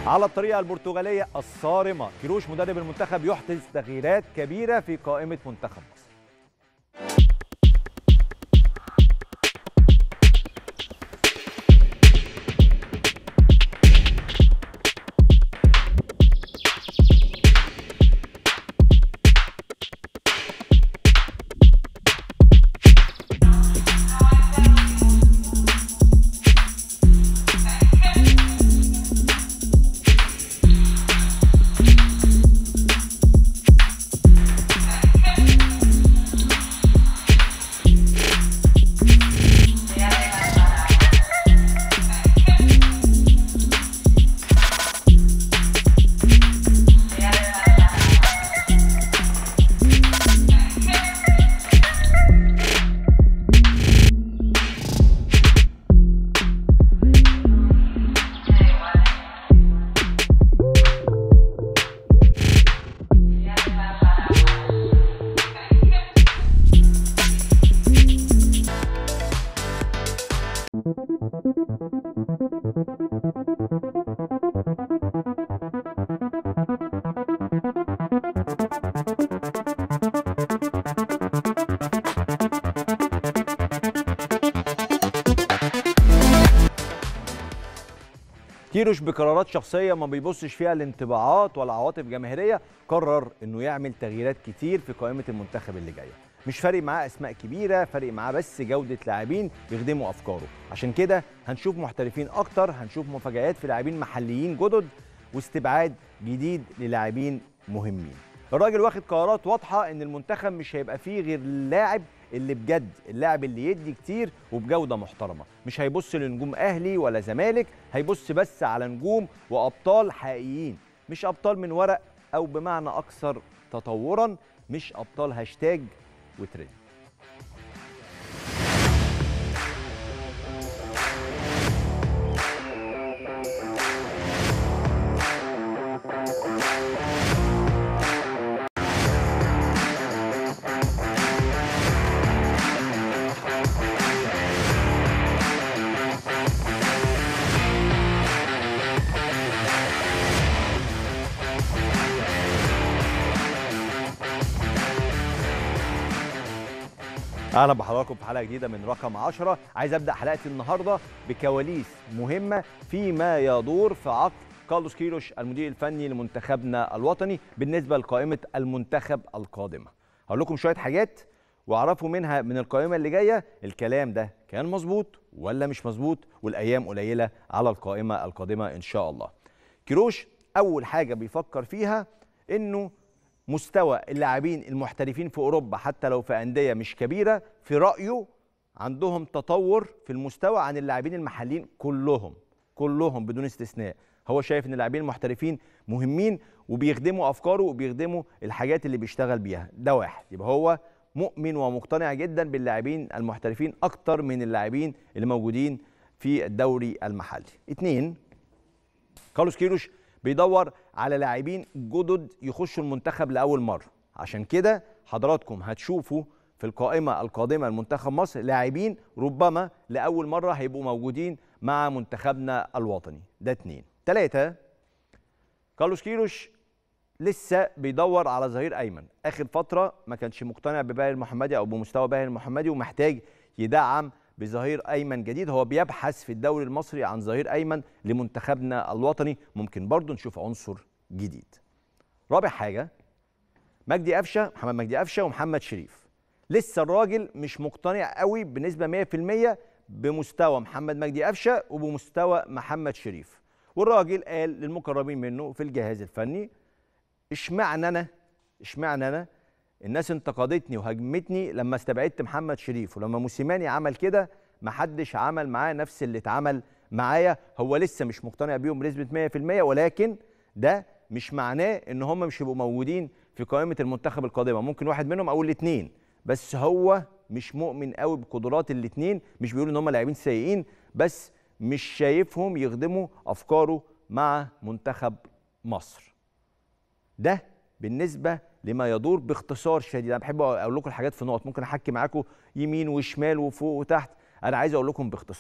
على الطريقة البرتغالية الصارمة كيروش مدرب المنتخب يحدث تغييرات كبيرة في قائمة منتخب مصر كيروش بقرارات شخصيه ما بيبصش فيها الانطباعات ولا عواطف جماهيريه قرر انه يعمل تغييرات كتير في قائمه المنتخب اللي جايه مش فارق معاه اسماء كبيره فارق معاه بس جوده لاعبين يخدموا افكاره عشان كده هنشوف محترفين اكتر هنشوف مفاجآت في لاعبين محليين جدد واستبعاد جديد للاعبين مهمين الراجل واخد قرارات واضحه ان المنتخب مش هيبقى فيه غير اللاعب اللي بجد اللاعب اللي يدي كتير وبجوده محترمه مش هيبص لنجوم اهلي ولا زمالك هيبص بس على نجوم وابطال حقيقيين مش ابطال من ورق او بمعنى اكثر تطورا مش ابطال هاشتاج وترند اهلا بحضراتكم في حلقه جديده من رقم 10 عايز ابدا حلقتي النهارده بكواليس مهمه فيما يدور في عقد كارلوس كيروش المدير الفني لمنتخبنا الوطني بالنسبه لقائمه المنتخب القادمه هقول لكم شويه حاجات واعرفوا منها من القائمه اللي جايه الكلام ده كان مظبوط ولا مش مظبوط والايام قليله على القائمه القادمه ان شاء الله كيروش اول حاجه بيفكر فيها انه مستوى اللاعبين المحترفين في اوروبا حتى لو في انديه مش كبيره في رايه عندهم تطور في المستوى عن اللاعبين المحليين كلهم كلهم بدون استثناء هو شايف ان اللاعبين المحترفين مهمين وبيخدموا افكاره وبيخدموا الحاجات اللي بيشتغل بيها ده واحد يبقى هو مؤمن ومقتنع جدا باللاعبين المحترفين اكتر من اللاعبين اللي موجودين في الدوري المحلي اتنين كارلوس كيروش بيدور على لاعبين جدد يخشوا المنتخب لاول مره عشان كده حضراتكم هتشوفوا في القائمه القادمه لمنتخب مصر لاعبين ربما لاول مره هيبقوا موجودين مع منتخبنا الوطني ده اتنين تلاته كارلوس كيروش لسه بيدور على ظهير ايمن اخر فتره ما كانش مقتنع بباهي المحمدي او بمستوى باهي المحمدي ومحتاج يدعم بظهير ايمن جديد هو بيبحث في الدوري المصري عن ظهير ايمن لمنتخبنا الوطني ممكن برضه نشوف عنصر جديد رابع حاجه مجدي قفشه محمد مجدي قفشه ومحمد شريف لسه الراجل مش مقتنع قوي بنسبه 100% بمستوى محمد مجدي قفشه وبمستوى محمد شريف والراجل قال للمقربين منه في الجهاز الفني اشمعنى انا اشمعنى انا الناس انتقدتني وهاجمتني لما استبعدت محمد شريف ولما موسيماني عمل كده محدش عمل معاه نفس اللي اتعمل معايا هو لسه مش مقتنع بيهم بنسبه 100% ولكن ده مش معناه ان هم مش هيبقوا موجودين في قائمه المنتخب القادمه ممكن واحد منهم او الاثنين بس هو مش مؤمن قوي بقدرات الاثنين مش بيقول ان هم لاعبين سيئين بس مش شايفهم يخدموا افكاره مع منتخب مصر ده بالنسبه لما يدور باختصار شديد انا بحب اقول لكم الحاجات في نقط ممكن احكي معاكم يمين وشمال وفوق وتحت انا عايز اقول لكم باختصار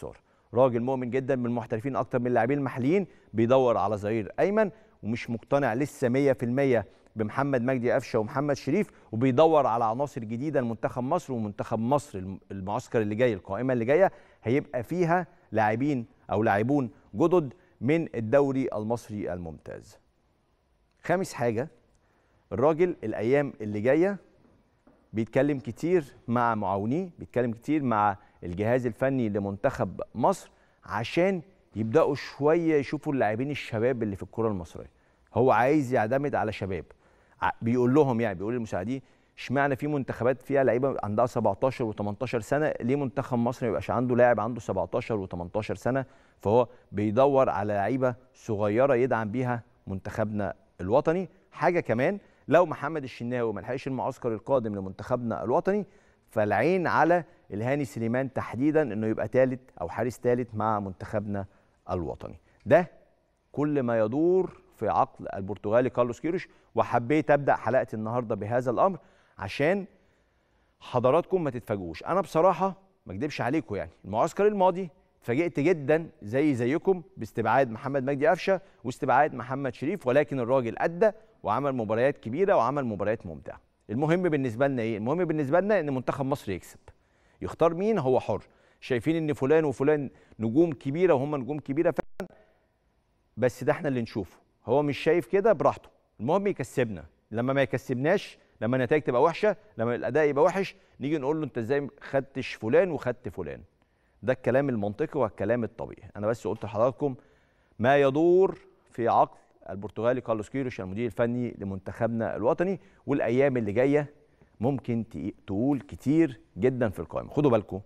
راجل مؤمن جدا من المحترفين اكتر من اللاعبين المحليين بيدور على ظهير ايمن ومش مقتنع لسه 100% بمحمد مجدي قفشه ومحمد شريف وبيدور على عناصر جديده لمنتخب مصر ومنتخب مصر المعسكر اللي جاي القائمه اللي جايه هيبقى فيها لاعبين او لاعبون جدد من الدوري المصري الممتاز. خامس حاجه الراجل الايام اللي جايه بيتكلم كتير مع معاونيه بيتكلم كتير مع الجهاز الفني لمنتخب مصر عشان يبداوا شويه يشوفوا اللاعبين الشباب اللي في الكره المصريه هو عايز يعتمد على شباب بيقول لهم يعني بيقول للمساعدين اشمعنى في منتخبات فيها لعيبه عندها 17 و18 سنه ليه منتخب مصر ما يبقاش عنده لاعب عنده 17 و18 سنه فهو بيدور على لعيبه صغيره يدعم بيها منتخبنا الوطني حاجه كمان لو محمد الشناوي ما لحقش المعسكر القادم لمنتخبنا الوطني فالعين على الهاني سليمان تحديدا انه يبقى ثالث او حارس ثالث مع منتخبنا الوطني ده كل ما يدور في عقل البرتغالي كارلوس كيروش وحبيت ابدا حلقه النهارده بهذا الامر عشان حضراتكم ما تتفاجئوش انا بصراحه ما اكدبش عليكم يعني المعسكر الماضي اتفاجئت جدا زي زيكم باستبعاد محمد مجدي قفشه واستبعاد محمد شريف ولكن الراجل ادى وعمل مباريات كبيره وعمل مباريات ممتعه المهم بالنسبه لنا ايه المهم بالنسبه لنا ان منتخب مصر يكسب يختار مين هو حر شايفين ان فلان وفلان نجوم كبيره وهم نجوم كبيره فعلا بس ده احنا اللي نشوفه هو مش شايف كده براحته المهم يكسبنا لما ما يكسبناش لما النتائج تبقى وحشه لما الاداء يبقى وحش نيجي نقول له انت ازاي خدتش فلان وخدت فلان ده الكلام المنطقي والكلام الطبيعي انا بس قلت لحضراتكم ما يدور في عقل البرتغالي كارلوس كيروش المدير الفني لمنتخبنا الوطني والايام اللي جايه ممكن تقول كتير جدا في القائمه خدوا بالكم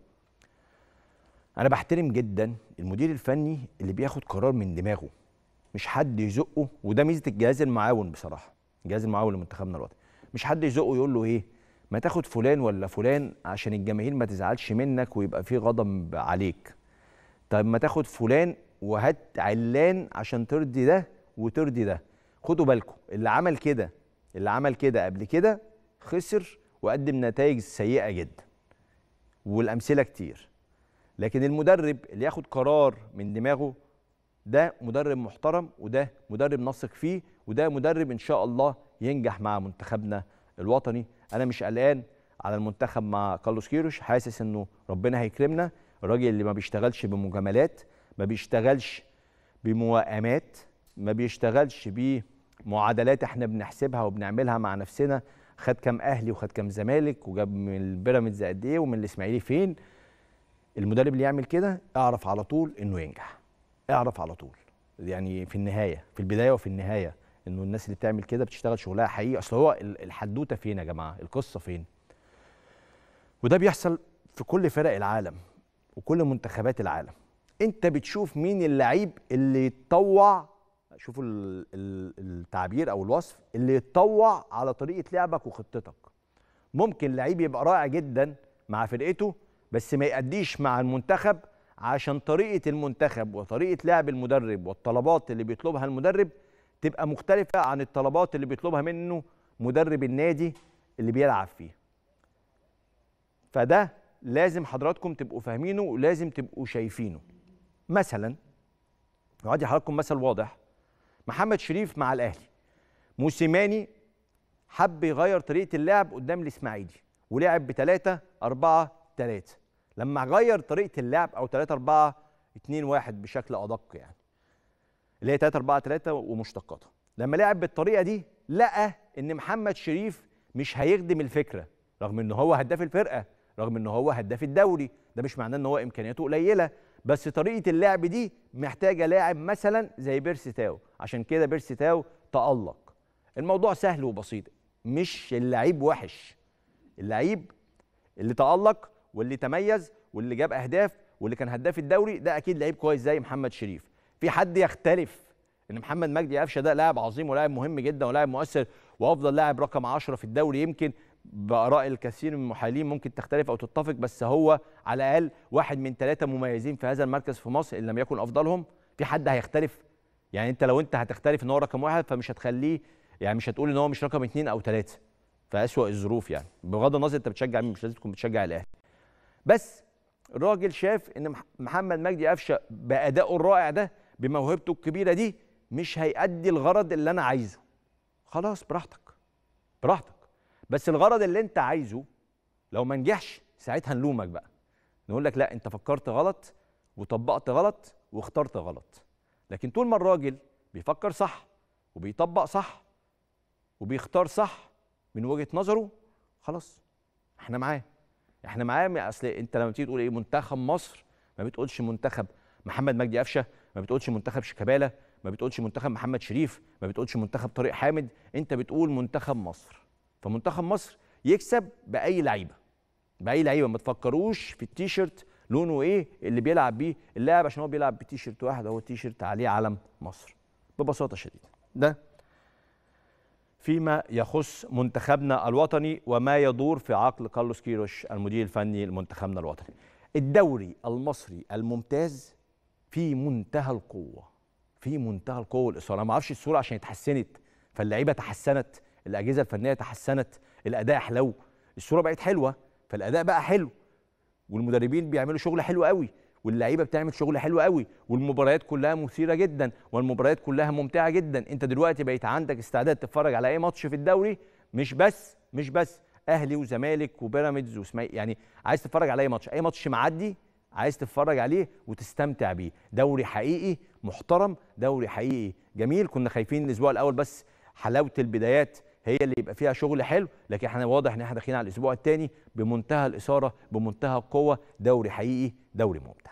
انا بحترم جدا المدير الفني اللي بياخد قرار من دماغه مش حد يزقه وده ميزه الجهاز المعاون بصراحه الجهاز المعاون لمنتخبنا الوطني مش حد يزقه يقول له ايه ما تاخد فلان ولا فلان عشان الجماهير ما تزعلش منك ويبقى في غضب عليك طيب ما تاخد فلان وهات علان عشان ترضي ده وترضي ده خدوا بالكم اللي عمل كده اللي عمل كده قبل كده خسر وقدم نتائج سيئه جدا والامثله كتير لكن المدرب اللي ياخد قرار من دماغه ده مدرب محترم وده مدرب نثق فيه وده مدرب ان شاء الله ينجح مع منتخبنا الوطني انا مش قلقان على المنتخب مع كارلوس كيروش حاسس انه ربنا هيكرمنا الراجل اللي ما بيشتغلش بمجاملات ما بيشتغلش بموائمات ما بيشتغلش بمعادلات احنا بنحسبها وبنعملها مع نفسنا خد كام اهلي وخد كام زمالك وجاب من البيراميدز قد ايه ومن الاسماعيلي فين المدرب اللي يعمل كده اعرف على طول انه ينجح اعرف على طول يعني في النهايه في البدايه وفي النهايه انه الناس اللي بتعمل كده بتشتغل شغلها حقيقي اصل هو الحدوته فين يا جماعه القصه فين وده بيحصل في كل فرق العالم وكل منتخبات العالم انت بتشوف مين اللعيب اللي يتطوع شوفوا التعبير او الوصف اللي يتطوع على طريقه لعبك وخطتك ممكن لعيب يبقى رائع جدا مع فرقته بس ما يأديش مع المنتخب عشان طريقه المنتخب وطريقه لعب المدرب والطلبات اللي بيطلبها المدرب تبقى مختلفه عن الطلبات اللي بيطلبها منه مدرب النادي اللي بيلعب فيه فده لازم حضراتكم تبقوا فاهمينه ولازم تبقوا شايفينه مثلا وادي حضراتكم مثل واضح محمد شريف مع الاهلي موسيماني حب يغير طريقه اللعب قدام الاسماعيلي ولعب بثلاثة أربعة ثلاثة لما غير طريقه اللعب او 3 4 2 1 بشكل ادق يعني اللي هي 3 4 3 ومشتقاتها لما لعب بالطريقه دي لقى ان محمد شريف مش هيخدم الفكره رغم ان هو هداف الفرقه رغم ان هو هداف الدوري ده مش معناه ان هو امكانياته قليله بس طريقه اللعب دي محتاجه لاعب مثلا زي بيرسي تاو عشان كده بيرسي تاو تالق الموضوع سهل وبسيط مش اللعيب وحش اللعيب اللي تالق واللي تميز واللي جاب اهداف واللي كان هداف الدوري ده اكيد لعيب كويس زي محمد شريف في حد يختلف ان محمد مجدي قفشه ده لاعب عظيم ولاعب مهم جدا ولاعب مؤثر وافضل لاعب رقم 10 في الدوري يمكن باراء الكثير من المحللين ممكن تختلف او تتفق بس هو على الاقل واحد من ثلاثه مميزين في هذا المركز في مصر ان لم يكن افضلهم في حد هيختلف يعني انت لو انت هتختلف ان هو رقم واحد فمش هتخليه يعني مش هتقول ان هو مش رقم اثنين او ثلاثه في اسوء الظروف يعني بغض النظر انت بتشجع مين مش لازم تكون بتشجع الاهلي بس الراجل شاف ان مح- محمد مجدي قفشه بادائه الرائع ده بموهبته الكبيره دي مش هيأدي الغرض اللي انا عايزه خلاص براحتك براحتك بس الغرض اللي انت عايزه لو ما نجحش ساعتها نلومك بقى نقول لك لا انت فكرت غلط وطبقت غلط واخترت غلط لكن طول ما الراجل بيفكر صح وبيطبق صح وبيختار صح من وجهة نظره خلاص احنا معاه احنا معاه اصل انت لما بتيجي تقول ايه منتخب مصر ما بتقولش منتخب محمد مجدي قفشه ما بتقولش منتخب شيكابالا ما بتقولش منتخب محمد شريف ما بتقولش منتخب طارق حامد انت بتقول منتخب مصر فمنتخب مصر يكسب باي لعيبه باي لعيبه ما تفكروش في التيشيرت لونه ايه اللي بيلعب بيه اللاعب عشان هو بيلعب بتيشيرت واحد هو التيشيرت عليه علم مصر ببساطه شديده ده فيما يخص منتخبنا الوطني وما يدور في عقل كارلوس كيروش المدير الفني لمنتخبنا الوطني الدوري المصري الممتاز في منتهى القوه في منتهى القوه والاصرار انا ما اعرفش الصوره عشان اتحسنت فاللعيبه تحسنت الاجهزه الفنيه تحسنت الاداء حلو الصوره بقت حلوه فالاداء بقى حلو والمدربين بيعملوا شغل حلو قوي واللعيبه بتعمل شغل حلو قوي والمباريات كلها مثيره جدا والمباريات كلها ممتعه جدا انت دلوقتي بقيت عندك استعداد تتفرج على اي ماتش في الدوري مش بس مش بس اهلي وزمالك وبيراميدز واسماعيلي يعني عايز تتفرج على اي ماتش اي ماتش معدي عايز تتفرج عليه وتستمتع بيه دوري حقيقي محترم دوري حقيقي جميل كنا خايفين الاسبوع الاول بس حلاوه البدايات هي اللي يبقى فيها شغل حلو لكن احنا واضح ان احنا داخلين على الاسبوع الثاني بمنتهى الاثاره بمنتهى القوه دوري حقيقي دوري ممتع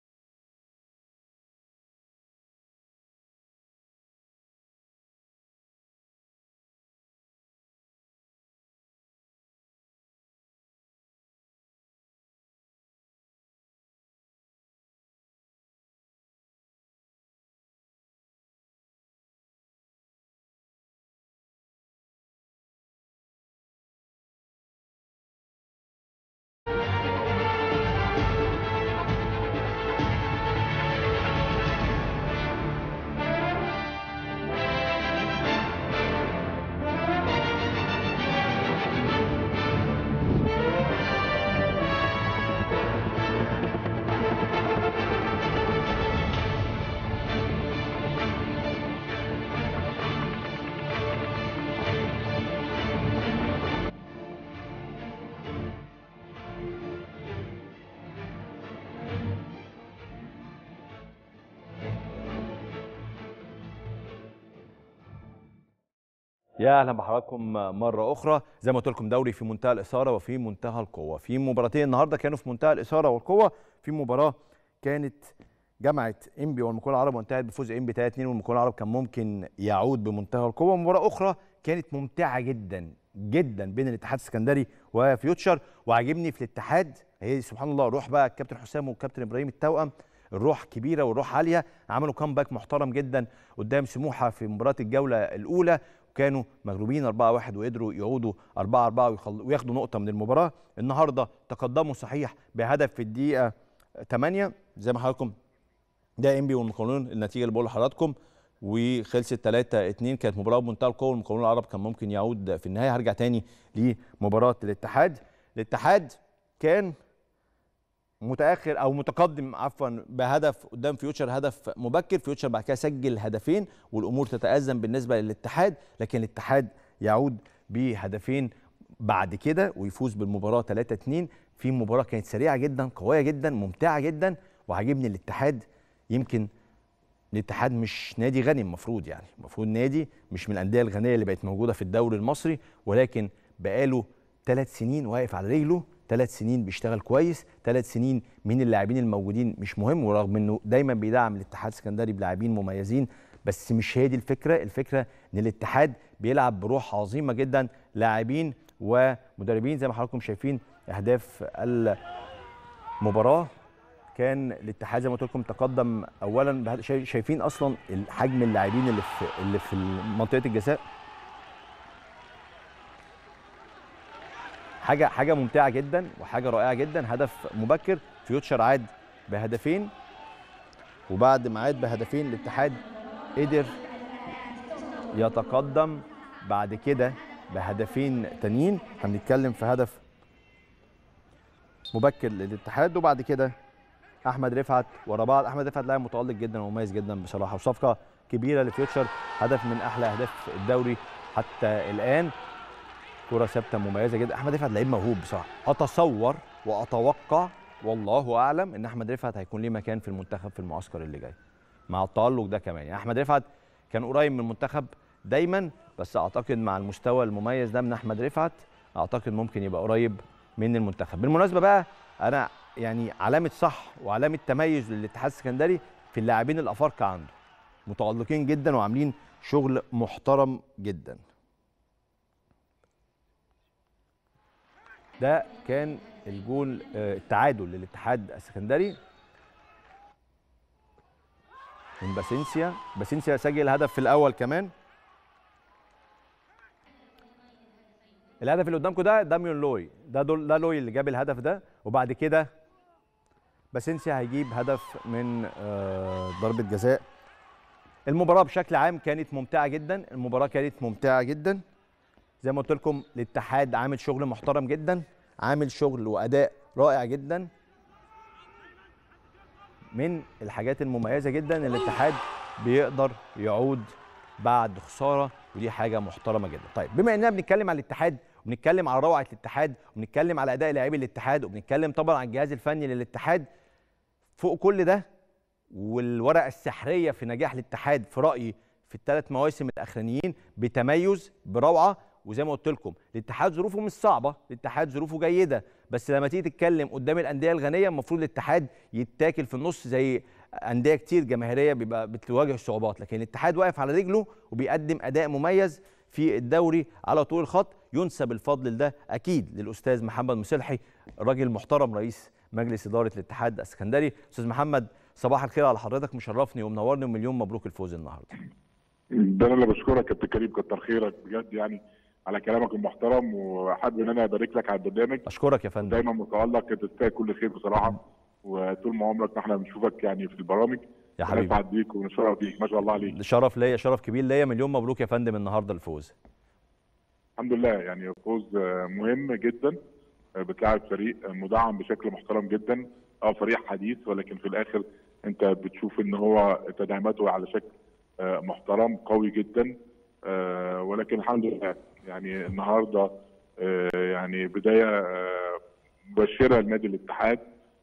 يا اهلا بحضراتكم مره اخرى زي ما قلت لكم دوري في منتهى الاثاره وفي منتهى القوه في مباراتين النهارده كانوا في منتهى الاثاره والقوه في مباراه كانت جمعت انبي والمكون العرب وانتهت بفوز انبي 3 2 والمكون العرب كان ممكن يعود بمنتهى القوه مباراه اخرى كانت ممتعه جدا جدا بين الاتحاد السكندري وفيوتشر وعاجبني في الاتحاد هي سبحان الله روح بقى الكابتن حسام والكابتن ابراهيم التوأم الروح كبيره والروح عاليه عملوا كامباك محترم جدا قدام سموحه في مباراه الجوله الاولى وكانوا مغلوبين 4-1 وقدروا يعودوا 4-4 وياخدوا نقطه من المباراه النهارده تقدموا صحيح بهدف في الدقيقه 8 زي ما حضراتكم ده انبي والمقاولون النتيجه اللي بقول لحضراتكم وخلصت 3 2 كانت مباراه بمنتهى القوه والمقاولون العرب كان ممكن يعود في النهايه هرجع تاني لمباراه الاتحاد الاتحاد كان متاخر او متقدم عفوا بهدف قدام فيوتشر هدف مبكر فيوتشر بعد كده سجل هدفين والامور تتازم بالنسبه للاتحاد لكن الاتحاد يعود بهدفين بعد كده ويفوز بالمباراه 3 2 في مباراه كانت سريعه جدا قويه جدا ممتعه جدا وعاجبني الاتحاد يمكن الاتحاد مش نادي غني المفروض يعني المفروض نادي مش من الانديه الغنيه اللي بقت موجوده في الدوري المصري ولكن بقاله ثلاث سنين واقف على رجله ثلاث سنين بيشتغل كويس ثلاث سنين مين اللاعبين الموجودين مش مهم ورغم انه دايما بيدعم الاتحاد السكندري بلاعبين مميزين بس مش هي دي الفكره الفكره ان الاتحاد بيلعب بروح عظيمه جدا لاعبين ومدربين زي ما حضراتكم شايفين اهداف المباراه كان الاتحاد زي ما قلت لكم تقدم اولا شايفين اصلا حجم اللاعبين اللي في اللي في منطقه الجزاء حاجه حاجه ممتعه جدا وحاجه رائعه جدا هدف مبكر فيوتشر عاد بهدفين وبعد ما عاد بهدفين الاتحاد قدر يتقدم بعد كده بهدفين تانيين هنتكلم في هدف مبكر للاتحاد وبعد كده احمد رفعت ورا بعض احمد رفعت لاعب متالق جدا ومميز جدا بصراحه وصفقه كبيره لفيوتشر هدف من احلى اهداف الدوري حتى الان كره ثابته مميزه جدا احمد رفعت لعيب موهوب بصراحه اتصور واتوقع والله اعلم ان احمد رفعت هيكون ليه مكان في المنتخب في المعسكر اللي جاي مع التالق ده كمان يعني احمد رفعت كان قريب من المنتخب دايما بس اعتقد مع المستوى المميز ده من احمد رفعت اعتقد ممكن يبقى قريب من المنتخب بالمناسبه بقى انا يعني علامه صح وعلامه تميز للاتحاد السكندري في اللاعبين الافارقه عنده متالقين جدا وعاملين شغل محترم جدا ده كان الجول آه، التعادل للاتحاد السكندري من باسينسيا باسينسيا سجل هدف في الاول كمان الهدف اللي قدامكم ده داميون لوي ده دول ده لوي اللي جاب الهدف ده وبعد كده باسينسيا هيجيب هدف من آه، ضربه جزاء المباراه بشكل عام كانت ممتعه جدا المباراه كانت ممتعه جدا زي ما قلت لكم الاتحاد عامل شغل محترم جدا عامل شغل واداء رائع جدا من الحاجات المميزه جدا ان الاتحاد بيقدر يعود بعد خساره ودي حاجه محترمه جدا طيب بما اننا بنتكلم على الاتحاد وبنتكلم على روعه الاتحاد وبنتكلم على اداء لاعبي الاتحاد وبنتكلم طبعا على الجهاز الفني للاتحاد فوق كل ده والورقه السحريه في نجاح الاتحاد في رايي في الثلاث مواسم الاخرانيين بتميز بروعه وزي ما قلت لكم الاتحاد ظروفه مش صعبه الاتحاد ظروفه جيده بس لما تيجي تتكلم قدام الانديه الغنيه المفروض الاتحاد يتاكل في النص زي انديه كتير جماهيريه بيبقى بتواجه صعوبات لكن الاتحاد واقف على رجله وبيقدم اداء مميز في الدوري على طول الخط ينسب الفضل ده اكيد للاستاذ محمد مصلحي راجل محترم رئيس مجلس اداره الاتحاد السكندري استاذ محمد صباح الخير على حضرتك مشرفني ومنورني ومليون مبروك الفوز النهارده ده انا اللي بشكرك يا كابتن كريم كتر خيرك بجد يعني على كلامك المحترم وحابب ان انا ابارك لك على البرنامج اشكرك يا فندم دايما متالق انت تستاهل كل خير بصراحه وطول ما عمرك احنا بنشوفك يعني في البرامج يا حبيبي نسعد بيك ونشرف بيك ما شاء الله عليك ده شرف ليا شرف كبير ليا مليون مبروك يا فندم النهارده الفوز الحمد لله يعني فوز آه، مهم جدا آه، بتلاعب فريق آه، مدعم بشكل محترم جدا اه فريق حديث ولكن في الاخر انت بتشوف ان هو تدعيماته على شكل آه، محترم قوي جدا آه، ولكن الحمد لله يعني النهارده آه، يعني بدايه آه، مبشره لنادي الاتحاد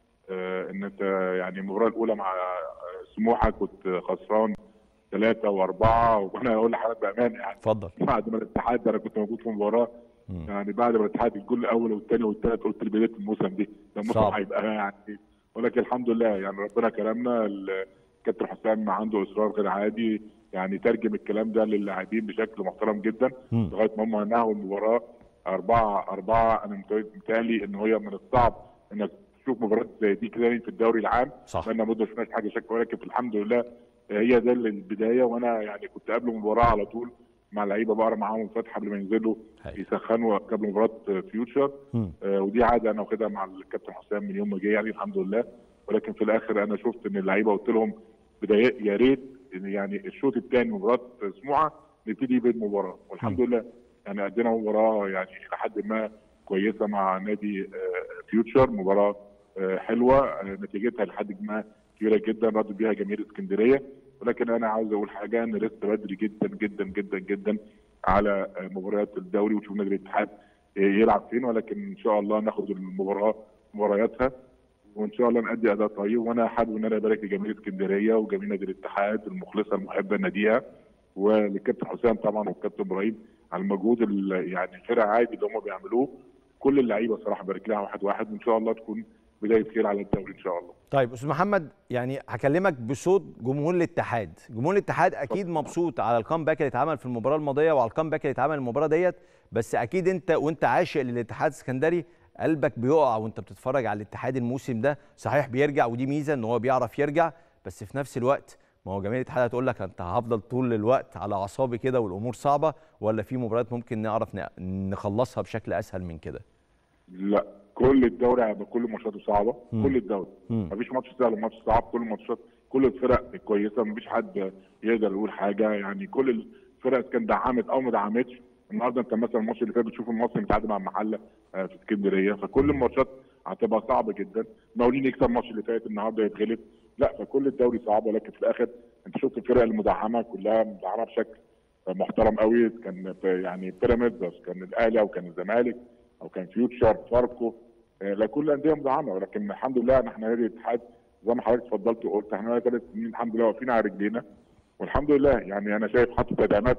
آه، ان انت يعني المباراه الاولى مع آه، سموحه كنت خسران ثلاثه واربعه وانا اقول لحضرتك بامانه يعني اتفضل بعد ما الاتحاد انا كنت موجود في المباراه مم. يعني بعد ما الاتحاد الجول الاول والثاني والثالث قلت بدايه الموسم دي ده الموسم صعب. هيبقى يعني ولكن الحمد لله يعني ربنا كرمنا الكابتن حسام عنده اصرار غير عادي يعني ترجم الكلام ده للاعبين بشكل محترم جدا مم. لغايه ما هم نهوا المباراه أربعة أربعة أنا متهيألي إن هي من الصعب إنك تشوف مباراة زي دي كده في الدوري العام صح بقالنا مده ما شفناش حاجه شكل ولكن الحمد لله هي ده البدايه وانا يعني كنت قبل المباراه على طول مع اللعيبه بقرا معاهم فتح قبل ما ينزلوا هاي. يسخنوا قبل مباراه فيوتشر مم. آه، ودي عاده انا واخدها مع الكابتن حسام من يوم ما جه يعني الحمد لله ولكن في الاخر انا شفت ان اللعيبه قلت لهم بدايه يا ريت إن يعني الشوط الثاني مباراه سموحه نبتدي بالمباراه والحمد لله يعني ادينا مباراه يعني الى حد ما كويسه مع نادي آه، فيوتشر مباراه آه، حلوه آه، نتيجتها لحد ما كبيره جدا رد بيها جماهير اسكندريه ولكن انا عاوز اقول حاجه ان لسه بدري جدا جدا جدا جدا على آه، مباريات الدوري وتشوف نادي الاتحاد آه، يلعب فين ولكن ان شاء الله ناخد المباراه مبارياتها وان شاء الله نأدي اداء طيب وانا حابب ان انا ابارك لجماهير اسكندريه وجماهير نادي الاتحاد المخلصه المحبه لناديها وللكابتن حسام طبعا والكابتن ابراهيم على المجهود ال- يعني غير عادي اللي هم بيعملوه كل اللعيبه صراحه بارك لها واحد واحد وان شاء الله تكون بدايه خير على الدوري ان شاء الله طيب استاذ محمد يعني هكلمك بصوت جمهور الاتحاد جمهور الاتحاد اكيد مبسوط على الكامباك اللي اتعمل في المباراه الماضيه وعلى الكامباك اللي اتعمل المباراه ديت بس اكيد انت وانت عاشق للاتحاد السكندري قلبك بيقع وانت بتتفرج على الاتحاد الموسم ده صحيح بيرجع ودي ميزه ان هو بيعرف يرجع بس في نفس الوقت ما هو جماهير الاتحاد هتقول لك انت هفضل طول الوقت على اعصابي كده والامور صعبه ولا في مباريات ممكن نعرف ن- نخلصها بشكل اسهل من كده لا كل الدوري هيبقى كل ماتشاته صعبه مم. كل الدوري مم. مفيش ماتش سهل وماتش صعب كل الماتشات كل الفرق كويسه مفيش حد يقدر يقول حاجه يعني كل الفرق كان دعمت او ما دعمتش النهارده انت مثلا الماتش اللي فات بتشوف المصري متعادل مع المحله آه، في اسكندريه فكل الماتشات هتبقى صعبه جدا المقاولين يكسب الماتش اللي فات النهارده يتغلب لا فكل الدوري صعب ولكن في الاخر انت شفت الفرق المدعمه كلها مدعمه بشكل محترم قوي كان في- يعني بيراميدز أو كان الاهلي او كان الزمالك او كان فيوتشر فاركو آه، لا كل الانديه مدعمه ولكن الحمد لله ان احنا نادي الاتحاد زي ما حضرتك اتفضلت وقلت احنا بقالنا ثلاث سنين الحمد لله واقفين على رجلينا والحمد لله يعني انا شايف حتى تدعيمات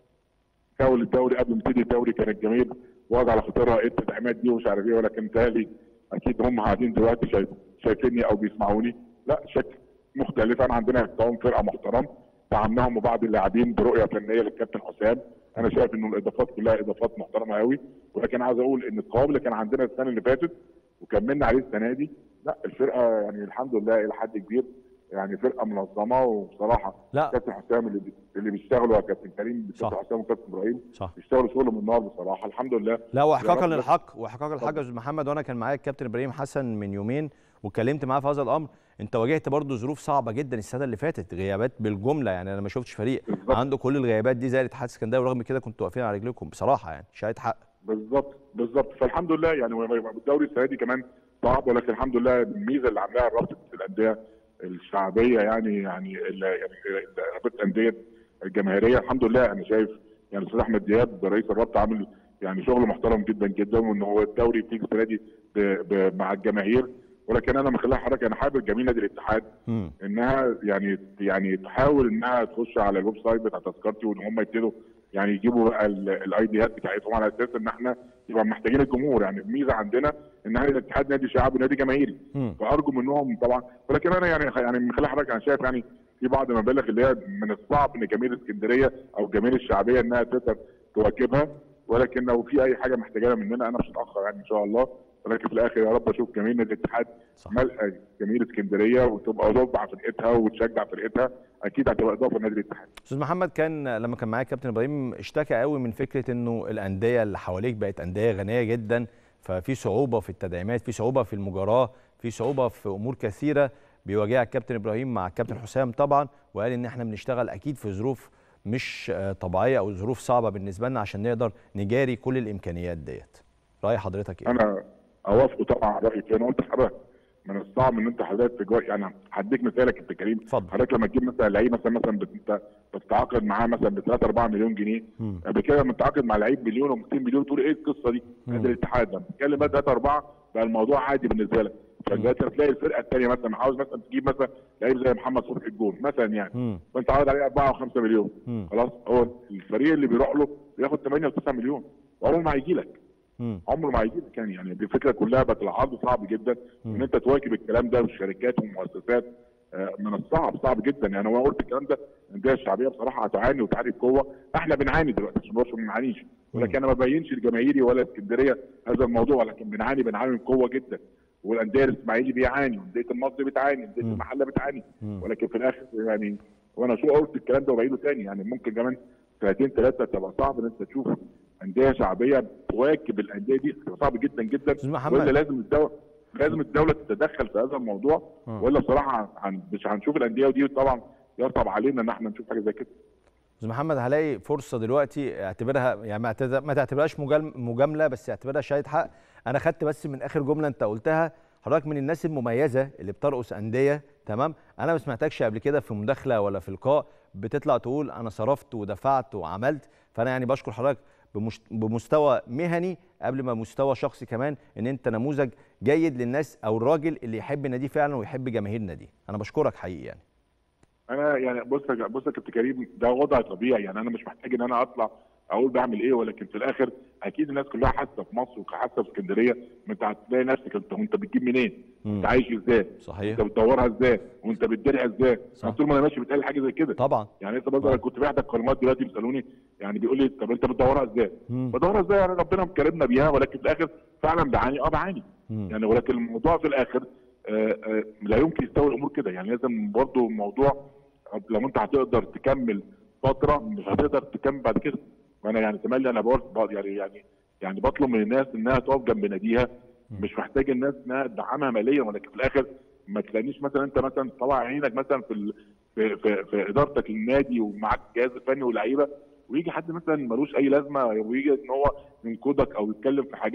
اول الدوري قبل ما يبتدي الدوري كان الجميع واضع على خطرها ايه التدعيمات دي ومش عارف ايه ولكن تالي اكيد هم قاعدين دلوقتي شايف شايفيني او بيسمعوني لا شكل مختلف انا عندنا قوام فرقه محترم دعمناهم وبعض اللاعبين برؤيه فنيه للكابتن حسام انا شايف انه الاضافات كلها اضافات محترمه قوي ولكن عايز اقول ان القوام اللي كان عندنا السنه اللي فاتت وكملنا عليه السنه دي لا الفرقه يعني الحمد لله الى حد كبير يعني فرقه منظمه وبصراحه لا. كابتن حسام اللي بي- اللي بيشتغلوا يا كابتن كريم صح. كابتن حسام وكابتن ابراهيم صح بيشتغلوا شغل من النار بصراحه الحمد لله لا واحقاقا رب. للحق واحقاقا للحق يا استاذ محمد وانا كان معايا الكابتن ابراهيم حسن من يومين واتكلمت معاه في هذا الامر انت واجهت برضه ظروف صعبه جدا السنه اللي فاتت غيابات بالجمله يعني انا ما شفتش فريق بالظبط. عنده كل الغيابات دي زي الاتحاد السكندري ورغم كده كنتوا واقفين على رجلكم بصراحه يعني شهاده حق بالظبط بالظبط فالحمد لله يعني الدوري السنه دي كمان صعب ولكن الحمد لله الميزه اللي عاملاها رابطه الانديه الشعبيه يعني يعني ال- يعني رابطه الانديه الجماهيريه الحمد لله انا شايف يعني الاستاذ احمد دياب رئيس الرابطه عامل يعني شغل محترم جدا جدا وان هو الدوري بيجي السنه دي ب- ب- مع الجماهير ولكن انا من خلال حضرتك انا حابب جميع نادي الاتحاد امم انها يعني يعني تحاول انها تخش على الويب سايت بتاع تذكرتي وان هم يبتدوا يعني يجيبوا بقى الاي ديات بتاعتهم على اساس ان احنا يبقى محتاجين الجمهور يعني الميزه عندنا ان نادي الاتحاد نادي شعبي ونادي جماهيري مم. فارجو منهم طبعا ولكن انا يعني يعني من خلال حضرتك انا شايف يعني في بعض المبالغ اللي هي من الصعب ان جماهير اسكندريه او الجماهير الشعبيه انها تقدر تواكبها ولكن لو في اي حاجه محتاجاها مننا انا مش هتاخر يعني ان شاء الله ولكن في الاخر يا رب اشوف جماهير نادي الاتحاد صح. ملقى جماهير اسكندريه وتبقى اضافه فرقتها وتشجع فرقتها اكيد هتبقى اضافه لنادي الاتحاد استاذ محمد كان لما كان معايا الكابتن ابراهيم اشتكى قوي من فكره انه الانديه اللي حواليك بقت انديه غنيه جدا ففي صعوبه في التدعيمات في صعوبه في المجاراه في صعوبه في امور كثيره بيواجهها الكابتن ابراهيم مع الكابتن حسام طبعا وقال ان احنا بنشتغل اكيد في ظروف مش آه، طبيعيه او ظروف صعبه بالنسبه لنا عشان نقدر نجاري كل الامكانيات ديت راي حضرتك ايه انا اوافقه طبعا على رايك انا قلت لحضرتك من الصعب ان انت حضرتك تجار يعني هديك مثالك انت كريم اتفضل. حضرتك لما تجيب مثلا لعيب مثلا مثلا بت- انت بتتعاقد معاه مثلا ب 3 4 مليون جنيه مم. قبل كده لما تتعاقد مع لعيب مليون و200 مليون تقول ايه القصه دي؟ نادي الاتحاد لما تتكلم بقى 3 4 بقى الموضوع عادي بالنسبه لك فدلوقتي هتلاقي الفرقه الثانيه مثلا عاوز مثلا تجيب مثلا لعيب زي محمد صبحي الجون مثلا يعني مم. فانت عارض عليه 4 و5 مليون مم. خلاص هو الفريق اللي بيروح له بياخد 8 و9 مليون وعمره ما هيجي لك مم. عمره ما هيجي لك يعني يعني دي الفكره كلها بقت العرض صعب جدا ان انت تواكب الكلام ده والشركات والمؤسسات آه، من الصعب صعب جدا يعني هو قلت الكلام ده الانديه الشعبيه بصراحه هتعاني وتعاني بقوه احنا بنعاني دلوقتي عشان برضه ما بنعانيش ولكن انا ما ببينش لجماهيري ولا اسكندريه هذا الموضوع ولكن بنعاني بنعاني بقوه جدا والانديه الاسماعيلي بيعاني وانديه النصر بتعاني وانديه المحله بتعاني ولكن في الاخر يعني وانا شو قلت الكلام ده وبعيده تاني يعني ممكن كمان سنتين ثلاثه تبقى صعب ان انت تشوف انديه شعبيه تواكب الانديه دي تبقى صعب جدا جدا أستاذ محمد. ولا لازم الدوله لازم الدوله تتدخل في هذا الموضوع ولا بصراحه هن- مش هنشوف الانديه ودي طبعا يصعب علينا ان احنا نشوف حاجه زي كده استاذ محمد هلاقي فرصه دلوقتي اعتبرها يعني ما اعتذ- ما تعتبرهاش مجال- مجامله بس اعتبرها شهاده حق انا خدت بس من اخر جمله انت قلتها حضرتك من الناس المميزه اللي بترقص انديه تمام انا ما سمعتكش قبل كده في مداخله ولا في لقاء بتطلع تقول انا صرفت ودفعت وعملت فانا يعني بشكر حضرتك بمش- بمستوى مهني قبل ما مستوى شخصي كمان ان انت نموذج جيد للناس او الراجل اللي يحب ناديه فعلا ويحب جماهير ناديه انا بشكرك حقيقي يعني انا يعني بص يا- بص يا كابتن كريم ده وضع طبيعي يعني انا مش محتاج ان انا اطلع اقول بعمل ايه ولكن في الاخر اكيد الناس كلها حاسه في مصر وحاسه في اسكندريه ما انت هتلاقي نفسك انت وانت بتجيب منين؟ انت عايش ازاي؟ صحيح انت بتدورها ازاي؟ وانت بتدرع ازاي؟ صح. أنا طول ما انا ماشي بتقال حاجه زي كده طبعا يعني انت مثلا كنت بحضر قنوات دلوقتي بيسالوني يعني بيقول لي طب انت بتدورها ازاي؟ مم. بدورها ازاي يعني ربنا مكرمنا بيها ولكن في الاخر فعلا بعاني اه بعاني مم. يعني ولكن الموضوع في الاخر آه، آه، لا يمكن يستوي الامور كده يعني لازم برضه الموضوع لو انت هتقدر تكمل فتره مش هتقدر تكمل بعد كده وانا يعني تملي انا بقول بقول- يعني يعني يعني بطلب من الناس انها تقف جنب ناديها مش محتاج الناس انها تدعمها ماليا ولكن في الاخر ما تلاقينيش مثلا انت مثلا طلع عينك مثلا في ال... في, في, في ادارتك للنادي ومعاك الجهاز الفني واللعيبه ويجي حد مثلا ملوش اي لازمه ويجي ان هو ينقدك او يتكلم في حاجات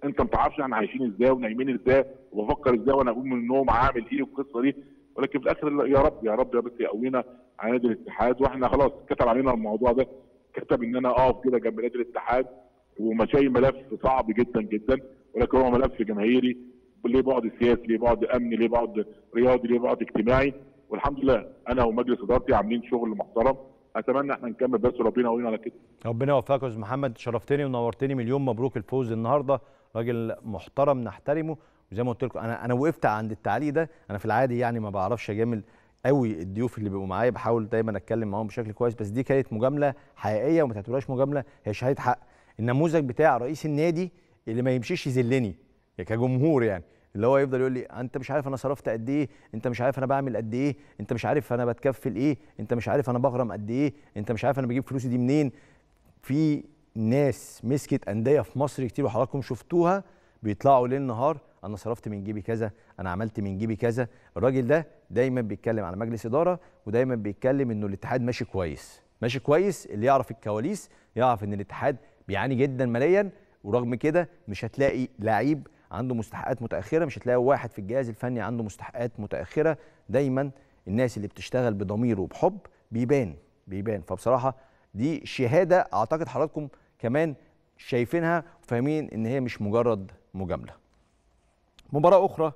انت ما تعرفش احنا عايشين ازاي ونايمين ازاي وبفكر ازاي وانا اقوم من النوم هعمل ايه والقصه دي ولكن في الاخر يا رب يا رب يا بس يقوينا على نادي الاتحاد واحنا خلاص كتب علينا الموضوع ده كتب ان انا اقف كده جنب نادي الاتحاد ومشاي ملف صعب جدا جدا ولكن هو ملف جماهيري ليه بعد سياسي ليه بعد امني ليه بعد رياضي ليه بعد اجتماعي والحمد لله انا ومجلس ادارتي عاملين شغل محترم اتمنى احنا نكمل بس ربنا يقوينا على كده ربنا يوفقك يا استاذ محمد شرفتني ونورتني مليون مبروك الفوز النهارده راجل محترم نحترمه وزي ما قلت لكم انا انا وقفت عند التعليق ده انا في العادي يعني ما بعرفش اجامل قوي الضيوف اللي بيبقوا معايا بحاول دايما اتكلم معاهم بشكل كويس بس دي كانت مجامله حقيقيه وما تعتبرهاش مجامله هي شهاده حق النموذج بتاع رئيس النادي اللي ما يمشيش يذلني كجمهور يعني اللي هو يفضل يقول لي انت مش عارف انا صرفت قد ايه انت مش عارف انا بعمل قد ايه انت مش عارف انا بتكفل ايه انت مش عارف انا بغرم قد ايه انت مش عارف انا بجيب فلوسي دي منين في ناس مسكت انديه في مصر كتير وحضراتكم شفتوها بيطلعوا ليل نهار انا صرفت من جيبي كذا انا عملت من جيبي كذا الراجل ده دايما بيتكلم على مجلس اداره ودايما بيتكلم انه الاتحاد ماشي كويس ماشي كويس اللي يعرف الكواليس يعرف ان الاتحاد بيعاني جدا ماليا ورغم كده مش هتلاقي لعيب عنده مستحقات متاخره مش هتلاقي واحد في الجهاز الفني عنده مستحقات متاخره دايما الناس اللي بتشتغل بضمير وبحب بيبان بيبان فبصراحه دي شهاده اعتقد حضراتكم كمان شايفينها وفاهمين ان هي مش مجرد مجامله مباراه اخرى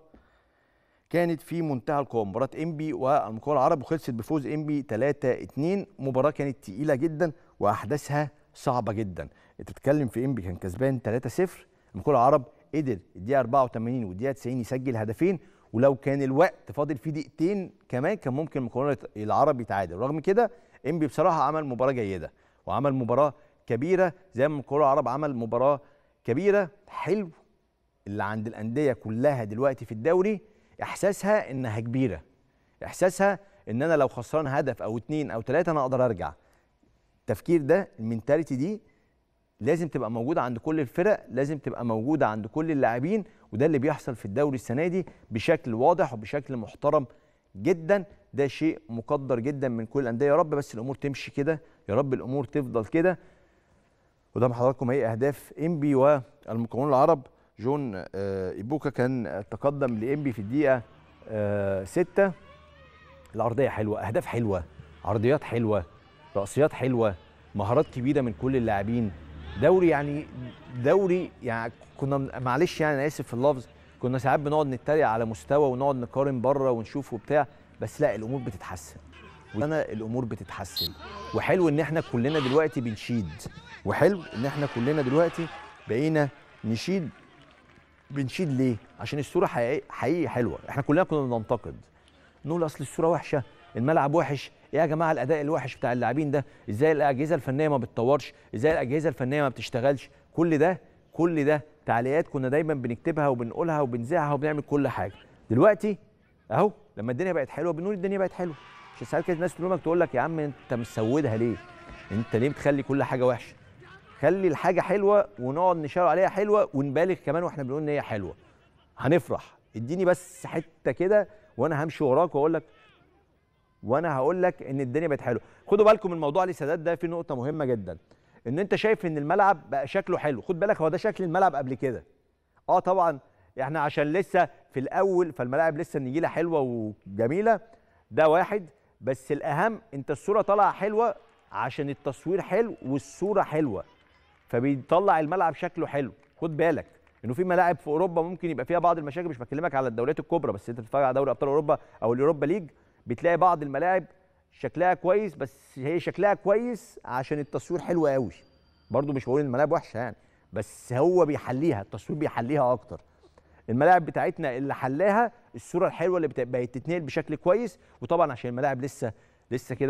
كانت في منتهى القوه مباراه انبي والمقاول العرب وخلصت بفوز انبي 3 2 مباراه كانت تقيله جدا واحداثها صعبه جدا انت بتتكلم في انبي كان كسبان 3 0 المقاول العرب قدر الدقيقه 84 والدقيقه 90 يسجل هدفين ولو كان الوقت فاضل فيه دقيقتين كمان كان ممكن المقاول العرب يتعادل رغم كده انبي بصراحه عمل مباراه جيده وعمل مباراه كبيره زي ما المقاول العرب عمل مباراه كبيره حلو اللي عند الانديه كلها دلوقتي في الدوري احساسها انها كبيره احساسها ان انا لو خسران هدف او اتنين او تلاته انا اقدر ارجع التفكير ده المينتاليتي دي لازم تبقى موجوده عند كل الفرق لازم تبقى موجوده عند كل اللاعبين وده اللي بيحصل في الدوري السنه دي بشكل واضح وبشكل محترم جدا ده شيء مقدر جدا من كل الانديه يا رب بس الامور تمشي كده يا رب الامور تفضل كده قدام حضراتكم هي اهداف انبي والمقاولون العرب جون آه ايبوكا كان تقدم لانبي في الدقيقه آه ستة الارضيه حلوه اهداف حلوه عرضيات حلوه رأسيات حلوه مهارات كبيره من كل اللاعبين دوري يعني دوري يعني كنا معلش يعني انا اسف في اللفظ كنا ساعات بنقعد نتريق على مستوى ونقعد نقارن بره ونشوف وبتاع بس لا الامور بتتحسن وانا الامور بتتحسن وحلو ان احنا كلنا دلوقتي بنشيد وحلو ان احنا كلنا دلوقتي بقينا نشيد بنشيد ليه عشان الصوره حقيقي, حقيقي حلوه احنا كلنا كنا بننتقد نقول اصل الصوره وحشه الملعب وحش ايه يا جماعه الاداء الوحش بتاع اللاعبين ده ازاي الاجهزه الفنيه ما بتطورش ازاي الاجهزه الفنيه ما بتشتغلش كل ده كل ده تعليقات كنا دايما بنكتبها وبنقولها وبنذاعها وبنعمل كل حاجه دلوقتي اهو لما الدنيا بقت حلوه بنقول الدنيا بقت حلوه مش ساعات كده الناس تلومك تقول لك يا عم انت مسودها ليه انت ليه بتخلي كل حاجه وحشه خلي الحاجه حلوه ونقعد نشاور عليها حلوه ونبالغ كمان واحنا بنقول ان هي حلوه هنفرح اديني بس حته كده وانا همشي وراك واقول لك وانا هقول لك ان الدنيا بقت حلوه خدوا بالكم من موضوع السادات ده في نقطه مهمه جدا ان انت شايف ان الملعب بقى شكله حلو خد بالك هو ده شكل الملعب قبل كده اه طبعا احنا عشان لسه في الاول فالملاعب لسه النجيله حلوه وجميله ده واحد بس الاهم انت الصوره طالعه حلوه عشان التصوير حلو والصوره حلوه فبيطلع الملعب شكله حلو خد بالك انه في ملاعب في اوروبا ممكن يبقى فيها بعض المشاكل مش بكلمك على الدوريات الكبرى بس انت بتتفرج على دوري ابطال اوروبا او اليوروبا ليج بتلاقي بعض الملاعب شكلها كويس بس هي شكلها كويس عشان التصوير حلو قوي برضو مش بقول ان الملاعب وحشه يعني بس هو بيحليها التصوير بيحليها اكتر الملاعب بتاعتنا اللي حلاها الصوره الحلوه اللي بقت تتنقل بشكل كويس وطبعا عشان الملاعب لسه لسه كده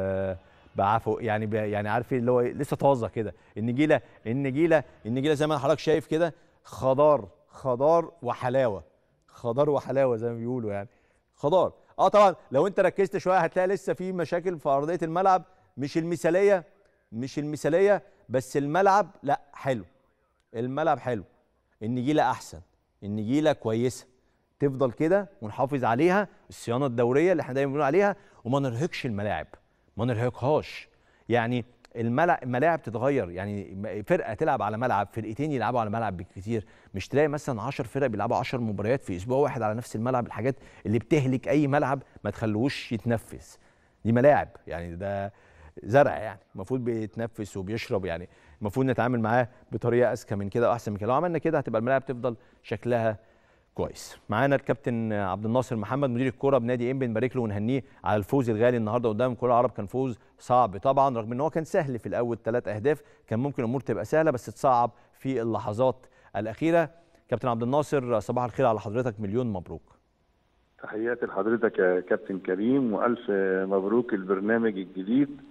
بعفو يعني ب يعني عارف اللي هو لسه طازه كده النجيله النجيله النجيله زي ما حضرتك شايف كده خضار خضار وحلاوه خضار وحلاوه زي ما بيقولوا يعني خضار اه طبعا لو انت ركزت شويه هتلاقي لسه في مشاكل في ارضيه الملعب مش المثاليه مش المثاليه بس الملعب لا حلو الملعب حلو النجيله احسن النجيله كويسه تفضل كده ونحافظ عليها الصيانه الدوريه اللي احنا دايما بنقول عليها وما نرهقش الملاعب ما نرهقهاش يعني الملع الملاعب تتغير يعني م- فرقه تلعب على ملعب فرقتين يلعبوا على ملعب بالكتير مش تلاقي مثلا 10 فرق بيلعبوا 10 مباريات في اسبوع واحد على نفس الملعب الحاجات اللي بتهلك اي ملعب ما تخلوش يتنفس دي ملاعب يعني ده زرع يعني المفروض بيتنفس وبيشرب يعني المفروض نتعامل معاه بطريقه اذكى من كده واحسن من كده لو عملنا كده هتبقى الملاعب تفضل شكلها كويس معانا الكابتن عبد الناصر محمد مدير الكوره بنادي ام بنبارك له ونهنيه على الفوز الغالي النهارده قدام كل العرب كان فوز صعب طبعا رغم ان هو كان سهل في الاول ثلاث اهداف كان ممكن الامور تبقى سهله بس اتصعب في اللحظات الاخيره كابتن عبد الناصر صباح الخير على حضرتك مليون مبروك تحياتي لحضرتك يا كابتن كريم والف مبروك البرنامج الجديد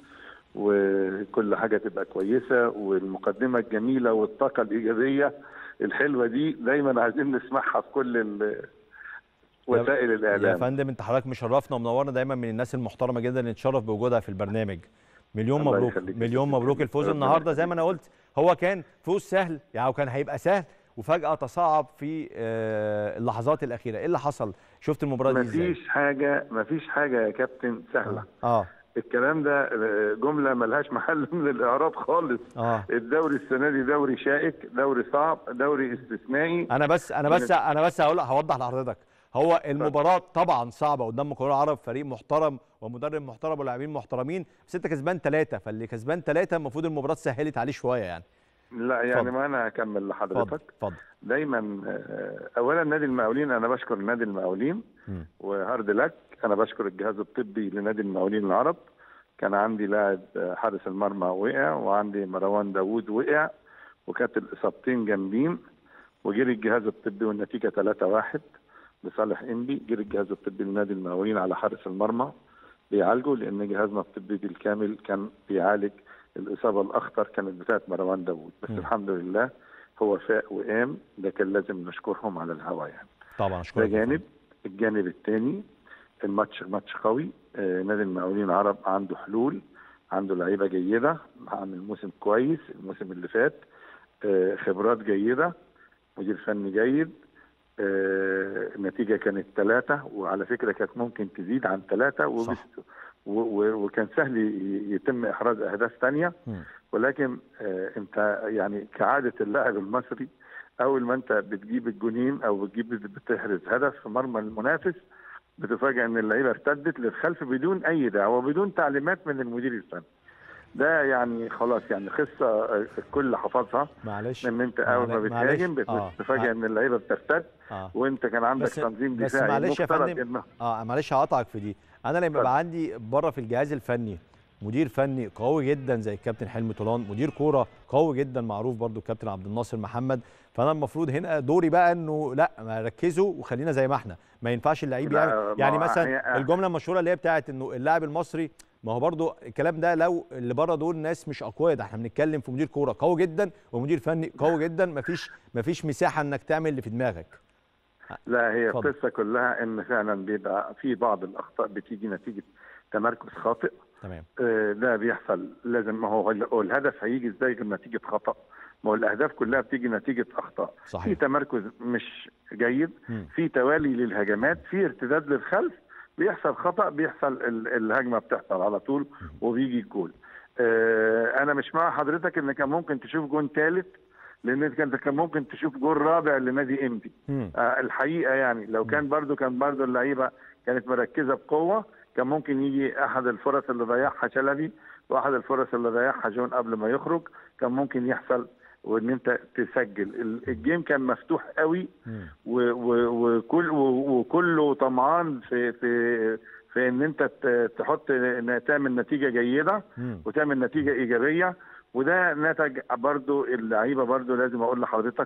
وكل حاجه تبقى كويسه والمقدمه الجميله والطاقه الايجابيه الحلوه دي دايما عايزين نسمعها في كل ال- وسائل يا الاعلام فندم انت حضرتك مشرفنا ومنورنا دايما من الناس المحترمه جدا اللي نتشرف بوجودها في البرنامج مليون الله مبروك يخليك يا مليون كابتن مبروك كريم. الفوز ربنا النهارده زي ما يخليك. انا قلت هو كان فوز سهل يعني كان هيبقى سهل وفجاه تصاعب في آه، اللحظات الاخيره ايه اللي حصل شفت المباراه دي ازاي مفيش حاجه مفيش حاجه يا كابتن سهله اه الكلام ده آه، جمله ملهاش محل من الاعراب خالص اه الدوري السنه دي دوري شائك دوري صعب دوري استثنائي انا بس انا بس انا بس هقول هوضح لحضرتك هو المباراه طبعا صعبه قدام كورة العرب فريق محترم ومدرب محترم ولاعبين محترمين بس انت كسبان ثلاثه فاللي كسبان ثلاثه المفروض المباراه سهلت عليه شويه يعني لا يعني اتفضل. ما انا هكمل اتفضل لحضرتك اتفضل دايما آه، اولا نادي المقاولين انا بشكر نادي المقاولين مم. وهارد لك انا بشكر الجهاز الطبي لنادي المقاولين العرب كان عندي لاعب آه، حارس المرمى وقع وعندي مروان داوود وقع وكانت الاصابتين جامدين وجري الجهاز الطبي والنتيجه 3-1 لصالح انبي جري الجهاز الطبي لنادي المقاولين على حارس المرمى بيعالجه لان جهازنا الطبي بالكامل كان بيعالج الاصابه الاخطر كانت بتاعت مروان داوود بس مم. الحمد لله هو فاق وقام ده كان لازم نشكرهم على الهوا يعني طبعا ده اشكرك جانب الجانب الثاني الماتش ماتش قوي آه نادي المقاولين العرب عنده حلول عنده لعيبه جيده عامل موسم كويس الموسم اللي فات آه خبرات جيده مدير فني جيد آه النتيجه كانت ثلاثه وعلى فكره كانت ممكن تزيد عن ثلاثه وبس صح. و- و- وكان سهل ي- يتم احراز اهداف ثانيه مم. ولكن آه انت يعني كعاده اللاعب المصري اول ما انت بتجيب الجونين او بتجيب بتحرز هدف في مرمى المنافس بتفاجئ ان اللعيبه ارتدت للخلف بدون اي دعوه وبدون تعليمات من المدير الفني ده يعني خلاص يعني قصه آه، الكل حفظها معلش ان انت اول ما معلش- بتهاجم معلش. آه. بتتفاجئ ان اللعيبه بترتد اه وانت كان عندك بس- تنظيم بس دفاعي معلش يا مفترض فندم، انه اه معلش هقطعك في دي انا لما اتفضل. يبقى عندي بره في الجهاز الفني مدير فني قوي جدا زي الكابتن حلمي طولان مدير كوره قوي جدا معروف برضو الكابتن عبد الناصر محمد فانا المفروض هنا دوري بقى انه لا ما ركزوا وخلينا زي ما احنا ما ينفعش اللعيب لا، يعمل ما يعني هو مثلا هي- الجمله المشهوره اللي هي بتاعت انه اللاعب المصري ما هو برضو الكلام ده لو اللي بره دول ناس مش اقوياء ده احنا بنتكلم في مدير كوره قوي جدا ومدير فني قوي جدا مفيش مفيش مساحه انك تعمل اللي في دماغك لا هي اتفضل. القصه كلها ان فعلا بيبقى في بعض الاخطاء بتيجي نتيجه تمركز خاطئ تمام آه، ده بيحصل لازم ما هو هو الهدف هيجي ازاي غير نتيجه خطا ما هو الاهداف كلها بتيجي نتيجه اخطاء في صحيح تمركز مش جيد مم. في توالي للهجمات في ارتداد للخلف بيحصل خطا بيحصل ال- الهجمه بتحصل على طول وبيجي الجول آه، انا مش مع حضرتك ان كان ممكن تشوف جون ثالث لان كان كان ممكن تشوف جول رابع لنادي انبي مم. آه، الحقيقه يعني لو كان برضو كان برضو اللعيبه كانت مركزه بقوه كان ممكن يجي احد الفرص اللي ضيعها شلبي واحد الفرص اللي ضيعها جون قبل ما يخرج كان ممكن يحصل وان انت تسجل ال- الجيم كان مفتوح قوي مم. و- و- وكل و- وكله طمعان في في في ان انت ت- تحط ن- تعمل نتيجه جيده مم. وتعمل نتيجه ايجابيه وده نتج برضو اللعيبه برضو لازم اقول لحضرتك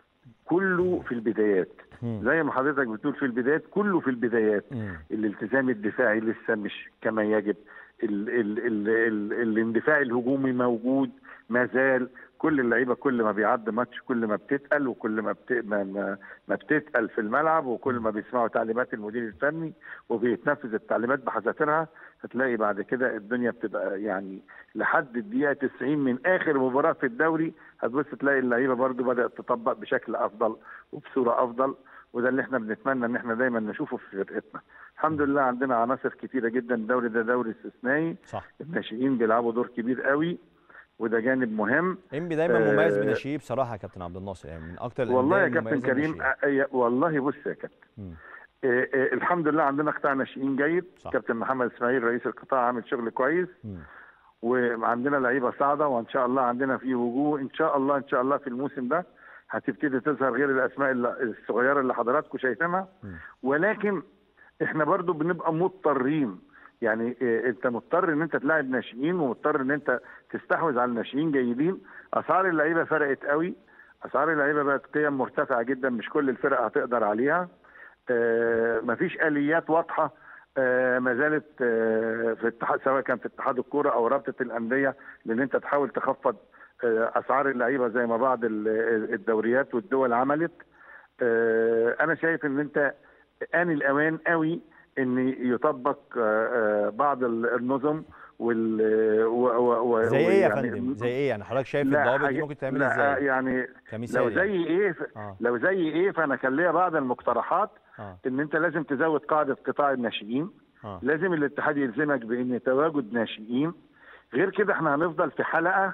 كله في البدايات مم. زي ما حضرتك بتقول في البدايات كله في البدايات مم. الالتزام الدفاعي لسه مش كما يجب ال ال ال ال الاندفاع الهجومي موجود ما زال كل اللعيبه كل ما بيعدي ماتش كل ما بتتقل وكل ما بت... ما, ما, ما بتتقل في الملعب وكل ما بيسمعوا تعليمات المدير الفني وبيتنفذ التعليمات بحذافيرها هتلاقي بعد كده الدنيا بتبقى يعني لحد الدقيقه 90 من اخر مباراه في الدوري هتبص تلاقي اللعيبه برضو بدات تطبق بشكل افضل وبصوره افضل وده اللي احنا بنتمنى ان احنا دايما نشوفه في فرقتنا الحمد لله عندنا عناصر كتيره جدا الدوري ده دوري استثنائي صح الناشئين بيلعبوا دور كبير قوي وده جانب مهم انبي دايما آه، مميز بناشئيه بصراحه يا كابتن عبد الناصر يعني من اكتر والله يا الأندية كابتن المميزة كريم بناشئيه. آه، آه، والله بص يا كابتن مم. آه، آه، الحمد لله عندنا قطاع ناشئين جيد صح. كابتن محمد اسماعيل رئيس القطاع عامل شغل كويس مم. وعندنا لعيبه صاعده وان شاء الله عندنا في وجوه ان شاء الله ان شاء الله في الموسم ده هتبتدي تظهر غير الاسماء الل- الصغيره اللي حضراتكم شايفينها مم. ولكن احنا برضو بنبقى مضطرين يعني إيه، انت مضطر ان انت تلاعب ناشئين ومضطر ان انت تستحوذ على الناشئين جيدين اسعار اللعيبه فرقت قوي اسعار اللعيبه بقت قيم مرتفعه جدا مش كل الفرق هتقدر عليها آه، مفيش اليات واضحه آه، ما زالت آه، في اتحاد سواء كان في اتحاد الكوره او رابطه الانديه لان انت تحاول تخفض آه، اسعار اللعيبه زي ما بعض ال- الدوريات والدول عملت آه، انا شايف ان انت ان الاوان قوي ان يطبق آه، آه، بعض ال- النظم وال و- و- و- زي ايه يا ويعني- فندم زي ايه يعني حضرتك شايف لا، الضوابط دي حاجة- ممكن تعمل لا، ازاي يعني كمثال لو يعني. زي ايه ف- اه لو زي ايه فانا كان ليا بعض المقترحات اه ان انت لازم تزود قاعده قطاع الناشئين اه لازم الاتحاد يلزمك بان تواجد ناشئين غير كده احنا هنفضل في حلقه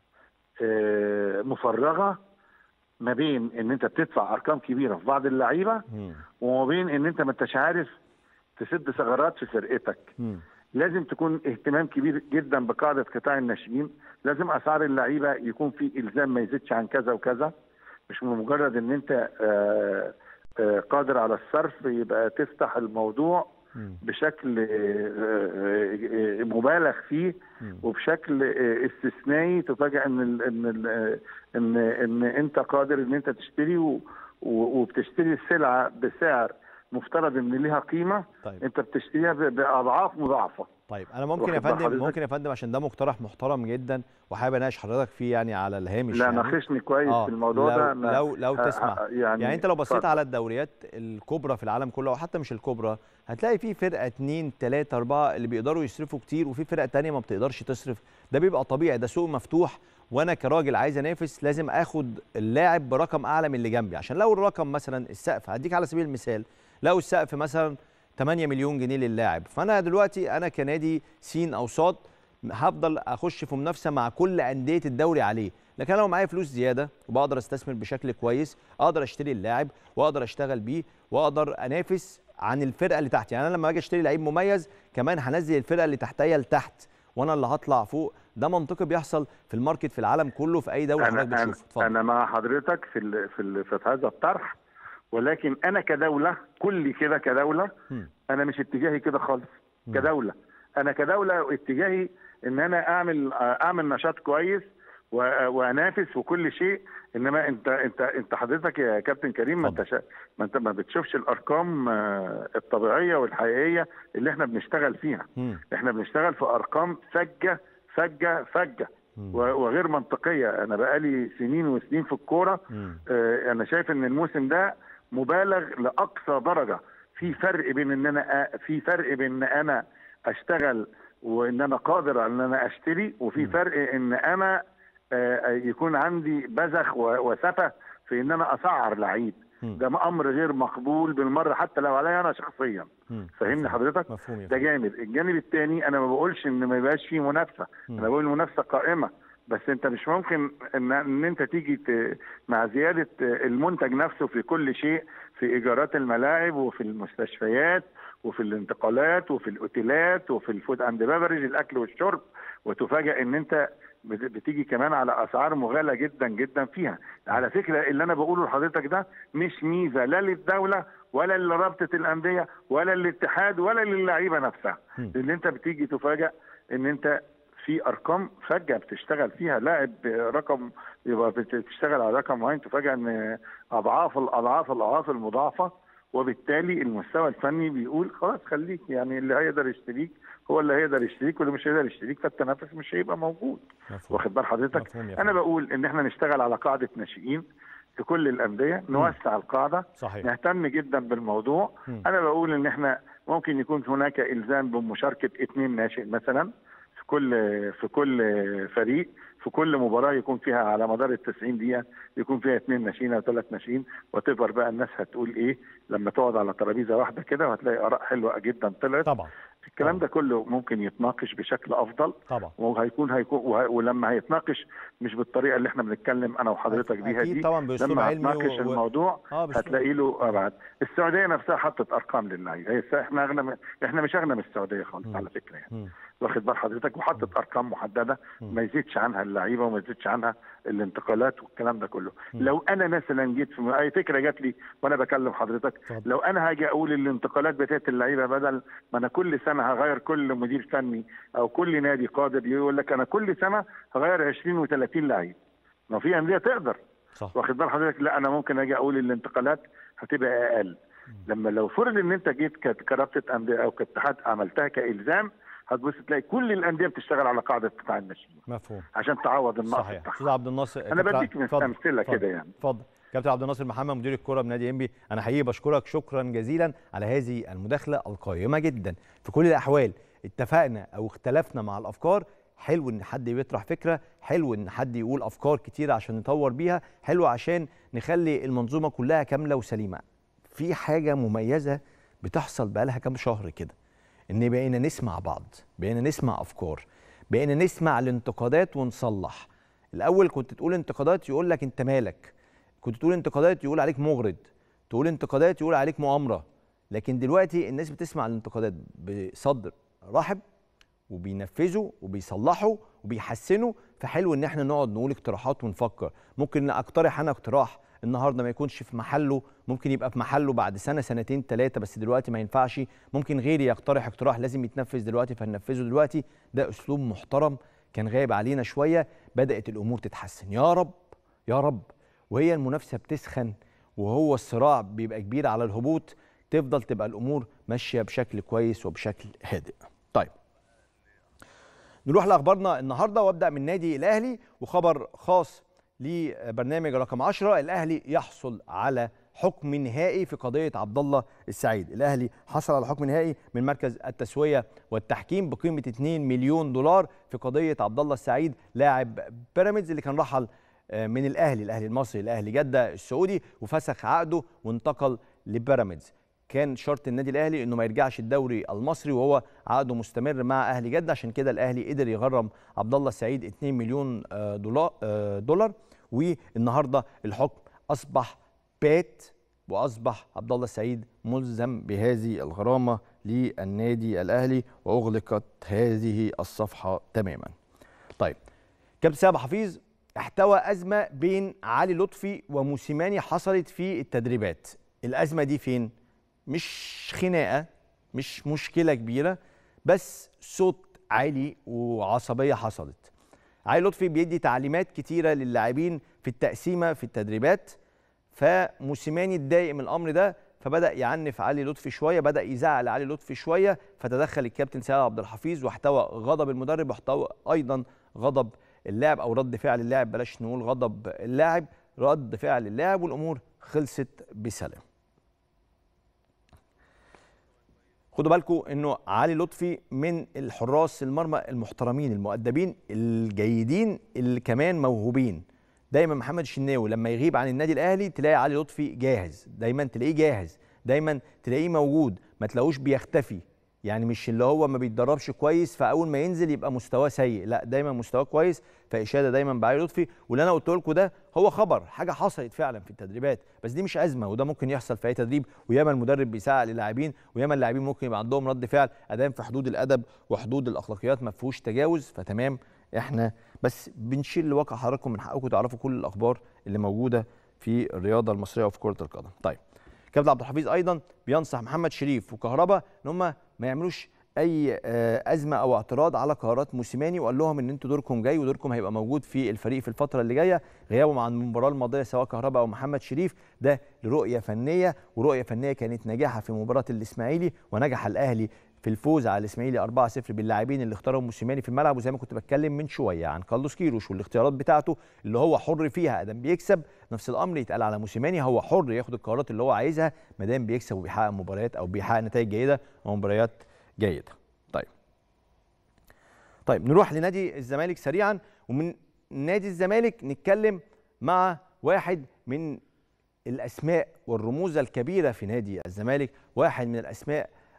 آه، مفرغه ما بين ان انت بتدفع ارقام كبيره في بعض اللعيبه مم. وما بين ان انت ما انتش عارف تسد ثغرات في فرقتك مم. لازم تكون اهتمام كبير جدا بقاعده قطاع الناشئين لازم اسعار اللعيبه يكون في الزام ما يزيدش عن كذا وكذا مش من مجرد ان انت آه، آه، قادر على الصرف يبقى تفتح الموضوع مم. بشكل آه، آه، آه، مبالغ فيه مم. وبشكل آه، استثنائي تفاجئ ان ال ان ال ان ان انت قادر ان انت تشتري و- و- وبتشتري السلعه بسعر مفترض ان ليها قيمه طيب انت بتشتريها ب- باضعاف مضاعفه طيب انا ممكن يا واخد بال فندم حضرتك؟ ممكن يا فندم عشان ده مقترح محترم جدا وحابب اناقش حضرتك فيه يعني على الهامش لا يعني. ناقشني كويس آه، في الموضوع لو ده أنا لو لو ه- تسمح ه- يعني, يعني انت لو بصيت اتفضل. على الدوريات الكبرى في العالم كله او حتى مش الكبرى هتلاقي في فرقه اتنين تلاته اربعه اللي بيقدروا يصرفوا كتير وفي فرقه تانية ما بتقدرش تصرف ده بيبقى طبيعي ده سوق مفتوح وانا كراجل عايز انافس لازم اخد اللاعب برقم اعلى من اللي جنبي عشان لو الرقم مثلا السقف هديك على سبيل المثال لو السقف مثلا 8 مليون جنيه للاعب فانا دلوقتي انا كنادي سين او صاد هفضل اخش في منافسه مع كل انديه الدوري عليه لكن لو معايا فلوس زياده وبقدر استثمر بشكل كويس اقدر اشتري اللاعب واقدر اشتغل بيه واقدر انافس عن الفرقه اللي تحت يعني انا لما اجي اشتري لعيب مميز كمان هنزل الفرقه اللي تحتيا لتحت وانا اللي هطلع فوق ده منطقي بيحصل في الماركت في العالم كله في اي دوله انا حضرتك انا, بتشوفه اتفضل أنا مع حضرتك في ال في ال في هذا الطرح ولكن انا كدوله كل كده كدوله مم. انا مش اتجاهي كده خالص مم. كدوله انا كدوله اتجاهي ان انا اعمل اعمل نشاط كويس و- وانافس وكل شيء انما انت انت انت حضرتك يا كابتن كريم ما انت شا- ما انت ما بتشوفش الارقام آه، الطبيعيه والحقيقيه اللي احنا بنشتغل فيها مم. احنا بنشتغل في ارقام فجه فجه فجه مم. و- وغير منطقيه انا بقالي سنين وسنين في الكوره مم. آه، انا شايف ان الموسم ده مبالغ لاقصى درجه في فرق بين ان انا أ- في فرق بين ان انا اشتغل وان انا قادر على ان انا اشتري وفي فرق ان انا آه، يكون عندي بذخ و- وسفه في ان انا اسعر لعيب مم. ده امر غير مقبول بالمره حتى لو عليا انا شخصيا مم. فاهمني مفهوم. حضرتك مفهوم يا ده فندم. جانب الجانب الثاني انا ما بقولش ان ما يبقاش فيه منافسه مم. انا بقول المنافسه قائمه بس انت مش ممكن ان ان انت تيجي ت... مع زياده المنتج نفسه في كل شيء في ايجارات الملاعب وفي المستشفيات وفي الانتقالات وفي الاوتيلات وفي الفود اند بيفرج الاكل والشرب وتفاجئ ان انت بت- بتيجي كمان على اسعار مغالى جدا جدا فيها على فكره اللي انا بقوله لحضرتك ده مش ميزه لا للدوله ولا لرابطه الانديه ولا للاتحاد ولا للعيبه نفسها مم. لان انت بتيجي تفاجئ ان انت في ارقام فجاه بتشتغل فيها لاعب رقم يبقى بتشتغل على رقم معين تفاجئ ان اضعاف الاضعاف الاضعاف المضاعفه وبالتالي المستوى الفني بيقول خلاص خليك يعني اللي هيقدر يشتريك هو اللي هيقدر يشتريك واللي مش هيقدر يشتريك فالتنافس مش هيبقى موجود مفهوم. واخد بال حضرتك مفهوم يا انا فندم. بقول ان احنا نشتغل على قاعده ناشئين في كل الانديه نوسع القاعده صحيح نهتم جدا بالموضوع مم. انا بقول ان احنا ممكن يكون هناك الزام بمشاركه اثنين ناشئ مثلا في كل في كل فريق في كل مباراه يكون فيها على مدار ال 90 دقيقه يكون فيها اثنين ناشئين او ثلاث ناشئين وتفر بقى الناس هتقول ايه لما تقعد على ترابيزه واحده كده وهتلاقي اراء حلوه جدا طلعت طبعا الكلام ده كله ممكن يتناقش بشكل افضل طبعا وهيكون هيكون وه- ولما هيتناقش مش بالطريقه اللي احنا بنتكلم انا وحضرتك بيها اكيد دي طبعا باسلوب لما علمي هتناقش و... و... الموضوع اه باسلوب هتلاقي له ابعاد السعوديه نفسها حطت ارقام للعيبه هي الس- احنا اغنى من- احنا مش اغنى من السعوديه خالص مم. على فكره يعني مم. واخد بال حضرتك وحطت ارقام محدده مم. ما يزيدش عنها اللعيبه وما يزيدش عنها الانتقالات والكلام ده كله مم. لو انا مثلا جيت في اي فكره جات لي وانا بكلم حضرتك اتفضل. لو انا هاجي اقول الانتقالات بتاعت اللعيبه بدل ما انا كل سنه هغير كل مدير فني او كل نادي قادر يقول لك انا كل سنه هغير 20 و30 لعيب ما في انديه تقدر صح واخد بال حضرتك لا انا ممكن اجي اقول الانتقالات هتبقى اقل لما لو فرض ان انت جيت كت- كرابطه انديه او كاتحاد عملتها كالزام هتبص تلاقي كل الانديه بتشتغل على قاعده قطاع الناشئين مفهوم عشان تعوض النقص صحيح بتاعها استاذ عبد الناصر انا كابتن ع- بديك من اتفضل، امثله اتفضل. كده يعني اتفضل كابتن عبد الناصر محمد مدير الكره بنادي انبي انا حقيقي بشكرك شكرا جزيلا على هذه المداخله القيمه جدا في كل الاحوال اتفقنا او اختلفنا مع الافكار حلو ان حد بيطرح فكره حلو ان حد يقول افكار كتيره عشان نطور بيها حلو عشان نخلي المنظومه كلها كامله وسليمه في حاجه مميزه بتحصل بقالها كام شهر كده ان بقينا نسمع بعض بقينا نسمع افكار بقينا نسمع الانتقادات ونصلح الاول كنت تقول انتقادات يقول لك انت مالك كنت تقول انتقادات يقول عليك مغرض تقول انتقادات يقول عليك مؤامره لكن دلوقتي الناس بتسمع الانتقادات بصدر رحب وبينفذوا وبيصلحوا وبيحسنوا فحلو ان احنا نقعد نقول اقتراحات ونفكر ممكن اقترح انا اقتراح النهارده ما يكونش في محله ممكن يبقى في محله بعد سنه سنتين ثلاثه بس دلوقتي ما ينفعش ممكن غيري يقترح اقتراح لازم يتنفذ دلوقتي فننفذه دلوقتي ده اسلوب محترم كان غايب علينا شويه بدات الامور تتحسن يا رب يا رب وهي المنافسه بتسخن وهو الصراع بيبقى كبير على الهبوط تفضل تبقى الامور ماشيه بشكل كويس وبشكل هادئ طيب نروح لاخبارنا النهارده وابدا من نادي الاهلي وخبر خاص لبرنامج رقم 10 الاهلي يحصل على حكم نهائي في قضيه عبد الله السعيد الاهلي حصل على حكم نهائي من مركز التسويه والتحكيم بقيمه 2 مليون دولار في قضيه عبد الله السعيد لاعب بيراميدز اللي كان رحل آه، من الاهلي الاهلي المصري الاهلي جده السعودي وفسخ عقده وانتقل لبيراميدز كان شرط النادي الاهلي انه ما يرجعش الدوري المصري وهو عقده مستمر مع اهلي جده عشان كده الاهلي قدر يغرم عبد الله السعيد 2 مليون آه، دولار آه، دولار والنهارده الحكم اصبح بات واصبح عبد الله السعيد ملزم بهذه الغرامه للنادي الاهلي واغلقت هذه الصفحه تماما. طيب كابتن سامح حفيظ احتوى ازمه بين علي لطفي وموسيماني حصلت في التدريبات. الازمه دي فين؟ مش خناقه مش مشكله كبيره بس صوت عالي وعصبيه حصلت. علي لطفي بيدي تعليمات كتيره للاعبين في التقسيمه في التدريبات فموسيماني اتضايق من الامر ده فبدا يعنف علي لطفي شويه بدا يزعل علي لطفي شويه فتدخل الكابتن سيد عبد الحفيظ واحتوى غضب المدرب واحتوى ايضا غضب اللاعب او رد فعل اللاعب بلاش نقول غضب اللاعب رد فعل اللاعب والامور خلصت بسلام خدوا بالكم انه علي لطفي من الحراس المرمى المحترمين المؤدبين الجيدين اللي كمان موهوبين دايما محمد الشناوي لما يغيب عن النادي الاهلي تلاقي علي لطفي جاهز دايما تلاقيه جاهز دايما تلاقيه موجود ما تلاقوش بيختفي يعني مش اللي هو ما بيتدربش كويس فاول ما ينزل يبقى مستواه سيء لا دايما مستواه كويس فاشاده دايما بعلي لطفي واللي انا قلت لكم ده هو خبر حاجه حصلت فعلا في التدريبات بس دي مش ازمه وده ممكن يحصل في اي تدريب وياما المدرب بيساعد للاعبين وياما اللاعبين ممكن يبقى عندهم رد فعل ادام في حدود الادب وحدود الاخلاقيات ما فيهوش تجاوز فتمام احنا بس بنشيل لواقع حضراتكم من حقكم تعرفوا كل الاخبار اللي موجوده في الرياضه المصريه وفي كره القدم طيب كابتن عبد الحفيظ ايضا بينصح محمد شريف وكهربا ان هم ما يعملوش اي آه، ازمه او اعتراض على قرارات موسيماني وقال لهم ان انتوا دوركم جاي ودوركم هيبقى موجود في الفريق في الفتره اللي جايه غيابهم عن المباراه الماضيه سواء كهربا او محمد شريف ده لرؤيه فنيه ورؤيه فنيه كانت ناجحه في مباراه الاسماعيلي ونجح الاهلي في الفوز على الاسماعيلي 4-0 باللاعبين اللي اختارهم موسيماني في الملعب وزي ما كنت بتكلم من شويه عن كارلوس كيروش والاختيارات بتاعته اللي هو حر فيها ادام بيكسب نفس الامر يتقال على موسيماني هو حر ياخد القرارات اللي هو عايزها ما دام بيكسب وبيحقق مباريات او بيحقق نتائج جيده ومباريات جيده. طيب. طيب نروح لنادي الزمالك سريعا ومن نادي الزمالك نتكلم مع واحد من الاسماء والرموز الكبيره في نادي الزمالك واحد من الاسماء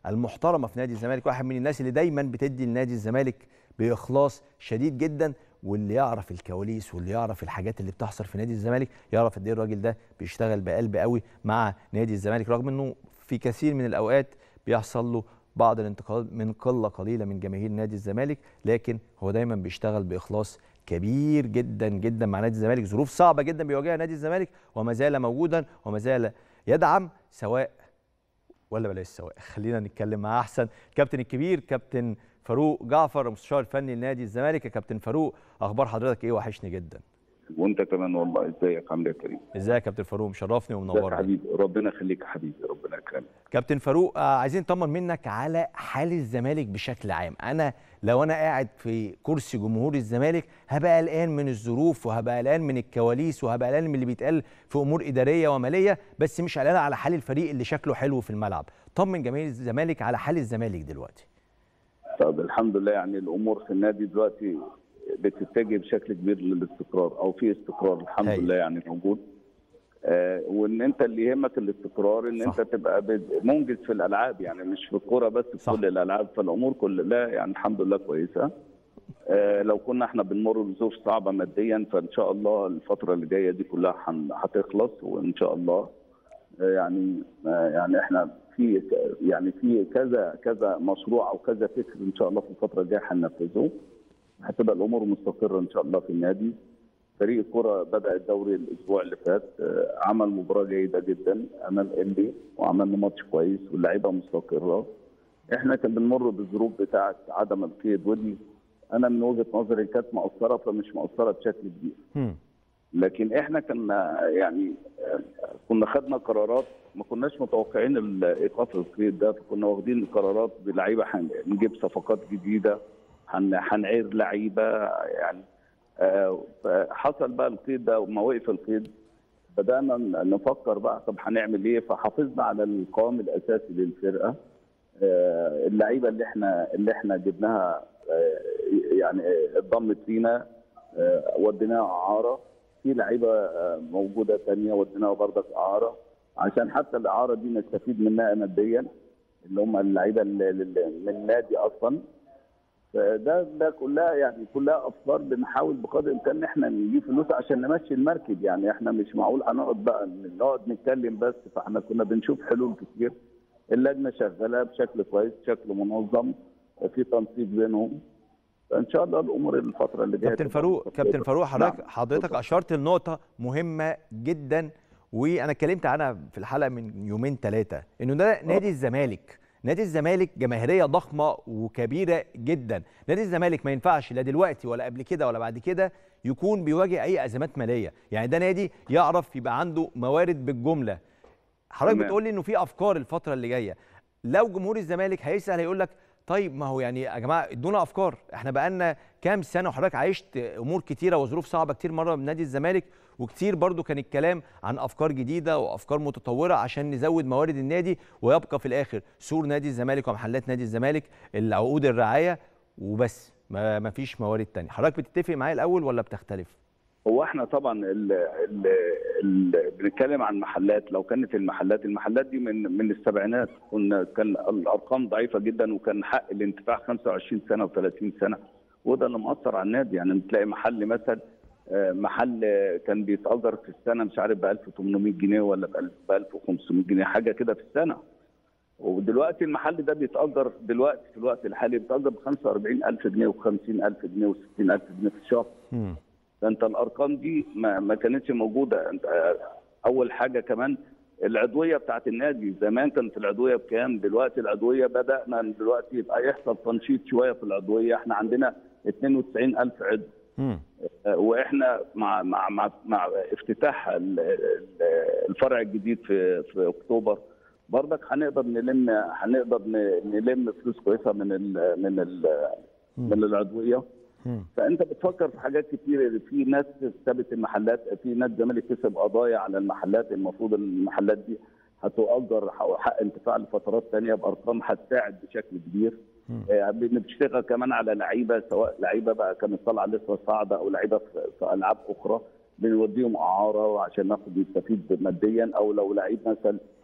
المحترمه في نادي الزمالك واحد من الناس اللي دايما بتدي لنادي الزمالك باخلاص شديد جدا واللي يعرف الكواليس واللي يعرف الحاجات اللي بتحصل في نادي الزمالك يعرف قد ايه الراجل ده بيشتغل بقلب قوي مع نادي الزمالك رغم انه في كثير من الاوقات بيحصل له بعض الانتقادات من قله قليله من جماهير نادي الزمالك لكن هو دايما بيشتغل باخلاص كبير جدا جدا مع نادي الزمالك ظروف صعبه جدا بيواجهها نادي الزمالك وما زال موجودا وما زال يدعم سواء ولا بلاش سواء خلينا نتكلم مع احسن الكابتن الكبير كابتن فاروق جعفر المستشار الفني لنادي الزمالك يا كابتن فاروق اخبار حضرتك ايه وحشني جدا وانت كمان والله ازيك عامل ايه يا كريم ازيك يا كابتن فاروق مشرفني ازيك يا ومنورني حبيبي ربنا يخليك يا حبيبي ربنا يكرمك كابتن فاروق آه، عايزين نطمن منك على حال الزمالك بشكل عام انا لو انا قاعد في كرسي جمهور الزمالك هبقى قلقان من الظروف وهبقى قلقان من الكواليس وهبقى قلقان من اللي بيتقال في امور اداريه وماليه بس مش قلقان على حال الفريق اللي شكله حلو في الملعب طمن جماهير الزمالك على حال الزمالك دلوقتي طب الحمد لله يعني الامور في النادي دلوقتي بتتجه بشكل كبير للاستقرار او في استقرار الحمد هايل. لله يعني موجود آه وان انت اللي يهمك الاستقرار ان صح. انت تبقى بد- منجز في الالعاب يعني مش في الكوره بس في صح. كل الالعاب فالامور كلها يعني الحمد لله كويسه آه لو كنا احنا بنمر بظروف صعبه ماديا فان شاء الله الفتره اللي جايه دي كلها هن- هتخلص وان شاء الله آه يعني آه يعني احنا في ك- يعني في كذا كذا مشروع او كذا فكر ان شاء الله في الفتره الجايه هننفذه هتبقى الامور مستقره ان شاء الله في النادي فريق الكره بدا الدوري الاسبوع اللي فات آه، عمل مباراه جيده جدا امام انبي وعملنا ماتش كويس واللعيبه مستقره احنا كان بنمر بالظروف بتاعه عدم القيد ودي انا من وجهه نظري كانت مقصره فمش مقصره بشكل كبير هم. لكن احنا كنا يعني آه، كنا خدنا قرارات ما كناش متوقعين ال- ايقاف القيد ده فكنا واخدين قرارات بلعيبه هنجيب صفقات جديده هن- هنعير لعيبه يعني آه، فحصل بقى القيد ده وما وقف القيد بدانا ن- نفكر بقى طب هنعمل ايه فحافظنا على القوام الاساسي للفرقه آه، اللعيبه اللي احنا اللي احنا جبناها آه، يعني آه، اتضمت فينا آه، وديناها اعاره في لعيبه آه، موجوده ثانيه وديناها بردك اعاره عشان حتى الاعاره دي نستفيد منها ماديا اللي هم اللعيبه اللي- اللي من النادي اصلا فده ده كلها يعني كلها افكار بنحاول بقدر الامكان ان احنا نجيب فلوس عشان نمشي المركب يعني احنا مش معقول هنقعد بقى نقعد نتكلم بس فاحنا كنا بنشوف حلول كتير اللجنه شغاله بشكل كويس بشكل منظم في تنسيق بينهم فان شاء الله الامور الفتره اللي جايه كابتن تبقى فاروق مستقرة. كابتن فاروق حضرتك نعم. حضرتك اشرت لنقطه مهمه جدا وانا اتكلمت عنها في الحلقه من يومين ثلاثه انه ده نادي الزمالك نادي الزمالك جماهيريه ضخمه وكبيره جدا نادي الزمالك ما ينفعش لا دلوقتي ولا قبل كده ولا بعد كده يكون بيواجه اي ازمات ماليه يعني ده نادي يعرف يبقى عنده موارد بالجمله حضرتك تمام. بتقول لي انه في افكار الفتره اللي جايه لو جمهور الزمالك هيسال هيقول لك طيب ما هو يعني يا جماعه ادونا افكار احنا بقالنا كام سنه وحضرتك عشت امور كتيره وظروف صعبه كتير مره من نادي الزمالك وكتير برضو كان الكلام عن افكار جديده وافكار متطوره عشان نزود موارد النادي ويبقى في الاخر سور نادي الزمالك ومحلات نادي الزمالك العقود الرعايه وبس ما ما فيش موارد تانية حضرتك بتتفق معايا الاول ولا بتختلف هو احنا طبعا ال ال ال بنتكلم عن محلات لو كانت المحلات المحلات دي من من السبعينات كنا كان الارقام ضعيفه جدا وكان حق الانتفاع 25 سنه و30 سنه وده اللي مأثر على النادي يعني بتلاقي محل مثلا آه، محل كان بيتأجر في السنه مش عارف ب 1800 جنيه ولا ب 1500 جنيه حاجه كده في السنه ودلوقتي المحل ده بيتأجر دلوقتي في الوقت الحالي بيتأجر ب 45000 جنيه و 50000 جنيه و 60000 جنيه في الشهر مم. ده انت الارقام دي ما, ما كانتش موجوده انت آه، اول حاجه كمان العضويه بتاعت النادي زمان كانت العضويه بكام دلوقتي العضويه بدانا دلوقتي يبقى يحصل تنشيط شويه في العضويه احنا عندنا 92000 عضو مم. آه، واحنا مع مع مع, مع افتتاح ال- ال- الفرع الجديد في في اكتوبر برضك هنقدر نلم هنقدر ن- نلم فلوس كويسه من ال من ال من العضويه مم. فانت بتفكر في حاجات كتير في ناس سابت المحلات في ناس زمالك كسب قضايا على المحلات المفروض المحلات دي هتؤجر حق انتفاع لفترات ثانيه بارقام هتساعد بشكل كبير آه، بنشتغل كمان على لعيبه سواء لعيبه بقى كانت طالعه لسه صاعده او لعيبه في في العاب اخرى بنوديهم اعاره عشان ناخد نستفيد ماديا او لو لعيب مثلا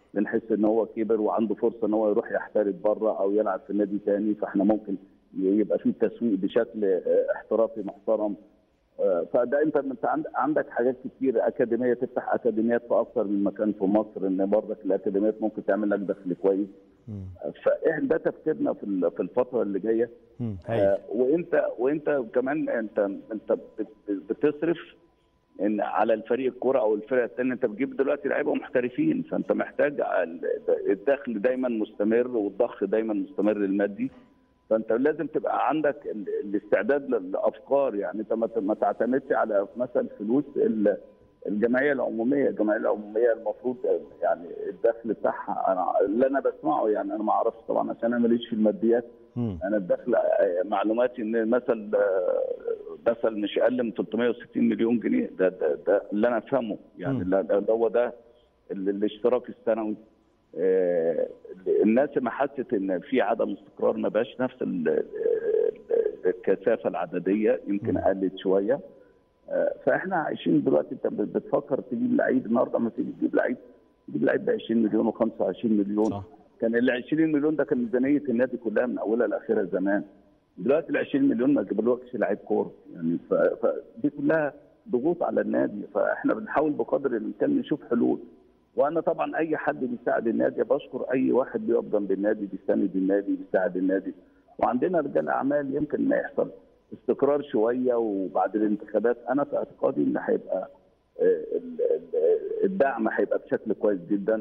بنحس ان هو كبر وعنده فرصه ان هو يروح يحترف بره او يلعب في نادي تاني فاحنا ممكن يبقى في تسويق بشكل آه، احترافي محترم آه، فده انت انت عند- عندك حاجات كتير اكاديميه تفتح اكاديميات في اكثر من مكان في مصر ان برضك الاكاديميات ممكن تعمل لك دخل كويس مم. فاحنا ده تفكيرنا في ال- في الفتره اللي جايه مم. هايل. آه، وانت وانت كمان انت انت بت- بتصرف ان على الفريق الكوره او الفرق الثانيه انت بتجيب دلوقتي لعيبه محترفين فانت محتاج ال- الدخل دايما مستمر والضخ دايما مستمر المادي فانت لازم تبقى عندك ال- الاستعداد للافكار يعني انت ما ت- ما تعتمدش على مثلا فلوس ال- الجمعيه العموميه، الجمعيه العموميه المفروض يعني الدخل بتاعها انا اللي انا بسمعه يعني انا ما اعرفش طبعا عشان انا ماليش في الماديات مم. انا الدخل آه، معلوماتي ان مثل آه، مثل مش اقل من 360 مليون جنيه ده ده, ده اللي انا افهمه يعني مم. اللي اللي هو ده ال- الاشتراك السنوي آه، الناس ما حست ان في عدم استقرار ما بقاش نفس ال- ال- الكثافه العدديه يمكن مم. قلت شويه آه، فاحنا عايشين دلوقتي انت بتفكر تجيب لعيب النهارده ما تيجي تجيب لعيب تجيب لعيب ب 20 مليون و25 مليون صح كان ال 20 مليون ده كان ميزانيه النادي كلها من اولها لاخرها زمان دلوقتي ال 20 مليون ما تجيبلكش لعيب كوره يعني ف- فدي كلها ضغوط على النادي فاحنا بنحاول بقدر الامكان نشوف حلول وانا طبعا اي حد بيساعد النادي بشكر اي واحد بيقف جنب النادي بيستند النادي بيساعد النادي وعندنا رجال اعمال يمكن ما يحصل استقرار شويه وبعد الانتخابات انا في اعتقادي ان هيبقى آه، ال- ال- الدعم هيبقى بشكل كويس جدا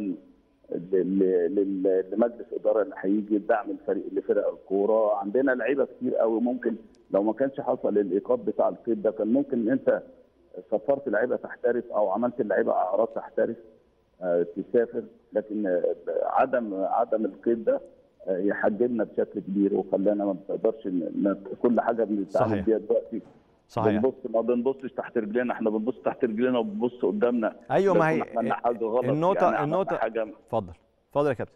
لل- لل- لمجلس اداره اللي هيجي الدعم الفريق لفرق الكوره عندنا لعيبه كتير قوي ممكن لو ما كانش حصل الايقاف بتاع القيد ده كان ممكن ان انت سفرت لعيبه تحترف او عملت اللعيبه اعراض تحترف آه، تسافر لكن آه، عدم عدم القيد ده آه، يحجمنا بشكل كبير وخلانا ما بنقدرش ن- ن- كل حاجه بنتعامل صحيح. بيها دلوقتي صحيح بنبص ما بنبصش تحت رجلينا احنا بنبص تحت رجلينا وبنبص قدامنا ايوه ما لو كنا عملنا هي حاجه غلط النقطة- يعني عملنا النقطة- حاجه اتفضل اتفضل يا كابتن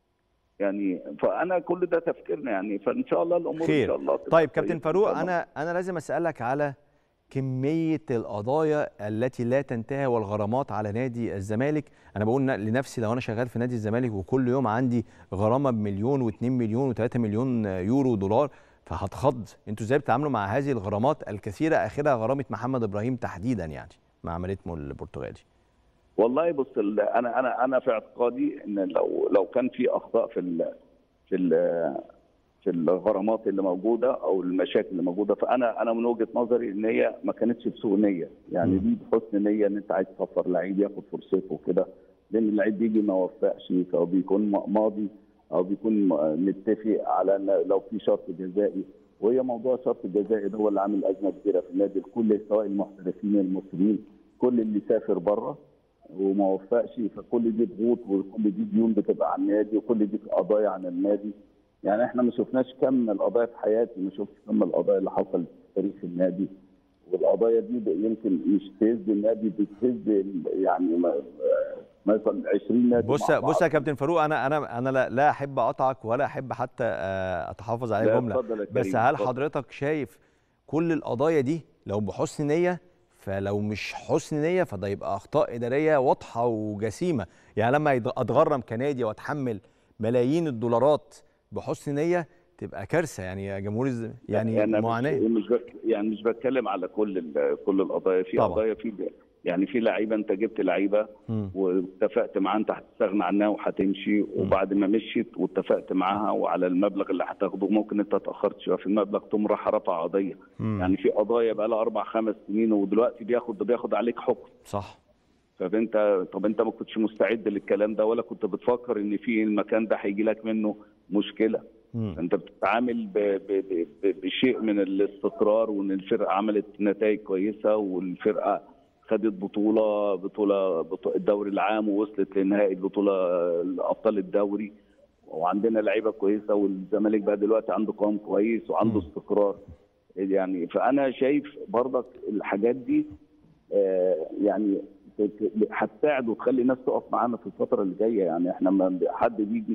يعني فانا كل ده تفكيرنا يعني فان شاء الله الامور خير. ان شاء الله تبقى طيب كابتن كويسة إن فاروق شاء الله. انا انا لازم اسالك على كميه القضايا التي لا تنتهي والغرامات على نادي الزمالك انا بقول ن- لنفسي لو انا شغال في نادي الزمالك وكل يوم عندي غرامه بمليون و2 مليون و3 مليون يورو دولار فهتخض انتوا ازاي بتتعاملوا مع هذه الغرامات الكثيره اخرها غرامه محمد ابراهيم تحديدا يعني مع مالتمو البرتغالي والله بص ال- انا انا انا في اعتقادي ان لو لو كان في اخطاء في ال في ال في الغرامات اللي موجوده او المشاكل اللي موجوده فانا انا من وجهه نظري ان هي ما كانتش بسوء نيه يعني مم. دي بحسن نيه ان انت عايز تسفر لعيب ياخد فرصته وكده لان اللعيب بيجي ما وفقش او بيكون م- ماضي او بيكون م- متفق على ان لو في شرط جزائي وهي موضوع الشرط الجزائي ده هو اللي عامل ازمه كبيره في النادي الكل سواء المحترفين المصريين كل اللي سافر بره وما وفقش فكل دي ضغوط وكل دي ديون بتبقى على النادي وكل دي قضايا عن النادي يعني احنا ما شفناش كم من القضايا في حياتي ما شفتش كم من القضايا اللي حصلت في تاريخ النادي والقضايا دي ب- يمكن مش تهز النادي بتهز ال- يعني ما- مثلا 20 نادي بص مع بعض. بص يا كابتن فاروق انا انا انا لا, لا احب اقطعك ولا احب حتى آه، اتحفظ على لا، جمله اتفضل يا بس كريم، هل اتفضل. حضرتك شايف كل القضايا دي لو بحسن نيه فلو مش حسن نيه فده يبقى اخطاء اداريه واضحه وجسيمه يعني لما يض- اتغرم كنادي واتحمل ملايين الدولارات بحسن نيه تبقى كارثه يعني يا جمهور الز... يعني أنا مش- معاناه مش بك يعني مش بتكلم على كل ال- كل القضايا في طبعا. قضايا في يعني في لعيبه انت جبت لعيبه مم. واتفقت معاها انت هتستغنى عنها وهتمشي وبعد ما مشيت واتفقت معاها وعلى المبلغ اللي هتاخده ممكن انت اتاخرت شويه في المبلغ تقوم راح رفع قضيه مم. يعني في قضايا بقى لها اربع خمس سنين ودلوقتي بياخد بياخد عليك حكم صح فانت طب انت ما كنتش مستعد للكلام ده ولا كنت بتفكر ان في المكان ده هيجي لك منه مشكله مم. انت بتتعامل ب... ب... ب... ب- بشيء من الاستقرار وان الفرقه عملت نتائج كويسه والفرقه خدت بطوله بطوله, بطولة الدوري العام ووصلت لنهائي البطوله ابطال الدوري وعندنا لعيبه كويسه والزمالك بقى دلوقتي عنده قوام كويس وعنده مم. استقرار يعني فانا شايف برضك الحاجات دي آه، يعني ت- ت- هتساعد وتخلي الناس تقف معانا في الفتره اللي جايه يعني احنا لما حد بيجي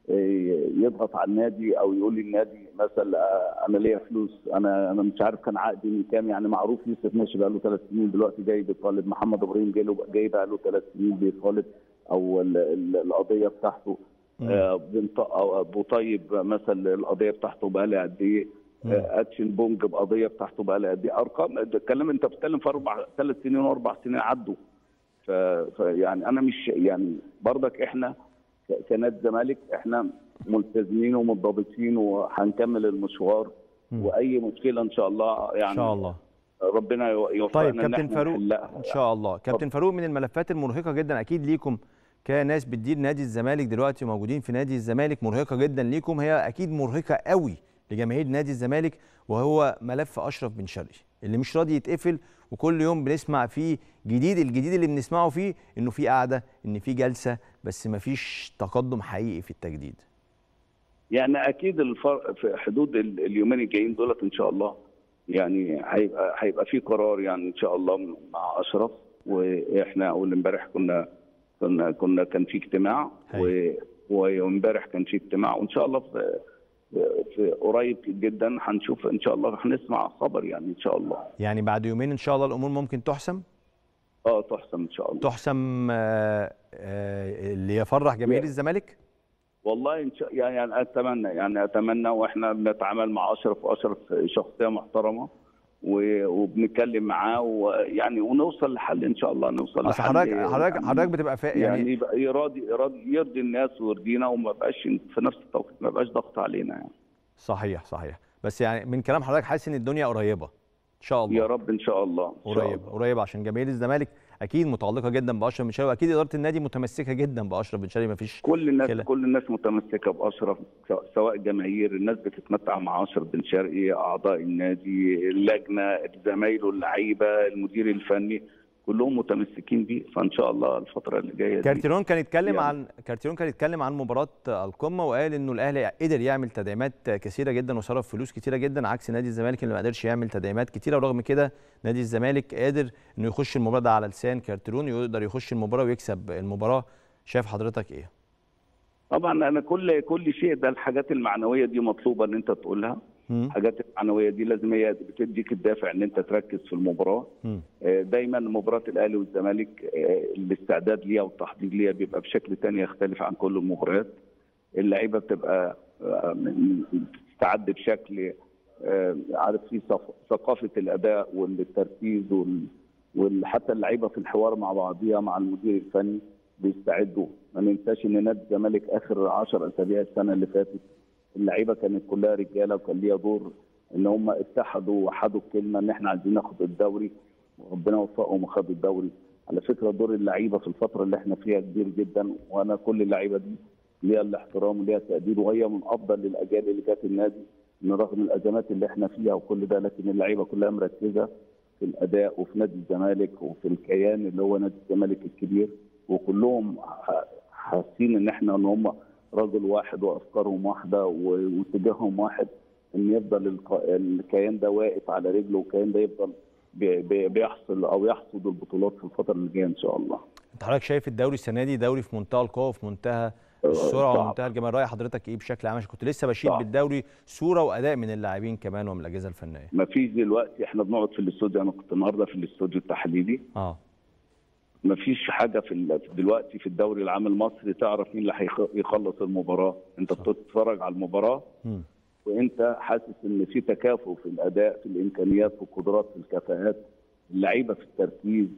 آه، يضغط على النادي او يقول للنادي مثلا آه، انا ليا فلوس انا انا مش عارف كان عقدي من كام يعني معروف يوسف ماشي بقى له ثلاث سنين دلوقتي جاي بيطالب محمد ابراهيم جاي له جاي بقى له ثلاث سنين بيطالب او ال- ال- القضيه بتاعته آه، بنط- أو ابو طيب مثلا القضيه بتاعته بقى لها قد ايه آه، اتشن بونج بقضيه بتاعته بقى لها قد ايه ارقام ده الكلام انت بتتكلم في اربع ثلاث سنين واربع سنين عدوا ف- فيعني انا مش يعني برضك احنا ك- كنادي الزمالك احنا ملتزمين ومنضبطين وهنكمل المشوار واي مشكله ان شاء الله يعني ان شاء الله ربنا يوفقنا طيب إن كابتن إحنا فاروق نحلها. ان شاء الله كابتن فاروق من الملفات المرهقه جدا اكيد ليكم كناس بتدير نادي الزمالك دلوقتي موجودين في نادي الزمالك مرهقه جدا ليكم هي اكيد مرهقه قوي لجماهير نادي الزمالك وهو ملف اشرف بن شرقي اللي مش راضي يتقفل وكل يوم بنسمع فيه جديد الجديد اللي بنسمعه فيه انه في قعده ان في جلسه بس مفيش تقدم حقيقي في التجديد يعني اكيد الفرق في حدود ال- اليومين الجايين دولت ان شاء الله يعني هيبقى هيبقى في قرار يعني ان شاء الله مع اشرف واحنا اول امبارح كنا كنا كنا كان في اجتماع و- وامبارح كان في اجتماع وان شاء الله في في قريب جدا هنشوف ان شاء الله هنسمع خبر يعني ان شاء الله يعني بعد يومين ان شاء الله الامور ممكن تحسم اه تحسم ان شاء الله تحسم آه، آه، اللي يفرح جماهير الزمالك والله ان شاء يعني أنا اتمنى يعني اتمنى واحنا بنتعامل مع اشرف واشرف شخصيه محترمه و- وبنتكلم معاه ويعني ونوصل لحل ان شاء الله نوصل اصل لحل حضرتك حضرتك حضرتك بتبقى فا يعني, يعني يعني يبقى يراضي يراضي يرضي الناس ويرضينا وما بقاش في نفس التوقيت ما بقاش ضغط علينا يعني صحيح صحيح بس يعني من كلام حضرتك حاسس ان الدنيا قريبه ان شاء الله يا رب ان شاء الله إن شاء قريب قريب عشان جماهير الزمالك اكيد متعلقه جدا باشرف بن شرقي واكيد اداره النادي متمسكه جدا باشرف بن شرقي مفيش كل الناس كده. كل الناس متمسكه باشرف سواء- سواء جماهير الناس بتتمتع مع اشرف بن شرقي اعضاء النادي اللجنه زمايله اللعيبه المدير الفني كلهم متمسكين بيه فان شاء الله الفتره اللي جايه دي كارتيرون كان يتكلم يعني- عن كارتيرون كان يتكلم عن مباراه القمه وقال انه الاهلي قدر يعمل تدعيمات كثيره جدا وصرف فلوس كثيره جدا عكس نادي الزمالك اللي ما قدرش يعمل تدعيمات كثيره ورغم كده نادي الزمالك قادر انه يخش المباراه ده على لسان كارتيرون يقدر يخش المباراه ويكسب المباراه شايف حضرتك ايه طبعا انا كل كل شيء ده الحاجات المعنويه دي مطلوبه ان انت تقولها مم. الحاجات المعنويه دي لازم هي بتديك الدافع ان انت تركز في المباراه مم. آه، دايما مباراه الاهلي والزمالك آه، الاستعداد ليها والتحضير ليها بيبقى بشكل تاني يختلف عن كل المباريات اللعيبه بتبقى آه، من- بتستعد بشكل آه، عارف في ثق- ثقافه الاداء والتركيز وال- وحتى اللعيبه في الحوار مع بعضيها مع المدير الفني بيستعدوا ما ننساش ان نادي الزمالك اخر 10 اسابيع السنه اللي فاتت اللعيبه كانت كلها رجاله وكان ليها دور ان هم اتحدوا ووحدوا الكلمه ان احنا عايزين ناخد الدوري وربنا وفقهم وخدوا الدوري على فكره دور اللعيبه في الفتره اللي احنا فيها كبير جدا وانا كل اللعيبه دي ليها الاحترام وليها تقدير وهي من افضل الاجيال اللي جت النادي من رغم الازمات اللي احنا فيها وكل ده لكن اللعيبه كلها مركزه في الاداء وفي نادي الزمالك وفي الكيان اللي هو نادي الزمالك الكبير وكلهم ح- حاسين ان احنا ان هم رجل واحد وافكارهم واحده و- واتجاههم واحد ان يفضل الق- الكيان ده واقف على رجله والكيان ده يفضل بي- بي- بيحصل او يحصد البطولات في الفتره اللي جايه ان شاء الله. انت حضرتك شايف الدوري السنه دي دوري في منتهى القوه وفي منتهى السرعه صعب. ومنتهى الجمال راي حضرتك ايه بشكل عام عشان كنت لسه بشيد صعب. بالدوري صوره واداء من اللاعبين كمان ومن الاجهزه الفنيه ما فيش دلوقتي احنا بنقعد في الاستوديو انا كنت النهارده في الاستوديو التحليلي اه ما فيش حاجه في ال- دلوقتي في الدوري العام المصري تعرف مين اللي هيخ- هيخلص المباراه انت بتتفرج على المباراه مم. وانت حاسس ان في تكافؤ في الاداء في الامكانيات في القدرات في الكفاءات اللعيبه في التركيز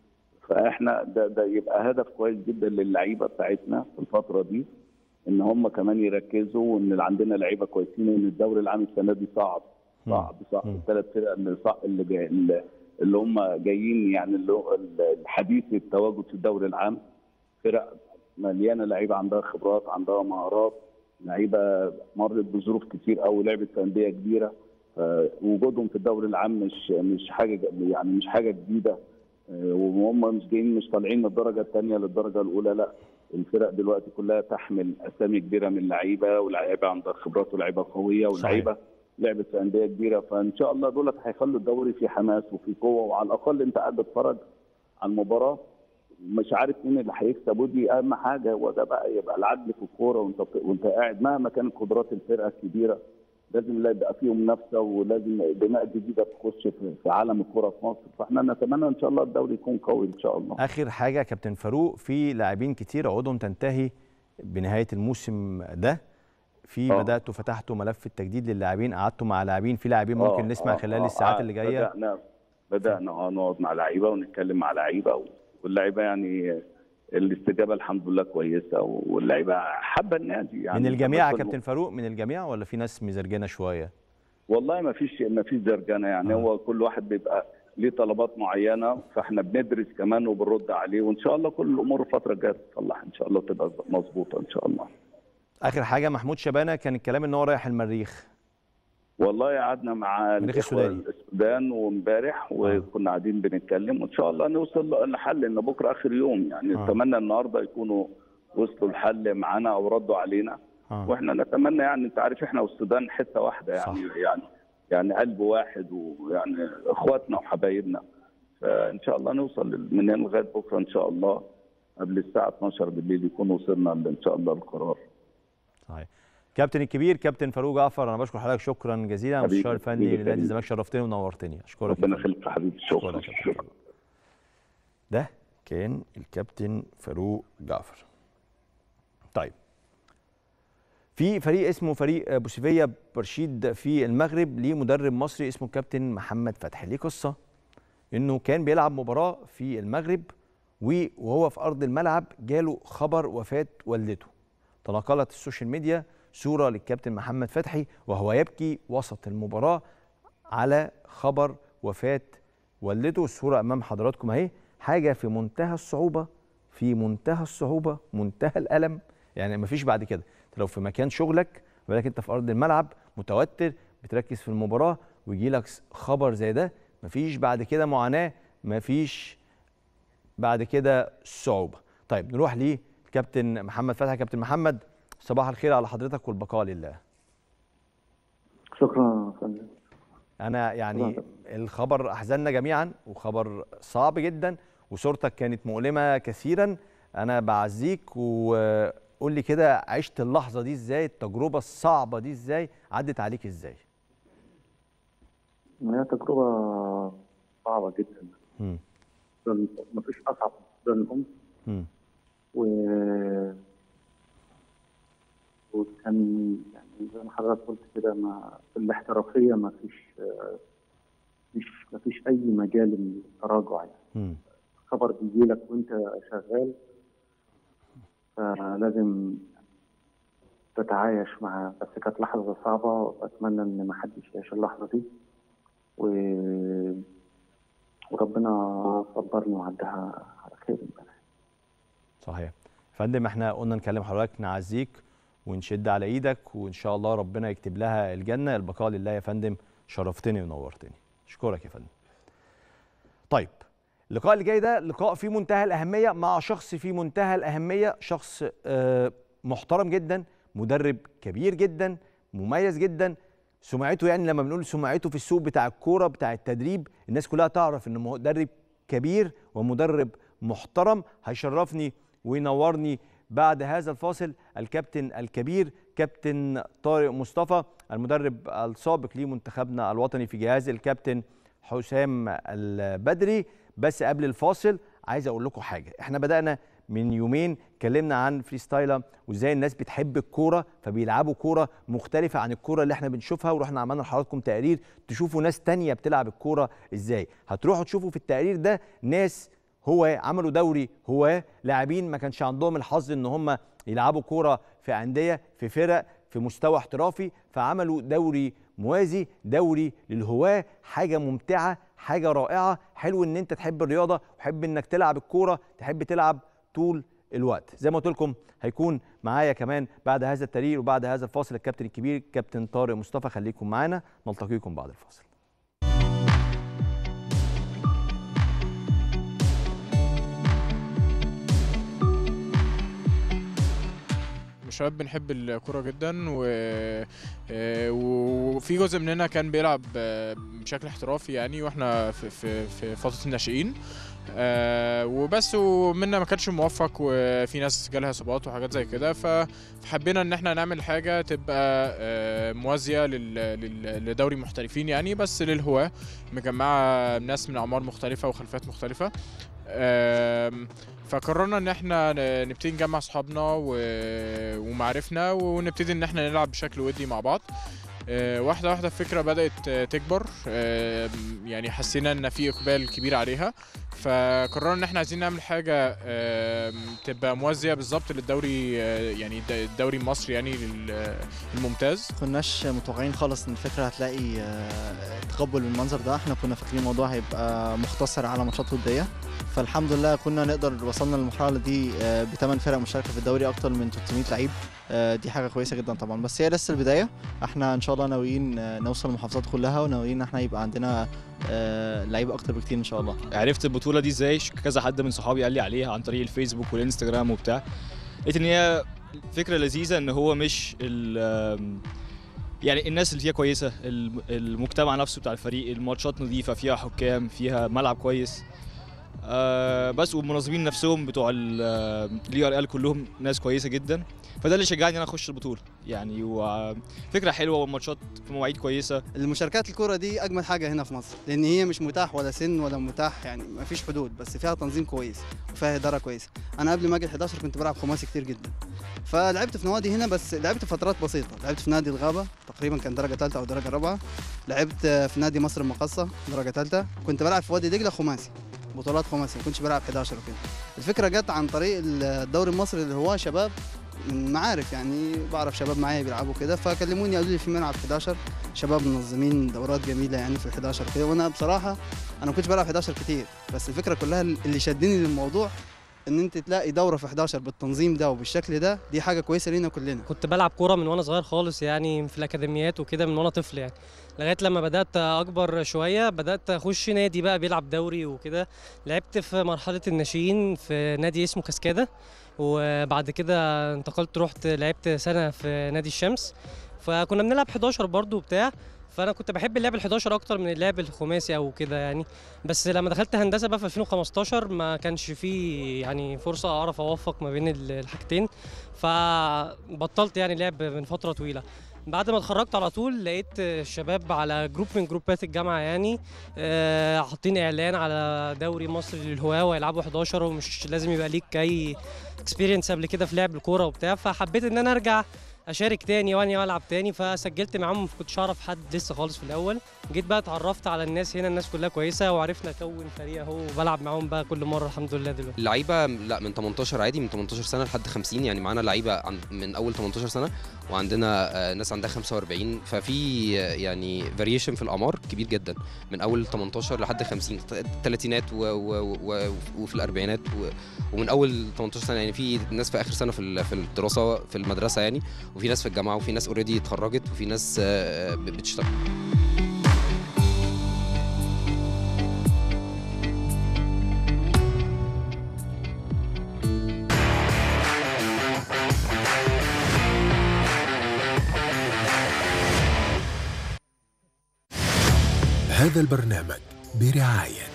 فاحنا ده ده يبقى هدف كويس جدا للعيبه بتاعتنا في الفتره دي ان هم كمان يركزوا وان عندنا لعيبه كويسين وان الدوري العام السنه دي صعب صعب صعب مم. الثلاث فرق اللي صعب اللي جاي اللي اللي هم جايين يعني اللي هو الحديث التواجد في الدوري العام فرق مليانه لعيبه عندها خبرات عندها مهارات لعيبه مرت بظروف كتير قوي لعبت في انديه كبيره وجودهم في الدوري العام مش مش حاجه يعني مش حاجه جديده آه، وهم مش جايين مش طالعين من الدرجه الثانيه للدرجه الاولى لا الفرق دلوقتي كلها تحمل اسامي كبيره من لعيبه ولاعيبه عندها خبرات ولاعيبه قويه ولاعيبه لعبت في انديه كبيره فان شاء الله دولت هيخلوا الدوري في حماس وفي قوه وعلى الاقل انت قاعد تتفرج على المباراه مش عارف مين اللي هيكسب ودي اهم حاجه هو ده بقى يبقى العدل في الكوره وانت وانت قاعد مهما كانت قدرات الفرقه الكبيره لازم لا يبقى فيه منافسه ولازم بناء جديده تخش في في عالم الكره في مصر فاحنا نتمنى ان شاء الله الدوري يكون قوي ان شاء الله اخر حاجه يا كابتن فاروق في لاعبين كتير عقودهم تنتهي بنهايه الموسم ده في آه. بداتوا فتحتوا ملف التجديد للاعبين قعدتوا مع لاعبين في لاعبين ممكن آه، نسمع آه، خلال آه، الساعات آه، اللي جايه بدانا بدانا اه نقعد مع لعيبه ونتكلم مع لعيبه واللعيبه يعني الاستجابه الحمد لله كويسه واللعيبه حابه النادي يعني من الجميع يا بالنسبة كابتن فاروق من الجميع ولا في ناس مزرجنه شويه والله ما فيش ما فيش زرجنه يعني آه. هو كل واحد بيبقى ليه طلبات معينه فاحنا بندرس كمان وبنرد عليه وان شاء الله كل الامور الفتره الجايه تتصلح ان شاء الله تبقى مظبوطه ان شاء الله اخر حاجه محمود شبانه كان الكلام ان هو رايح المريخ والله قعدنا مع المريخ الإخوة السوداني. السودان وامبارح وكنا قاعدين بنتكلم وان شاء الله نوصل لحل ان بكره اخر يوم يعني آه. نتمنى النهارده يكونوا وصلوا الحل معانا او ردوا علينا آه. واحنا نتمنى يعني انت عارف احنا والسودان حته واحده يعني صح. يعني يعني قلب واحد ويعني اخواتنا وحبايبنا فان شاء الله نوصل من هنا لغايه بكره ان شاء الله قبل الساعه 12 بالليل يكون وصلنا ان شاء الله القرار صحيح كابتن الكبير كابتن فاروق جعفر انا بشكر حضرتك شكرا جزيلا حبيبي، مستشار الفني حبيبي لنادي كريم. الزمالك شرفتني ونورتني اشكرك ربنا يا فندم. يخليك يا حبيبي شكرا شكرا يا كابتن شكرا فاروق. ده كان الكابتن فاروق جعفر طيب في فريق اسمه فريق بوسيفيا برشيد في المغرب ليه مدرب مصري اسمه الكابتن محمد فتحي ليه قصه انه كان بيلعب مباراه في المغرب و- وهو في ارض الملعب جاله خبر وفاه والدته تناقلت السوشيال ميديا صوره للكابتن محمد فتحي وهو يبكي وسط المباراه على خبر وفاه والدته الصوره امام حضراتكم اهي حاجه في منتهى الصعوبه في منتهى الصعوبه منتهى الالم يعني مفيش بعد كده انت لو في مكان شغلك بالك انت في ارض الملعب متوتر بتركز في المباراه ويجي لك خبر زي ده مفيش بعد كده معاناه مفيش بعد كده صعوبه طيب نروح لكابتن محمد فتحي كابتن محمد صباح الخير على حضرتك والبقاء لله شكرا يا فندم انا يعني الخبر احزننا جميعا وخبر صعب جدا وصورتك كانت مؤلمه كثيرا انا بعزيك وقول لي كده عشت اللحظه دي ازاي التجربه الصعبه دي ازاي عدت عليك ازاي هي تجربة صعبة جدا مم. مفيش أصعب من الأم مم. و وكان يعني زي ما حضرتك قلت كده ما في الاحترافية ما فيش مش ما فيش أي مجال للتراجع يعني مم. خبر بيجي لك وأنت شغال فلازم تتعايش معاه بس كانت لحظة صعبة وأتمنى إن ما حدش يعيش اللحظة دي و... وربنا صبرني وعدها على خير امبارح صحيح فندم احنا قلنا نكلم حضرتك نعزيك ونشد على ايدك وان شاء الله ربنا يكتب لها الجنه البقاء لله يا فندم شرفتني ونورتني اشكرك يا فندم طيب اللقاء اللي جاي ده لقاء في منتهى الاهميه مع شخص في منتهى الاهميه شخص آه، محترم جدا مدرب كبير جدا مميز جدا سمعته يعني لما بنقول سمعته في السوق بتاع الكوره بتاع التدريب الناس كلها تعرف انه مدرب كبير ومدرب محترم هيشرفني وينورني بعد هذا الفاصل الكابتن الكبير كابتن طارق مصطفى المدرب السابق لمنتخبنا الوطني في جهاز الكابتن حسام البدري بس قبل الفاصل عايز اقول لكم حاجه احنا بدانا من يومين اتكلمنا عن فريستايلا وازاي الناس بتحب الكوره فبيلعبوا كوره مختلفه عن الكوره اللي احنا بنشوفها ورحنا عملنا لحضراتكم تقرير تشوفوا ناس تانية بتلعب الكوره ازاي هتروحوا تشوفوا في التقرير ده ناس هو عملوا دوري هو لاعبين ما كانش عندهم الحظ ان هم يلعبوا كوره في انديه في فرق في مستوى احترافي فعملوا دوري موازي دوري للهواه حاجه ممتعه حاجه رائعه حلو ان انت تحب الرياضه وحب انك تلعب الكوره تحب تلعب طول الوقت زي ما قلت لكم هيكون معايا كمان بعد هذا التقرير وبعد هذا الفاصل الكابتن الكبير كابتن طارق مصطفى خليكم معانا نلتقيكم بعد الفاصل شباب بنحب الكرة جدا و... آه، وفي جزء مننا كان بيلعب آه، بشكل احترافي يعني واحنا في في في فترة الناشئين آه وبس ومنا ما كانش موفق وفي ناس جالها اصابات وحاجات زي كده ف- فحبينا ان احنا نعمل حاجه تبقى آه موازيه لل- لل- لدوري محترفين يعني بس للهواه مجمعه ناس من اعمار مختلفه وخلفيات مختلفه آم، فقررنا ان احنا ن- نبتدي نجمع اصحابنا و- ومعارفنا ونبتدي ان احنا نلعب بشكل ودي مع بعض آه، واحده واحده الفكره بدات آه، تكبر آم، يعني حسينا ان في اقبال كبير عليها فقررنا ان احنا عايزين نعمل حاجه آم، تبقى موازيه بالظبط للدوري آه، يعني الد- الدوري المصري يعني لل- الممتاز كناش متوقعين خالص ان الفكره هتلاقي آه، تقبل بالمنظر ده احنا كنا فاكرين الموضوع هيبقى مختصر على ماتشات وديه فالحمد لله كنا نقدر وصلنا للمرحله دي بثمان فرق مشاركه في الدوري اكتر من 300 لعيب آه، دي حاجه كويسه جدا طبعا بس هي لسه البدايه احنا ان شاء الله ناويين آه، نوصل المحافظات كلها وناويين ان احنا يبقى عندنا آه، لعيبه اكتر بكتير ان شاء الله عرفت البطوله دي ازاي كذا حد من صحابي قال لي عليها عن طريق الفيسبوك والانستجرام وبتاع لقيت ان هي فكره لذيذه ان هو مش ال يعني الناس اللي فيها كويسه الم- المجتمع نفسه بتاع الفريق الماتشات نظيفه فيها حكام فيها ملعب كويس آه بس والمنظمين نفسهم بتوع الاي ار ال كلهم ناس كويسه جدا فده اللي شجعني ان انا اخش البطوله يعني وفكره حلوه والماتشات في مواعيد كويسه المشاركات الكرة دي أجمل حاجة هنا في مصر لأن هي مش متاح ولا سن ولا متاح يعني ما فيش حدود بس فيها تنظيم كويس وفيها إدارة كويسة أنا قبل ما أجي ال 11 كنت بلعب خماسي كتير جدا فلعبت في نوادي هنا بس لعبت فترات بسيطة لعبت في نادي الغابة تقريبا كان درجة ثالثة أو درجة رابعة لعبت في نادي مصر المقصة درجة ثالثة كنت بلعب في وادي دجلة خماسي بطولات خماسي ما كنتش بلعب 11 وكده الفكرة جت عن طريق الدوري المصري اللي هو شباب من معارف يعني بعرف شباب معايا بيلعبوا كده فكلموني قالوا لي في ملعب 11 شباب منظمين دورات جميله يعني في ال 11 كده وانا بصراحه انا ما كنتش بلعب 11 كتير بس الفكره كلها اللي شدني للموضوع ان انت تلاقي دوره في 11 بالتنظيم ده وبالشكل ده دي حاجه كويسه لينا كلنا كنت بلعب كوره من وانا صغير خالص يعني في الاكاديميات وكده من وانا طفل يعني لغايه لما بدات اكبر شويه بدات اخش نادي بقى بيلعب دوري وكده لعبت في مرحله الناشئين في نادي اسمه كاسكادا وبعد كده انتقلت رحت لعبت سنه في نادي الشمس فكنا بنلعب 11 برضو وبتاع فانا كنت بحب اللعب ال11 اكتر من اللعب الخماسي او كده يعني بس لما دخلت هندسه بقى في 2015 ما كانش فيه يعني فرصه اعرف اوفق ما بين ال- الحاجتين فبطلت يعني لعب من فتره طويله بعد ما اتخرجت على طول لقيت الشباب على جروب من جروبات الجامعه يعني آه، حاطين اعلان على دوري مصر للهواه ويلعبوا 11 ومش لازم يبقى ليك اي اكسبيرينس قبل كده في لعب الكوره وبتاع فحبيت ان انا ارجع اشارك تاني يعني والعب تاني فسجلت معاهم ما كنتش اعرف حد لسه خالص في الاول جيت بقى اتعرفت على الناس هنا الناس كلها كويسه وعرفنا اكون فريق اهو وبلعب معاهم بقى كل مره الحمد لله دلوقتي اللعيبه لا من 18 عادي من 18 سنه لحد 50 يعني معانا لعيبه عن- من اول 18 سنه وعندنا آه، ناس عندها 45 ففي آه، يعني فاريشن في الاعمار كبير جدا من اول 18 لحد 50 الثلاثينات و- و- و- وفي الاربعينات و- ومن اول 18 سنه يعني في ناس في اخر سنه في ال- في الدراسه في المدرسه يعني وفي ناس في الجامعه وفي ناس اوريدي اتخرجت وفي ناس آه، ب- بتشتغل هذا البرنامج برعاية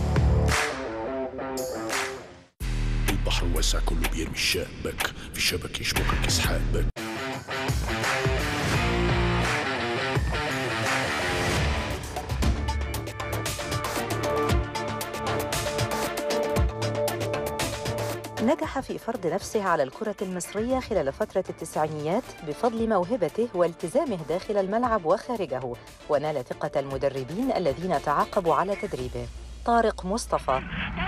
البحر واسع كله بيرمي الشابك في الشبك يشبكك يسحابك نجح في فرض نفسه على الكرة المصرية خلال فترة التسعينيات بفضل موهبته والتزامه داخل الملعب وخارجه ونال ثقة المدربين الذين تعاقبوا على تدريبه طارق مصطفى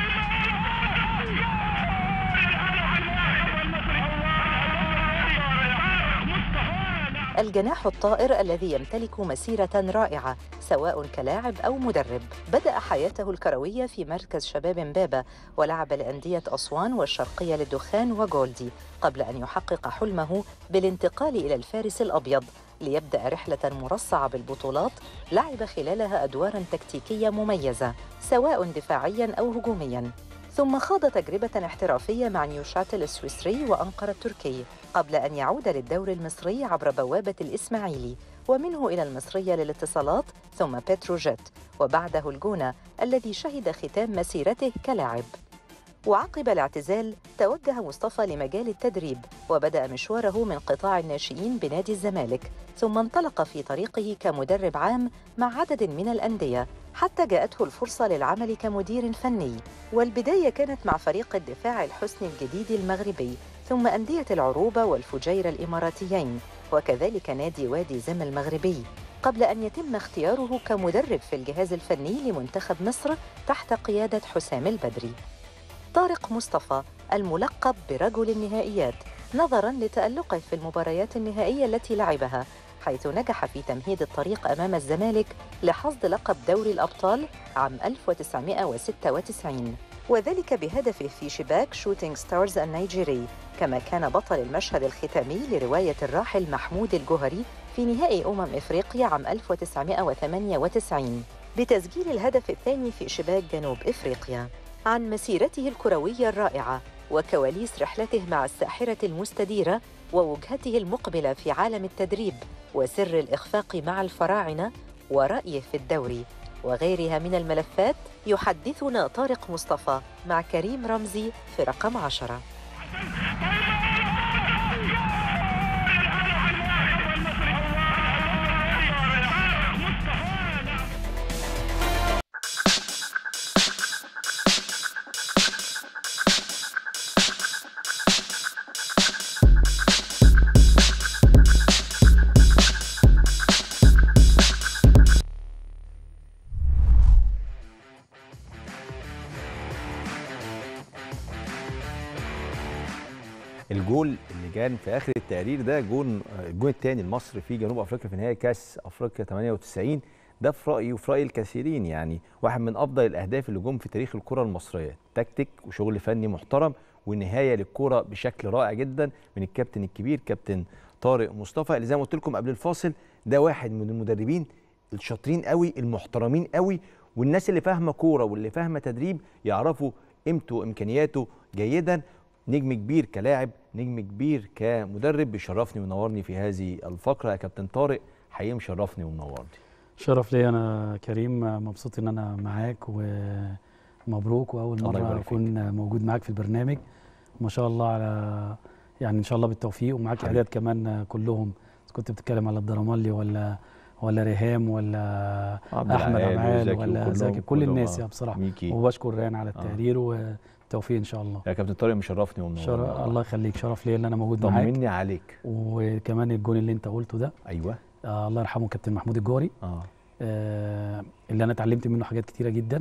الجناح الطائر الذي يمتلك مسيرة رائعة سواء كلاعب أو مدرب بدأ حياته الكروية في مركز شباب امبابة ولعب لأندية أسوان والشرقية للدخان وجولدي قبل أن يحقق حلمه بالانتقال إلى الفارس الأبيض ليبدأ رحلة مرصعة بالبطولات لعب خلالها أدوارا تكتيكية مميزة سواء دفاعيا أو هجوميا ثم خاض تجربة احترافية مع نيوشاتل السويسري وأنقرة التركي قبل أن يعود للدوري المصري عبر بوابة الإسماعيلي ومنه إلى المصرية للاتصالات ثم بتروجيت وبعده الجونة الذي شهد ختام مسيرته كلاعب وعقب الاعتزال توجه مصطفى لمجال التدريب وبدأ مشواره من قطاع الناشئين بنادي الزمالك ثم انطلق في طريقه كمدرب عام مع عدد من الأندية حتى جاءته الفرصة للعمل كمدير فني والبداية كانت مع فريق الدفاع الحسني الجديد المغربي ثم أندية العروبة والفجيرة الإماراتيين وكذلك نادي وادي زم المغربي قبل أن يتم اختياره كمدرب في الجهاز الفني لمنتخب مصر تحت قيادة حسام البدري طارق مصطفى الملقب برجل النهائيات نظرا لتألقه في المباريات النهائية التي لعبها حيث نجح في تمهيد الطريق أمام الزمالك لحصد لقب دوري الأبطال عام 1996 وذلك بهدفه في شباك شوتينغ ستارز النيجيري كما كان بطل المشهد الختامي لرواية الراحل محمود الجوهري في نهائي أمم إفريقيا عام 1998 بتسجيل الهدف الثاني في شباك جنوب إفريقيا عن مسيرته الكروية الرائعة وكواليس رحلته مع الساحرة المستديرة ووجهته المقبلة في عالم التدريب وسر الإخفاق مع الفراعنة ورأيه في الدوري وغيرها من الملفات يحدثنا طارق مصطفى مع كريم رمزي في رقم عشرة الجول اللي كان في اخر التقرير ده جون الجون الثاني لمصر في جنوب افريقيا في نهائي كاس افريقيا 98 ده في رايي وفي راي الكثيرين يعني واحد من افضل الاهداف اللي جم في تاريخ الكره المصريه تكتيك وشغل فني محترم ونهايه للكره بشكل رائع جدا من الكابتن الكبير كابتن طارق مصطفى اللي زي ما قلت لكم قبل الفاصل ده واحد من المدربين الشاطرين قوي المحترمين قوي والناس اللي فاهمه كوره واللي فاهمه تدريب يعرفوا قيمته وامكانياته جيدا نجم كبير كلاعب نجم كبير كمدرب بيشرفني وينورني في هذه الفقره يا كابتن طارق حقيقي مشرفني ومنورني شرف ليا انا كريم مبسوط ان انا معاك ومبروك واول الله مره يبارك اكون موجود معاك في البرنامج ما شاء الله على يعني ان شاء الله بالتوفيق ومعاك حبيبي. اعداد كمان كلهم إذا كنت بتتكلم على الدرمالي ولا ولا ريهام ولا عبد احمد العال عمال وزكي ولا وكلهم- زكي كل كلهم، الناس آه. يا بصراحه ميكي. وبشكر ريان على آه. التقرير والتوفيق ان شاء الله يا كابتن طارق مشرفني ومنورني شرف الله يخليك شرف ليا ان انا موجود معاك طمني عليك وكمان الجون اللي انت قلته ده ايوه آه الله يرحمه كابتن محمود الجوري اه آه اللي انا اتعلمت منه حاجات كتيره جدا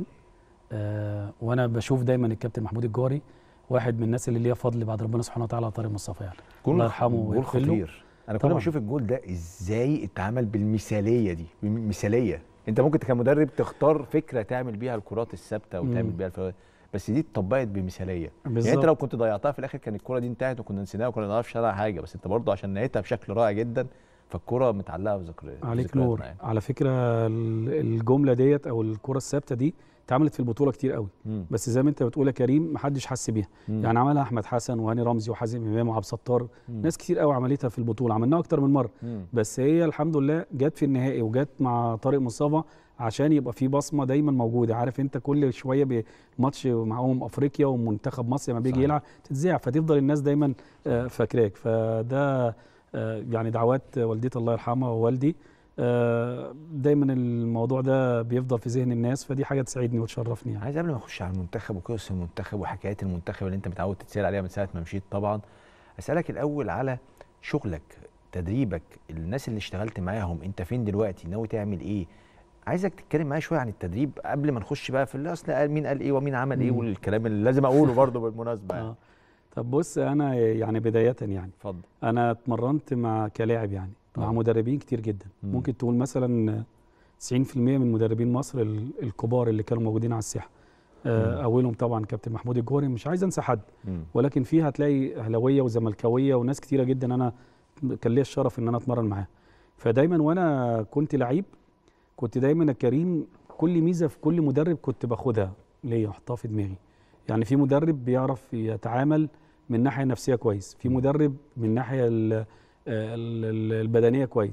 آه وانا بشوف دايما الكابتن محمود الجوري واحد من الناس اللي ليها فضل بعد ربنا سبحانه وتعالى على طارق مصطفى يعني جول الله يرحمه جول ويغفر له. خطير انا كل طبعاً. ما اشوف الجول ده ازاي اتعمل بالمثاليه دي مثاليه انت ممكن كمدرب تختار فكره تعمل بيها الكرات الثابته وتعمل مم. بيها الفوائد بس دي اتطبقت بمثاليه يعني بالظبط. انت لو كنت ضيعتها في الاخر كان الكره دي انتهت وكنا نسيناها وكنا ما نعرفش عنها حاجه بس انت برضه عشان نهيتها بشكل رائع جدا فالكره متعلقه في ذكريات عليك ذكرياتنا نور يعني. على فكره ال- الجمله ديت او الكره الثابته دي اتعملت في البطوله كتير قوي مم. بس زي ما انت بتقول يا كريم محدش حس بيها مم. يعني عملها احمد حسن وهاني رمزي وحازم امام وعبد الستار مم. ناس كتير قوي عملتها في البطوله عملناها اكتر من مره مم. بس هي الحمد لله جت في النهائي وجت مع طارق مصطفى عشان يبقى في بصمه دايما موجوده عارف انت كل شويه بماتش معاهم افريقيا ومنتخب مصر لما بيجي صحيح. يلعب تتذاع فتفضل الناس دايما آه، فاكراك فده آه، يعني دعوات والدتي الله يرحمها ووالدي آه، دايما الموضوع ده بيفضل في ذهن الناس فدي حاجه تسعدني وتشرفني يعني عايز قبل ما اخش على المنتخب وقصص المنتخب وحكايات المنتخب اللي انت متعود تتسال عليها من ساعه ما مشيت طبعا اسالك الاول على شغلك تدريبك الناس اللي اشتغلت معاهم انت فين دلوقتي ناوي تعمل ايه عايزك تتكلم معايا شويه عن التدريب قبل ما نخش بقى في اللي اصل قال مين قال ايه ومين عمل ايه مم. والكلام اللي لازم اقوله برضه بالمناسبه يعني آه. طب بص انا يعني بدايه يعني اتفضل انا اتمرنت مع كلاعب يعني مع آه. مدربين كتير جدا مم. ممكن تقول مثلا 90% من مدربين مصر ال- الكبار اللي كانوا موجودين على الساحه آه، مم. اولهم طبعا كابتن محمود الجوري مش عايز انسى حد مم. ولكن فيه هتلاقي اهلاويه وزملكاويه وناس كتيره جدا انا كان ليا الشرف ان انا اتمرن معاه فدايما وانا كنت لعيب كنت دايما يا كريم كل ميزه في كل مدرب كنت باخدها ليا احطها في دماغي يعني في مدرب بيعرف يتعامل من الناحيه النفسيه كويس في مدرب من الناحيه ال- ال- ال- البدنيه كويس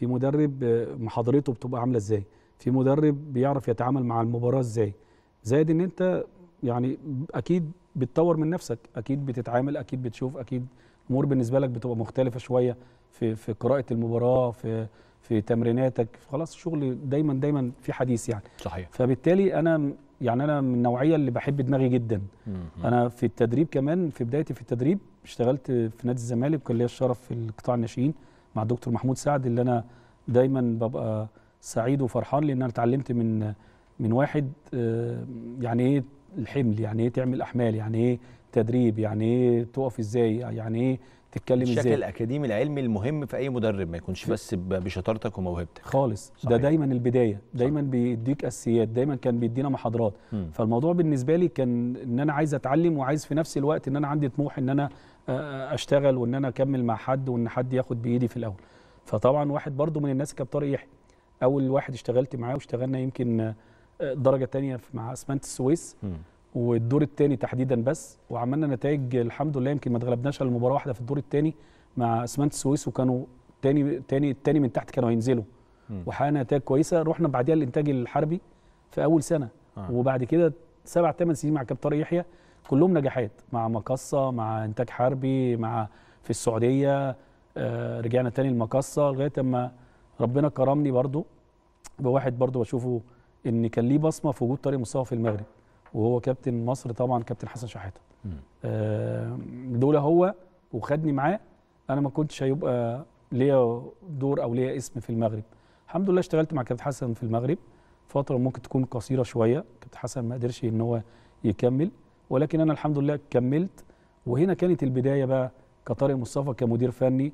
في مدرب آه، محاضرته بتبقى عامله ازاي في مدرب بيعرف يتعامل مع المباراه ازاي زائد ان انت يعني اكيد بتطور من نفسك اكيد بتتعامل اكيد بتشوف اكيد الامور بالنسبه لك بتبقى مختلفه شويه في في قراءه المباراه في في تمريناتك خلاص الشغل دايما دايما في حديث يعني صحيح فبالتالي انا يعني انا من النوعيه اللي بحب دماغي جدا انا في التدريب كمان في بدايتي في التدريب اشتغلت في نادي الزمالك وكان ليا الشرف في القطاع الناشئين مع الدكتور محمود سعد اللي انا دايما ببقى سعيد وفرحان لان انا اتعلمت من من واحد آه، يعني ايه الحمل يعني ايه تعمل احمال يعني ايه تدريب يعني ايه تقف ازاي يعني ايه تتكلم الشكل ازاي الاكاديمي العلمي المهم في اي مدرب ما يكونش بس ب- بشطارتك وموهبتك خالص صحيح. ده دايما البدايه دايما بيديك اساسيات دايما كان بيدينا محاضرات مم. فالموضوع بالنسبه لي كان ان انا عايز اتعلم وعايز في نفس الوقت ان انا عندي طموح ان انا آه، اشتغل وان انا اكمل مع حد وان حد ياخد بايدي في الاول فطبعا واحد برضو من الناس كان طارق يحيى اول واحد اشتغلت معاه واشتغلنا يمكن آه، درجه تانية في- مع اسمنت السويس مم. والدور الثاني تحديدا بس وعملنا نتائج الحمد لله يمكن ما اتغلبناش على مباراه واحده في الدور الثاني مع اسمنت السويس وكانوا تاني تاني التاني من تحت كانوا هينزلوا مم. وحققنا نتائج كويسه رحنا بعديها الانتاج الحربي في اول سنه آه. وبعد كده سبع ثمان سنين مع كابتن طارق يحيى كلهم نجاحات مع مقصه مع انتاج حربي مع في السعوديه آه رجعنا تاني المقصه لغايه اما ربنا كرمني برضو بواحد برضو بشوفه ان كان ليه بصمه في وجود طارق مصطفى في المغرب وهو كابتن مصر طبعا كابتن حسن شحاته مم. آه، دول هو وخدني معاه انا ما كنتش هيبقى ليا دور او ليا اسم في المغرب الحمد لله اشتغلت مع كابتن حسن في المغرب فتره ممكن تكون قصيره شويه كابتن حسن ما قدرش ان هو يكمل ولكن انا الحمد لله كملت وهنا كانت البدايه بقى كطارق مصطفى كمدير فني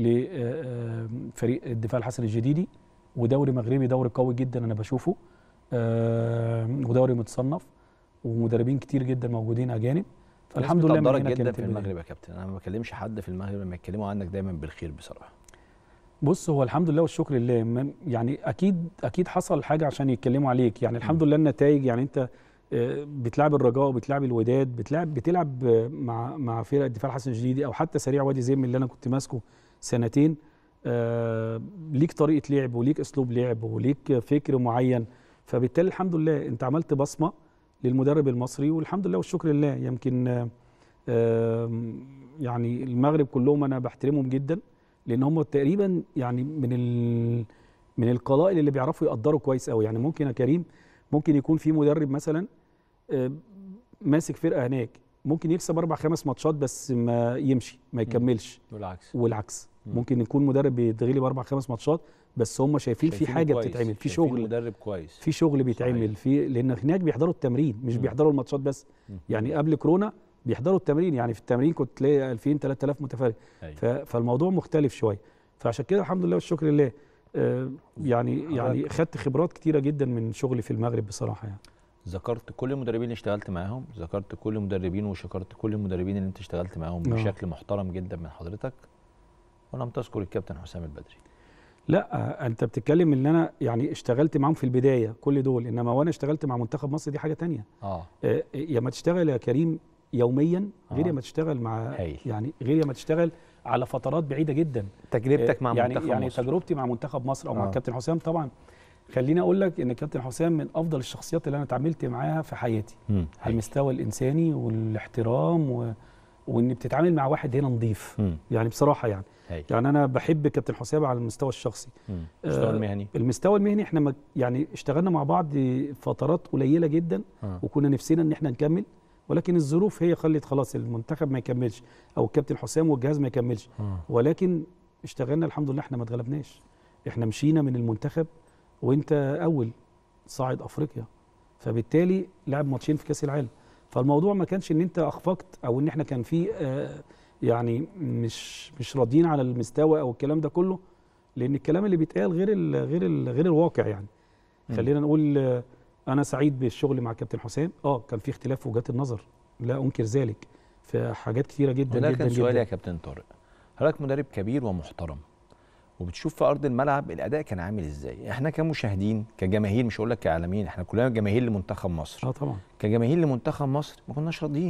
لفريق الدفاع الحسن الجديدي ودوري مغربي دوري قوي جدا انا بشوفه آه، ودوري متصنف ومدربين كتير جدا موجودين اجانب فالحمد لله من بتقدرك هنا جدا كانت في البداية. المغرب يا كابتن انا ما بكلمش حد في المغرب لما يتكلموا عنك دايما بالخير بصراحه بص هو الحمد لله والشكر لله ما- يعني اكيد اكيد حصل حاجه عشان يتكلموا عليك يعني الحمد لله النتائج يعني انت آه، بتلعب الرجاء وبتلعب الوداد بتلعب بتلعب آه، مع مع فرق الدفاع الحسن الجديدي او حتى سريع وادي زم اللي انا كنت ماسكه سنتين آه، ليك طريقه لعب وليك اسلوب لعب وليك فكر معين فبالتالي الحمد لله انت عملت بصمه للمدرب المصري والحمد لله والشكر لله يمكن آه، آه، يعني المغرب كلهم انا بحترمهم جدا لان هم تقريبا يعني من ال من القلائل اللي بيعرفوا يقدروا كويس قوي يعني ممكن يا كريم ممكن يكون في مدرب مثلا آه، ماسك فرقه هناك ممكن يكسب اربع خمس ماتشات بس ما يمشي ما يكملش بالعكس والعكس مم. ممكن يكون مدرب بيتغلب اربع خمس ماتشات بس هم شايفين في شايفينه حاجه كويس، بتتعمل في شايفين شغل مدرب كويس في شغل بيتعمل في لان هناك بيحضروا التمرين مش مم. بيحضروا الماتشات بس مم. يعني قبل كورونا بيحضروا التمرين يعني في التمرين كنت تلاقي 2000 3000 متفرج أيوة. ف- فالموضوع مختلف شويه فعشان كده الحمد لله والشكر لله آه، يعني يعني خدت خبرات كتيره جدا من شغلي في المغرب بصراحه يعني ذكرت كل المدربين اللي اشتغلت معاهم ذكرت كل المدربين وشكرت كل المدربين اللي انت اشتغلت معاهم آه. بشكل محترم جدا من حضرتك ولم تذكر الكابتن حسام البدري لا آه، انت بتتكلم ان انا يعني اشتغلت معاهم في البدايه كل دول انما وانا اشتغلت مع منتخب مصر دي حاجه تانية اه آه، يا ما تشتغل يا كريم يوميا غير آه. يا ما تشتغل مع هايل. يعني غير يا ما تشتغل على فترات بعيده جدا تجربتك آه، مع يعني منتخب يعني مصر. تجربتي مع منتخب مصر او مع آه. الكابتن حسام طبعا خليني اقول لك ان الكابتن حسام من افضل الشخصيات اللي انا اتعاملت معاها في حياتي مم. على المستوى الانساني والاحترام و... وان بتتعامل مع واحد هنا نظيف مم. يعني بصراحه يعني هايل. يعني انا بحب كابتن حسام على المستوى الشخصي مم. آه، المستوى المهني المستوى المهني احنا مك- يعني اشتغلنا مع بعض فترات قليله جدا آه. وكنا نفسنا ان احنا نكمل ولكن الظروف هي خلت خلاص المنتخب ما يكملش او الكابتن حسام والجهاز ما يكملش آه. ولكن اشتغلنا الحمد لله احنا ما اتغلبناش احنا مشينا من المنتخب وانت اول صاعد افريقيا فبالتالي لعب ماتشين في كاس العالم فالموضوع ما كانش ان انت اخفقت او ان احنا كان في آه، يعني مش مش راضيين على المستوى او الكلام ده كله لان الكلام اللي بيتقال غير ال غير ال غير الواقع يعني مم. خلينا نقول آه، انا سعيد بالشغل مع كابتن حسام اه كان في اختلاف في وجهات النظر لا انكر ذلك في حاجات كتيره جدا وده جدا كان سؤالي يا جدا كابتن طارق حضرتك مدرب كبير ومحترم وبتشوف في ارض الملعب الاداء كان عامل ازاي احنا كمشاهدين كجماهير مش هقول لك كاعلاميين احنا كلنا جماهير لمنتخب مصر اه طبعا كجماهير لمنتخب مصر ما كناش راضيين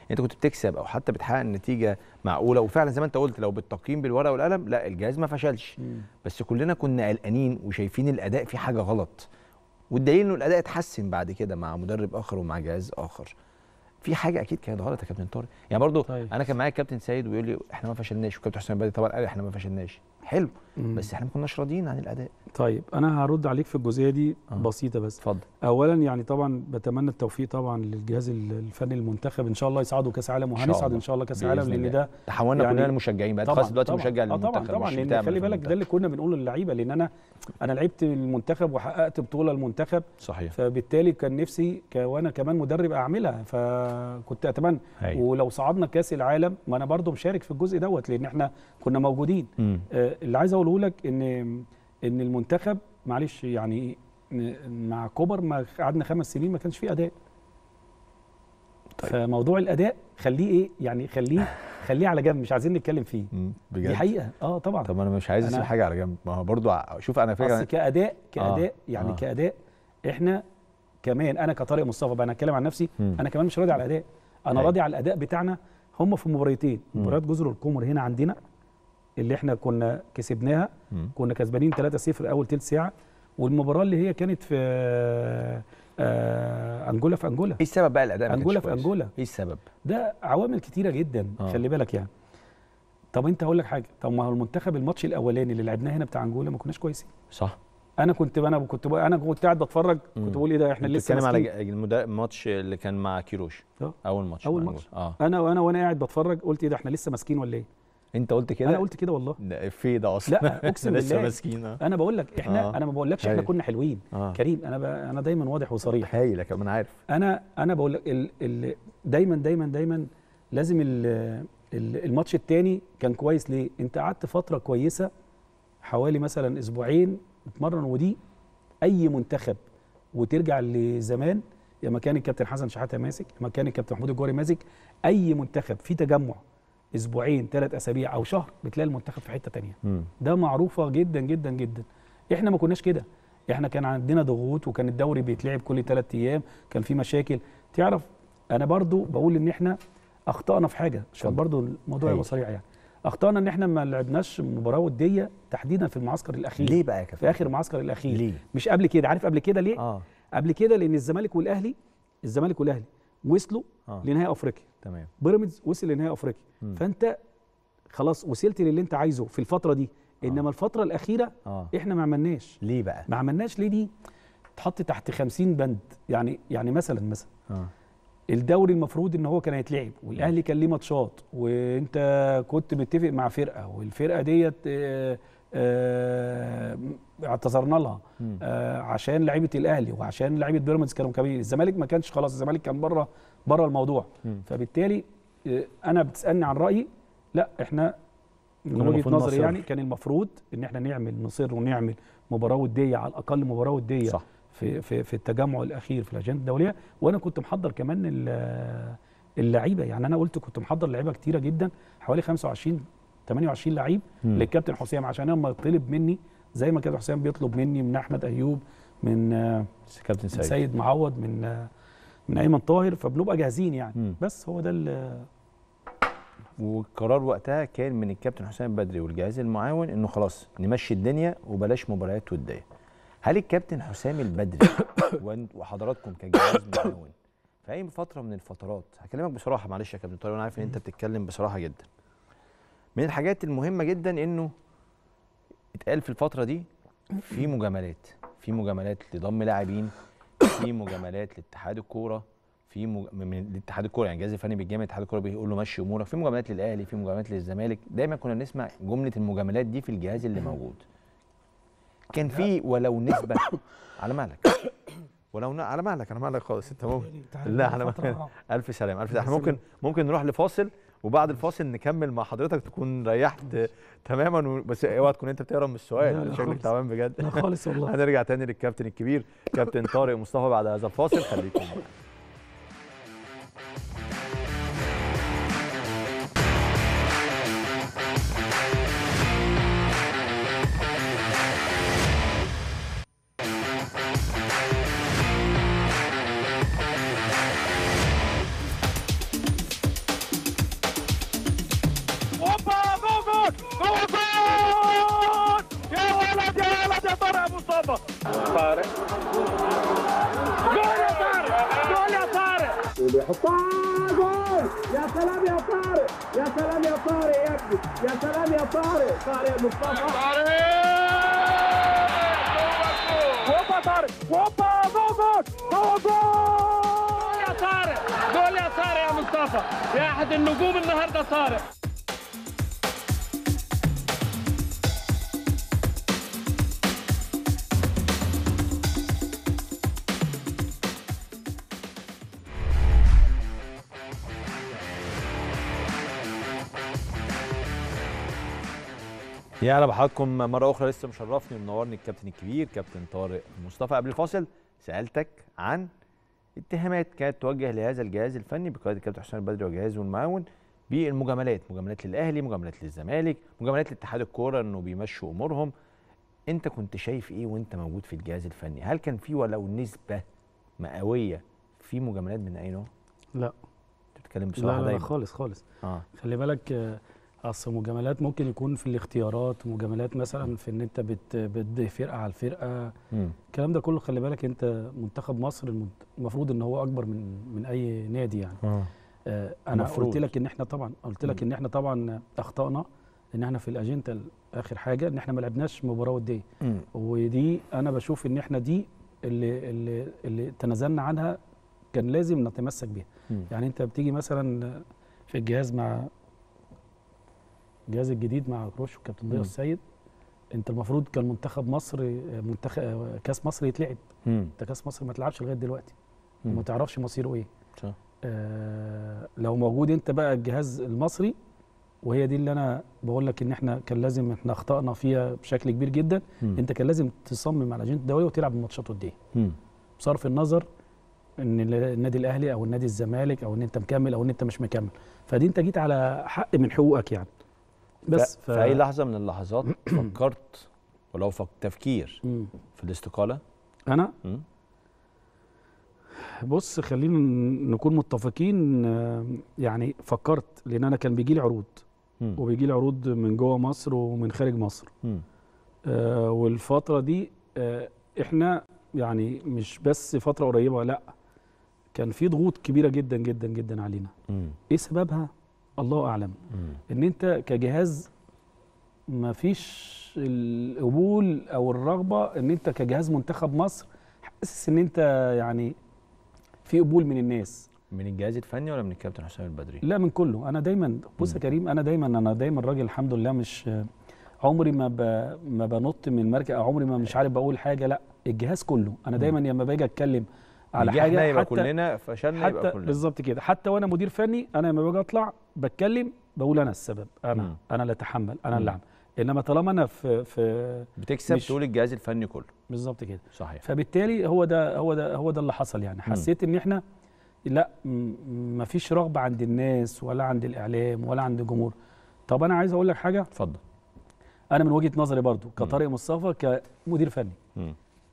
انت كنت بتكسب او حتى بتحقق نتيجه معقوله وفعلا زي ما انت قلت لو بالتقييم بالورقه والقلم لا الجهاز ما فشلش بس كلنا كنا قلقانين وشايفين الاداء في حاجه غلط والدليل انه الاداء اتحسن بعد كده مع مدرب اخر ومع جهاز اخر في حاجه اكيد كانت غلط يا كابتن طارق يعني برضو طيب. انا كان معايا الكابتن سيد ويقول لي احنا ما فشلناش وكابتن حسام بدري طبعا قال احنا ما فشلناش حلو مم. بس احنا ما كناش راضيين عن الاداء طيب انا هرد عليك في الجزئيه دي آه. بسيطه بس اتفضل اولا يعني طبعا بتمنى التوفيق طبعا للجهاز الفني المنتخب ان شاء الله يصعدوا كاس عالم وهنصعد ان شاء الله كاس عالم لان ده تحولنا يعني كلنا المشجعين بقى خلاص دلوقتي مشجع للمنتخب طبعا طبعا لان خلي بالك ده اللي كنا بنقوله للعيبه لان انا انا لعبت المنتخب وحققت بطوله المنتخب صحيح فبالتالي كان نفسي ك... وانا كمان مدرب اعملها فكنت اتمنى هي. ولو صعدنا كاس العالم ما انا برضو مشارك في الجزء دوت لان احنا كنا موجودين مم. آه اللي عايز اقوله لك ان ان المنتخب معلش يعني مع كوبر ما قعدنا خمس سنين ما كانش فيه اداء طيب. فموضوع الاداء خليه ايه يعني خليه خليه على جنب مش عايزين نتكلم فيه بجد دي حقيقه اه طبعا طب انا مش عايز اسيب حاجه على جنب ما هو برضو شوف انا فكره اصل كاداء كاداء آه. يعني آه. كاداء احنا كمان انا كطارق مصطفى بقى انا اتكلم عن نفسي م. انا كمان مش راضي على الاداء انا راضي على الاداء بتاعنا هم في مباريتين مباريات جزر القمر هنا عندنا اللي احنا كنا كسبناها م. كنا كسبانين 3-0 اول ثلث ساعه والمباراه اللي هي كانت في آه انجولا في انجولا ايه السبب بقى الاداء انجولا في انجولا ايه السبب ده عوامل كتيره جدا آه. خلي بالك يعني طب انت هقول لك حاجه طب ما هو المنتخب الماتش الاولاني اللي لعبناه هنا بتاع انجولا ما كناش كويسين صح انا كنت انا كنت انا كنت قاعد بتفرج كنت بقول ايه ده احنا لسه بتتكلم على الماتش اللي كان مع كيروش أوه. اول ماتش اول ماتش اه انا وانا وانا قاعد بتفرج قلت ايه ده احنا لسه ماسكين ولا ايه انت قلت كده انا قلت كده والله ده في ده اصلا لا اقسم بالله لسه ماسكين انا بقول لك احنا آه. انا ما بقولكش احنا كنا حلوين آه. كريم انا ب... انا دايما واضح وصريح هايل كمان عارف انا انا بقول لك ال... ال... دايما دايما دايما لازم ال... ال... الماتش الثاني كان كويس ليه انت قعدت فتره كويسه حوالي مثلا اسبوعين بتمرن ودي اي منتخب وترجع لزمان يا ما كان الكابتن حسن شحاته ماسك يا ما كان الكابتن محمود الجوهري ماسك اي منتخب في تجمع اسبوعين ثلاث اسابيع او شهر بتلاقي المنتخب في حته تانية م. ده معروفه جدا جدا جدا احنا ما كناش كده احنا كان عندنا ضغوط وكان الدوري بيتلعب كل ثلاث ايام كان في مشاكل تعرف انا برضو بقول ان احنا اخطانا في حاجه عشان برضو الموضوع يبقى صريح يعني اخطانا ان احنا ما لعبناش مباراه وديه تحديدا في المعسكر الاخير ليه بقى يا كابتن في اخر المعسكر الاخير ليه مش قبل كده عارف قبل كده ليه اه قبل كده لان الزمالك والاهلي الزمالك والاهلي وصلوا آه. لنهائي افريقيا تمام بيراميدز وصل لنهائي افريقيا م. فانت خلاص وصلت للي انت عايزه في الفتره دي انما الفتره الاخيره آه. احنا ما عملناش ليه بقى ما عملناش ليه دي تحط تحت 50 بند يعني يعني مثلا مثلا آه. الدوري المفروض ان هو كان هيتلعب والاهلي كان ليه ماتشات وانت كنت متفق مع فرقه والفرقه ديت آه آه اعتذرنا لها آه عشان لعيبه الاهلي وعشان لعيبه بيراميدز كانوا كبير الزمالك ما كانش خلاص الزمالك كان بره بره الموضوع م. فبالتالي آه انا بتسالني عن رايي لا احنا من وجهه نظري يعني كان المفروض ان احنا نعمل نصر ونعمل مباراه وديه على الاقل مباراه وديه صح. في في في التجمع الاخير في الاجنده الدوليه وانا كنت محضر كمان اللعيبه يعني انا قلت كنت محضر لعيبه كتيره جدا حوالي 25 28 لعيب للكابتن حسام عشان لما يطلب مني زي ما كابتن حسام بيطلب مني من احمد ايوب من كابتن سيد, سيد معوض من من ايمن طاهر فبنبقى جاهزين يعني م. بس هو ده والقرار وقتها كان من الكابتن حسام بدري والجهاز المعاون انه خلاص نمشي الدنيا وبلاش مباريات وديه هل الكابتن حسام البدري وحضراتكم كجهاز معاون في اي فتره من الفترات هكلمك بصراحه معلش يا كابتن طارق انا عارف ان انت بتتكلم بصراحه جدا من الحاجات المهمه جدا انه اتقال في الفتره دي في مجاملات في مجاملات لضم لاعبين في مجاملات لاتحاد الكوره في مج... من الاتحاد الكوره يعني الجهاز الفني بالجامعه اتحاد الكوره بيقول له مشي امورك في مجاملات للاهلي في مجاملات للزمالك دايما كنا نسمع جمله المجاملات دي في الجهاز اللي موجود كان في ولو نسبه على مالك ولو ن... على مالك على مالك خالص انت ممكن لا على مالك الف سلام الف سلام احنا ممكن ممكن نروح لفاصل وبعد الفاصل نكمل مع حضرتك تكون ريحت تماما و... بس اوعى تكون انت بتهرب من السؤال شكلك تعبان بجد لا خالص والله هنرجع تاني للكابتن الكبير كابتن طارق مصطفى بعد هذا الفاصل خليكم معانا طارق جول يا طارق جول يا طارق وبيحطها جول يا سلام يا طارق يا سلام يا طارق يا ابني يا سلام يا طارق طارق مصطفى هوبا طارق هوبا جول جول جول يا طارق جول يا طارق يا مصطفى يا احد النجوم النهارده طارق يا اهلا بحضراتكم مره اخرى لسه مشرفني ومنورني الكابتن الكبير كابتن طارق مصطفى قبل الفاصل سالتك عن اتهامات كانت توجه لهذا الجهاز الفني بقياده الكابتن حسام البدري وجهازه المعاون بالمجاملات مجاملات للاهلي مجاملات للزمالك مجاملات لاتحاد الكوره انه بيمشوا امورهم انت كنت شايف ايه وانت موجود في الجهاز الفني هل كان في ولو نسبه مئويه في مجاملات من اي نوع لا انت بتتكلم لا, بصراحه لا, لا دايما خالص خالص اه خلي بالك آه، اصل مجاملات ممكن يكون في الاختيارات مجاملات مثلا في ان انت بت بتضيف فرقه على الفرقه مم. الكلام ده كله خلي بالك انت منتخب مصر المنت- المفروض ان هو اكبر من من اي نادي يعني اه آه انا المفروض. قلت لك ان احنا طبعا قلت لك ان احنا طبعا اخطانا ان احنا في الاجنده اخر حاجه ان احنا ما لعبناش مباراه وديه مم. ودي انا بشوف ان احنا دي اللي اللي اللي تنازلنا عنها كان لازم نتمسك بيها مم. يعني انت بتيجي مثلا في الجهاز مع الجهاز الجديد مع كروش وكابتن ضياء مم. السيد انت المفروض كان منتخب مصر منتخب كاس مصر يتلعب مم. انت كاس مصر ما تلعبش لغايه دلوقتي مم. وما تعرفش مصيره ايه صح آه لو موجود انت بقى الجهاز المصري وهي دي اللي انا بقول لك ان احنا كان لازم احنا اخطانا فيها بشكل كبير جدا مم. انت كان لازم تصمم على الاجنده الدوليه وتلعب الماتشات وديه مم. بصرف النظر ان ال- النادي الاهلي او النادي الزمالك او ان انت مكمل او ان انت مش مكمل فدي انت جيت على حق من حقوقك يعني بس ف... في اي لحظه من اللحظات فكرت ولو فك... تفكير مم. في الاستقاله انا مم. بص خلينا ن- نكون متفقين آه، يعني فكرت لان انا كان بيجي لي عروض مم. وبيجي لي عروض من جوه مصر ومن خارج مصر مم. آه والفتره دي آه احنا يعني مش بس فتره قريبه لا كان في ضغوط كبيره جدا جدا جدا علينا مم. ايه سببها الله اعلم مم. ان انت كجهاز ما فيش القبول او الرغبه ان انت كجهاز منتخب مصر حاسس ان انت يعني في قبول من الناس من الجهاز الفني ولا من الكابتن حسام البدري؟ لا من كله انا دايما بص يا كريم انا دايما انا دايما راجل الحمد لله مش عمري ما ب... ما بنط من مركز او عمري ما مش عارف بقول حاجه لا الجهاز كله انا دايما لما باجي اتكلم على نجحنا حاجه يبقى حتى كلنا فشلنا يبقى حتى كلنا بالظبط كده حتى وانا مدير فني انا لما باجي اطلع بتكلم بقول انا السبب انا مم. انا اللي اتحمل انا مم. اللي اعمل انما طالما انا في في بتكسب مش- تقول الجهاز الفني كله بالظبط كده صحيح فبالتالي هو ده هو ده هو ده اللي حصل يعني حسيت ان احنا لا ما فيش رغبه عند الناس ولا عند الاعلام ولا عند الجمهور طب انا عايز اقول لك حاجه اتفضل انا من وجهه نظري برضو كطارق مصطفى كمدير فني مم.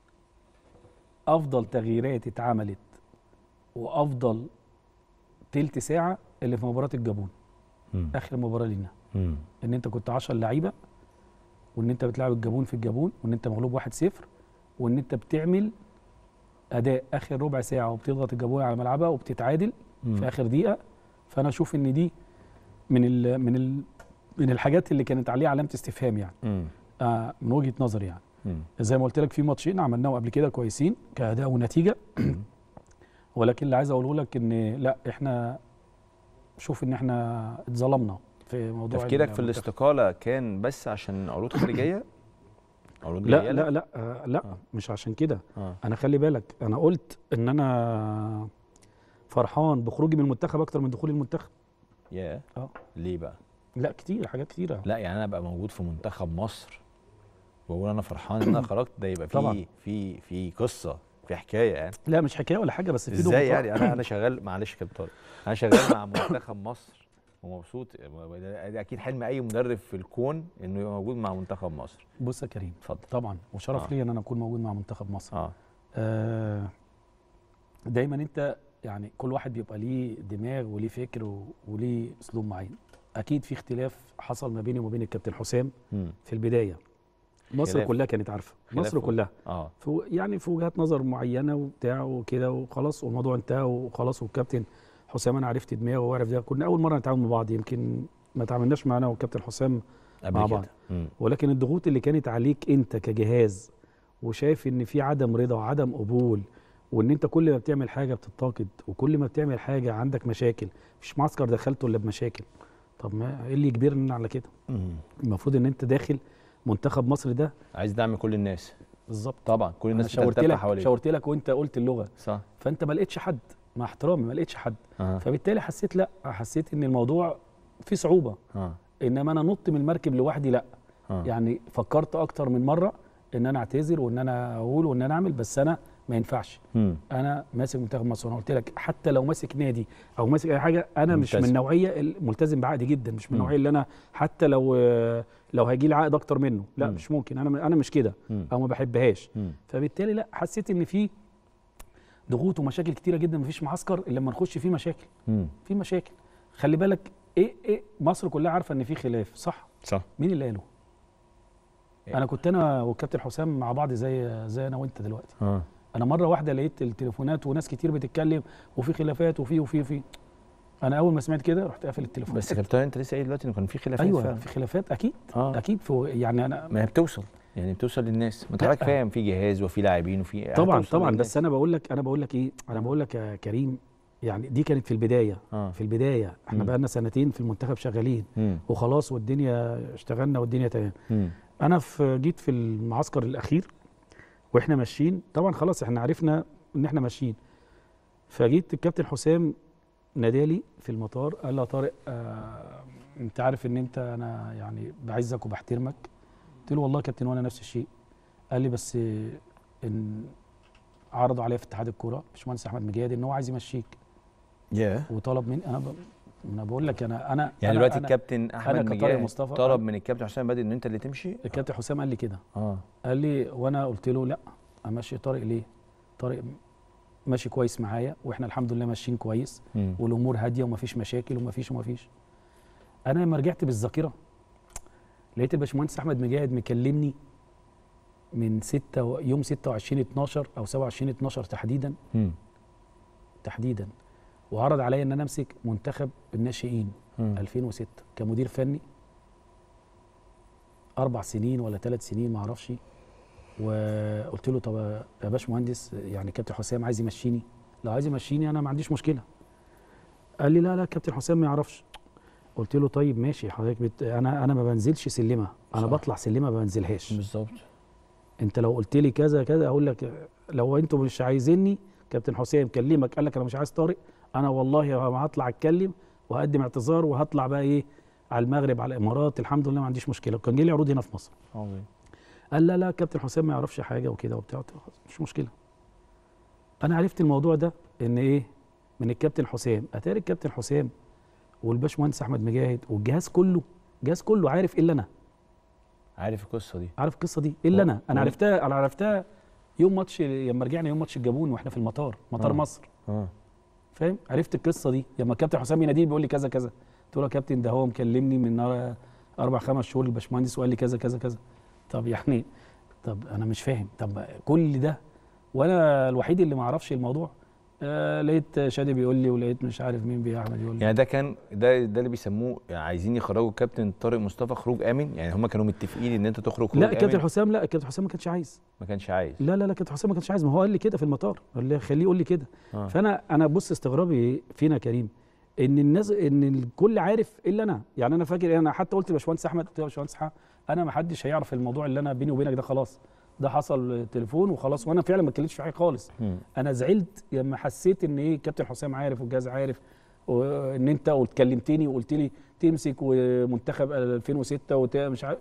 افضل تغييرات اتعملت وافضل تلت ساعه اللي في مباراه الجابون مم. اخر مباراه لينا مم. ان انت كنت 10 لعيبه وان انت بتلعب الجابون في الجابون وان انت مغلوب 1-0 وان انت بتعمل اداء اخر ربع ساعه وبتضغط الجابون على ملعبها وبتتعادل مم. في اخر دقيقه فانا اشوف ان دي من ال من ال من الحاجات اللي كانت عليها علامه استفهام يعني مم. آه من وجهه نظري يعني مم. زي ما قلت لك في ماتشين عملناهم قبل كده كويسين كاداء ونتيجه ولكن اللي عايز اقوله لك ان لا احنا شوف ان احنا اتظلمنا في موضوع تفكيرك في المنتخب. الاستقاله كان بس عشان عروض خارجيه؟ عروض لا جاية لا لك؟ لا آه لا آه. مش عشان كده آه. انا خلي بالك انا قلت ان انا فرحان بخروجي من المنتخب اكتر من دخولي المنتخب ياه اه ليه بقى؟ لا كتير حاجات كتيره لا يعني انا ابقى موجود في منتخب مصر واقول انا فرحان ان انا خرجت ده يبقى طبعاً. في في في قصه في حكايه يعني لا مش حكايه ولا حاجه بس في ازاي ضغوطات. يعني انا انا شغال معلش يا كابتن طارق انا شغال مع منتخب مصر ومبسوط ده اكيد حلم اي مدرب في الكون انه يبقى موجود مع منتخب مصر بص يا كريم اتفضل طبعا وشرف آه. ليا ان انا اكون موجود مع منتخب مصر اه آه دايما انت يعني كل واحد بيبقى ليه دماغ وليه فكر و- وليه اسلوب معين اكيد في اختلاف حصل ما بيني وما بين الكابتن حسام مم. في البدايه مصر خلاف. كلها كانت عارفه خلاف مصر و- كلها اه في يعني في وجهات نظر معينه وبتاع وكده وخلاص والموضوع انتهى وخلاص والكابتن حسام انا عرفت دماغه وعرف ده كنا اول مره نتعامل مع بعض يمكن ما تعاملناش معانا والكابتن حسام قبل مع كده. بعض مم. ولكن الضغوط اللي كانت عليك انت كجهاز وشايف ان في عدم رضا وعدم قبول وان انت كل ما بتعمل حاجه بتتاقد وكل ما بتعمل حاجه عندك مشاكل مفيش معسكر دخلته الا بمشاكل طب ما ايه اللي يجبرني على كده مم. المفروض ان انت داخل منتخب مصر ده عايز دعم كل الناس بالظبط طبعا كل انا الناس شاورت بتلتف لك حواليك شاورت لك وانت قلت اللغه صح فانت ما لقيتش حد مع احترامي ما لقيتش حد آه. فبالتالي حسيت لا حسيت ان الموضوع فيه صعوبه اه انما انا نط من المركب لوحدي لا آه. يعني فكرت اكتر من مره ان انا اعتذر وان انا اقول وان انا اعمل بس انا ما ينفعش مم. انا ماسك منتخب مصر وانا قلت لك حتى لو ماسك نادي او ماسك اي حاجه انا مش من ملتزم. النوعيه الملتزم بعقدي جدا مش من مم. النوعيه اللي انا حتى لو لو هيجي لي عقد اكتر منه لا مم. مش ممكن انا انا مش كده مم. او ما بحبهاش مم. فبالتالي لا حسيت ان في ضغوط ومشاكل كتيره جدا مفيش معسكر الا لما نخش فيه مشاكل مم. في مشاكل خلي بالك ايه ايه مصر كلها عارفه ان في خلاف صح صح مين اللي قاله انا كنت انا والكابتن حسام مع بعض زي زي انا وانت دلوقتي اه انا مره واحده لقيت التليفونات وناس كتير بتتكلم وفي خلافات وفي وفي وفي انا اول ما سمعت كده رحت قافل التليفون بس كابتن انت لسه قايل دلوقتي ان كان في خلافات ايوه فعلا. في خلافات اكيد آه. اكيد في يعني انا ما هي بتوصل يعني بتوصل للناس ما انت لا. حضرتك فاهم في جهاز وفي لاعبين وفي طبعا هتوصل طبعا للناس. بس انا بقول لك انا بقول لك ايه انا بقول لك يا كريم يعني دي كانت في البدايه آه. في البدايه احنا مم. بقى لنا سنتين في المنتخب شغالين مم. وخلاص والدنيا اشتغلنا والدنيا تمام مم. انا في جيت في المعسكر الاخير واحنا ماشيين طبعا خلاص احنا عرفنا ان احنا ماشيين فجيت الكابتن حسام نادالي في المطار قال لي يا طارق آه انت عارف ان انت انا يعني بعزك وبحترمك قلت له والله يا كابتن وانا نفس الشيء قال لي بس آه، ان عرضوا عليا في اتحاد الكوره باشمهندس احمد مجاهد ان هو عايز يمشيك ياه وطلب مني انا ب... انا بقول لك انا انا يعني أنا دلوقتي أنا- الكابتن أنا احمد كطارق مجاهد مصطفى طلب من الكابتن حسام بدري ان انت اللي تمشي الكابتن حسام قال لي كده اه قال لي وانا قلت له لا امشي طارق ليه طارق ماشي كويس معايا واحنا الحمد لله ماشيين كويس مم. والامور هاديه ومفيش مشاكل ومفيش ومفيش انا لما رجعت بالذاكره لقيت الباشمهندس احمد مجاهد مكلمني من 6 و... يوم 26 12 او 27 12 تحديدا مم. تحديدا وعرض عليا ان انا امسك منتخب الناشئين مم. 2006 كمدير فني اربع سنين ولا ثلاث سنين ما اعرفش وقلت له طب يا باشمهندس يعني كابتن حسام عايز يمشيني لو عايز يمشيني انا ما عنديش مشكله قال لي لا لا كابتن حسام ما يعرفش قلت له طيب ماشي حضرتك بت... انا انا ما بنزلش سلمه انا صح. بطلع سلمه ما بنزلهاش بالظبط انت لو قلت لي كذا كذا اقول لك لو انتوا مش عايزيني كابتن حسام كلمك قال لك انا مش عايز طارق انا والله ما هطلع اتكلم وهقدم اعتذار وهطلع بقى ايه على المغرب على الامارات الحمد لله ما عنديش مشكله وكان جاي لي عروض هنا في مصر عظيم قال لا لا كابتن حسام ما يعرفش حاجه وكده وبتاع قلت له خلاص، مش مشكله انا عرفت الموضوع ده ان ايه من الكابتن حسام اتاري الكابتن حسام والباشمهندس احمد مجاهد والجهاز كله الجهاز كله عارف الا انا عارف القصه دي عارف القصه دي الا انا انا هو- عرفتها انا عرفتها يوم ماتش لما رجعنا يوم ماتش الجابون واحنا في المطار مطار آه. مصر اه فاهم عرفت القصه دي لما الكابتن حسام يناديني بيقول لي كذا كذا قلت له يا كابتن ده هو مكلمني من نار- اربع خمس شهور الباشمهندس وقال لي كذا كذا كذا طب يعني طب انا مش فاهم طب كل ده وانا الوحيد اللي ما اعرفش الموضوع آه لقيت شادي بيقول لي ولقيت مش عارف مين بي احمد يقول لي يعني ده كان ده ده اللي بيسموه عايزين يخرجوا الكابتن طارق مصطفى خروج امن يعني هم كانوا متفقين ان انت تخرج خروج لا الكابتن آمن. حسام لا الكابتن حسام ما كانش عايز ما كانش عايز لا لا لا كابتن حسام ما كانش عايز ما هو قال لي كده في المطار قال لي خليه يقول لي كده آه. فانا انا بص استغرابي إيه فينا يا كريم ان الناس ان الكل عارف الا انا يعني انا فاكر انا حتى قلت لباشمهندس احمد قلت له يا باشمهندس أحمد، انا ما حدش هيعرف الموضوع اللي انا بيني وبينك ده خلاص ده حصل تليفون وخلاص وانا فعلا ما اتكلمتش في حاجه خالص مم. انا زعلت لما حسيت ان ايه كابتن حسام عارف والجهاز عارف وان انت قلت كلمتني وقلت لي تمسك ومنتخب 2006 وت- مش عارف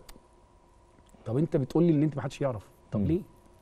طب انت بتقول لي ان انت ما حدش يعرف طب مم. ليه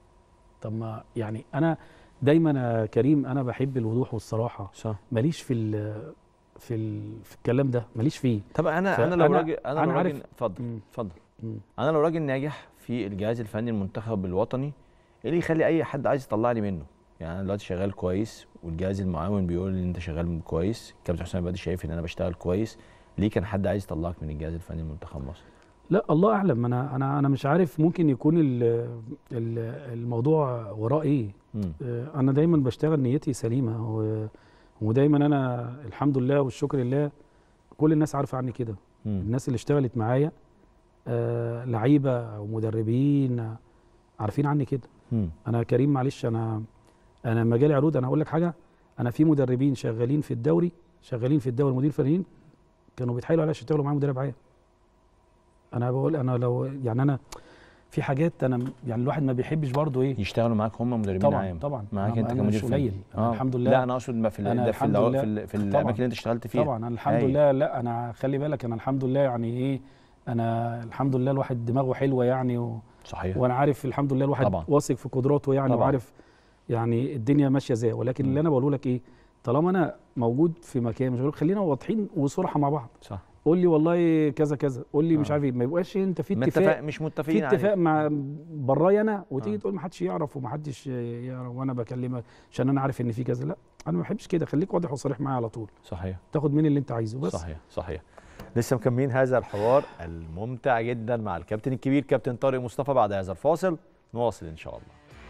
طب ما يعني انا دايما يا كريم انا بحب الوضوح والصراحه صح ماليش في ال في ال في الكلام ده ماليش فيه طب انا انا فأنا- لو راجل انا لو أنا راجل عارف- اتفضل مم. اتفضل مم. انا لو راجل ناجح في الجهاز الفني المنتخب الوطني ايه اللي يخلي اي حد عايز يطلعني منه يعني انا دلوقتي شغال كويس والجهاز المعاون بيقول لي انت شغال كويس كابتن حسام بدري شايف ان انا بشتغل كويس ليه كان حد عايز يطلعك من الجهاز الفني لمنتخب مصر لا الله اعلم انا انا انا مش عارف ممكن يكون ال ال الموضوع وراه ايه مم. آه، انا دايما بشتغل نيتي سليمه و- ودايما انا الحمد لله والشكر لله كل الناس عارفه عني كده مم. الناس اللي اشتغلت معايا آه، لعيبه ومدربين آه، عارفين عني كده مم. انا كريم معلش انا انا لما جالي عروض انا هقول لك حاجه انا في مدربين شغالين في الدوري شغالين في الدوري مدير فنيين كانوا بيتحايلوا عليا عشان يشتغلوا معايا مدرب عام انا بقول انا لو يعني انا في حاجات انا يعني الواحد ما بيحبش برضه ايه يشتغلوا معاك هم مدربين طبعا عام طبعا معاك أنا- انت أنا كمدير مش فني قليل أنا اه الحمد لله لا انا اقصد ما في ال- أنا ده في الحمد الأو- لله في, ال- في طبعاً. الاماكن اللي انت اشتغلت فيها طبعا انا الحمد هايل. لله لا انا خلي بالك انا الحمد لله يعني ايه انا الحمد لله الواحد دماغه حلوه يعني و صحيح وانا عارف الحمد لله الواحد طبعاً. واثق في قدراته يعني طبعاً. وعارف يعني الدنيا ماشيه ازاي ولكن اللي انا بقوله لك ايه طالما انا موجود في مكان مش بقول خلينا واضحين وصراحه مع بعض صح قول لي والله كذا كذا قول لي مش آه. عارف ايه ما يبقاش انت في ما اتفاق اتفق- مش متفقين في اتفاق عليه. مع برايا انا وتيجي آه. تقول ما حدش يعرف وما حدش يعرف وانا بكلمك عشان انا عارف ان في كذا لا انا ما بحبش كده خليك واضح وصريح معايا على طول صحيح تاخد مني اللي انت عايزه بس صحيح صحيح لسه مكملين هذا الحوار الممتع جدا مع الكابتن الكبير كابتن طارق مصطفى بعد هذا الفاصل نواصل ان شاء الله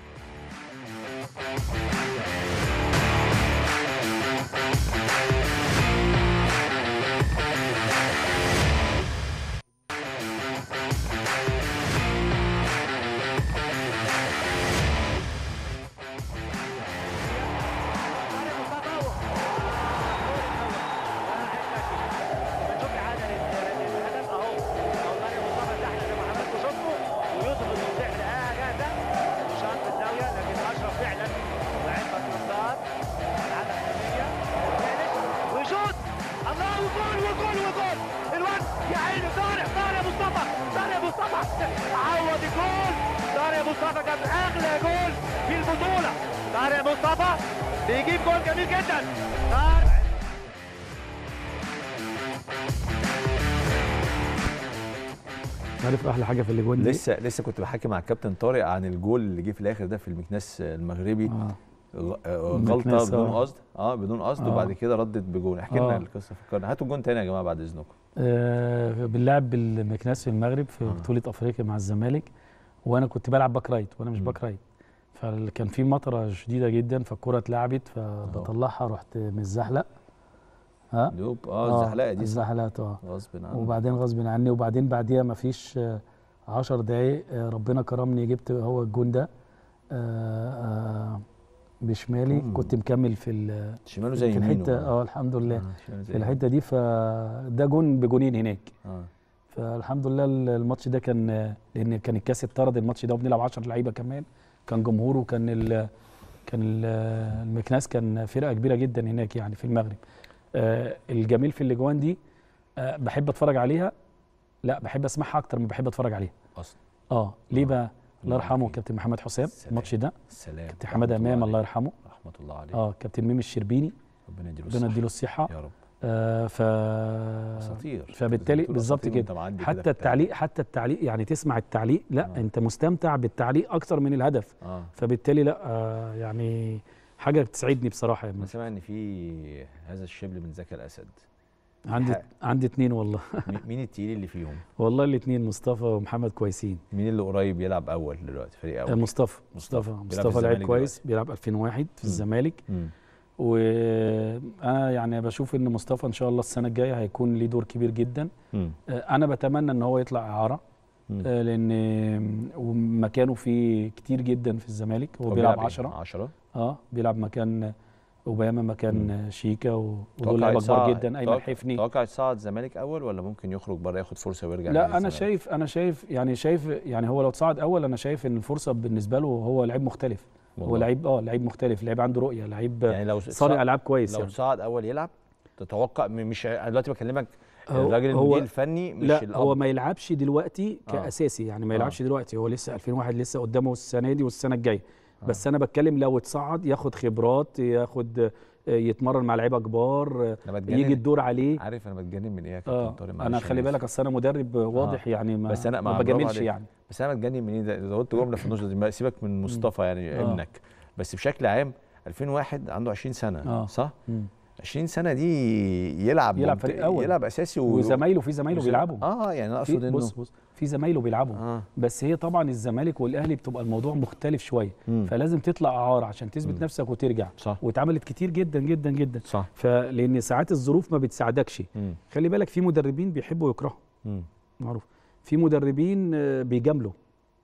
ويوسف الموسيع لقاها جاهزه وشاط في الزاويه لكن اشرف فعلا لعبها نصار العادة الأمامية ويشوط الله وجول وجول وجول الواد يا عيني طارق طارق مصطفى طارق مصطفى عوض الجول طارق مصطفى جاب اغلى جول في البطوله طارق مصطفى بيجيب جول جميل جدا طارق عارف احلى حاجه في الاجوان دي لسه لسه كنت بحكي مع الكابتن طارق عن الجول اللي جه في الاخر ده في المكناس المغربي آه. غ- آه، المكناس، غلطه بدون آه. قصد اه بدون قصد آه. وبعد كده ردت بجول احكي لنا آه. القصه فكرنا هاتوا الجون تاني يا جماعه بعد اذنكم آه بنلعب بالمكناس في المغرب في بطوله افريقيا مع الزمالك وانا كنت بلعب باك رايت وانا مش باك رايت فكان في مطره شديده جدا فالكره اتلعبت فبطلعها رحت متزحلق ها دوب اه الزحلقه دي صح. الزحلقه اه غصب عنك وبعدين غصب عني وبعدين بعديها ما فيش 10 دقايق آه، ربنا كرمني جبت هو الجون ده آه، آه، بشمالي مم. كنت مكمل في ال- شماله في زي يمينه الحته بقى. اه الحمد لله آه، شماله زي في الحته دي فده جون بجونين هناك اه فالحمد لله الماتش ده كان لان كان الكاس اتطرد الماتش ده وبنلعب 10 لعيبه كمان كان جمهور وكان ال كان ال- المكناس كان فرقه كبيره جدا هناك يعني في المغرب آه الجميل في الاجوان دي آه بحب اتفرج عليها لا بحب اسمعها اكتر ما بحب اتفرج عليها اصلا اه ليه بقى الله الله يرحمه كابتن محمد حسام الماتش ده السلام كابتن حماده رحمة الله امام الله عليه. يرحمه رحمه الله عليه اه كابتن ميمي الشربيني ربنا يديله ربنا الصحة. يديله الصحه يا رب آه ف أساطير. فبالتالي بتقول بالظبط أساطير وأنت كده معدي كده حتى في التعليق حتى التعليق يعني تسمع التعليق لا آه. انت مستمتع بالتعليق اكتر من الهدف آه. فبالتالي لا آه يعني حاجه تسعدني بصراحه يا انا مان. سامع ان في هذا الشبل من زكي الاسد عندي ح- عندي اتنين والله مين- مين التقيل اللي فيهم والله الاتنين مصطفى ومحمد كويسين مين اللي قريب يلعب اول دلوقتي فريق اول آه، مصطفى مصطفى. مصطفى بيلعب في مصطفى لعيب الزمالك كويس دلوقتي. بيلعب 2001 في مم. الزمالك مم. وانا يعني بشوف ان مصطفى ان شاء الله السنه الجايه هيكون ليه دور كبير جدا مم. آه، انا بتمنى ان هو يطلع اعاره مم. آه، لان مكانه فيه كتير جدا في الزمالك هو هو بيلعب إيه؟ 10 10 اه بيلعب مكان اوباما مكان شيكا و- ودول توقع لعيبه كبار يتصعد- جدا ايمن توقع- حفني توقع يصعد الزمالك اول ولا ممكن يخرج بره ياخد فرصه ويرجع لا نادي انا الزمالك؟ شايف انا شايف يعني شايف يعني هو لو تصعد اول انا شايف ان الفرصه بالنسبه له هو لعيب مختلف هو والله. لعيب اه لعيب مختلف لعيب عنده رؤيه لعيب يعني لو صانع صعد- العاب كويس لو يعني. صعد اول يلعب تتوقع م- مش انا دلوقتي بكلمك هو- الراجل هو- المدير الفني مش لا الأب. هو ما يلعبش دلوقتي آه. كاساسي يعني ما آه. يلعبش دلوقتي هو لسه 2001 لسه قدامه السنه دي والسنه الجايه بس انا بتكلم لو اتصعد ياخد خبرات ياخد آه، يتمرن مع لعيبه كبار آه، أنا بتجنن- يجي الدور عليه عارف انا بتجنن من ايه يا كابتن اه طارق انا معلش خلي آسف. بالك اصل انا مدرب واضح آه. يعني ما بس انا ما مع برافو بجاملش عليك. يعني بس انا بتجنن من ايه ده إذا قلت جمله في النص دي ما سيبك من مصطفى يعني آه. ابنك بس بشكل عام 2001 عنده 20 سنه آه. صح مم. 20 سنه دي يلعب يلعب ممت- فريق اول يلعب اساسي و... وزمايله في زمايله وز- بيلعبوا اه يعني انا في- اقصد انه بص بص في زمايله بيلعبوا آه. بس هي طبعا الزمالك والاهلي بتبقى الموضوع مختلف شويه مم. فلازم تطلع اعاره عشان تثبت نفسك وترجع صح واتعملت كتير جدا جدا جدا صح فلان ساعات الظروف ما بتساعدكش مم. خلي بالك في مدربين بيحبوا يكرهوا مم. معروف في مدربين آه، بيجاملوا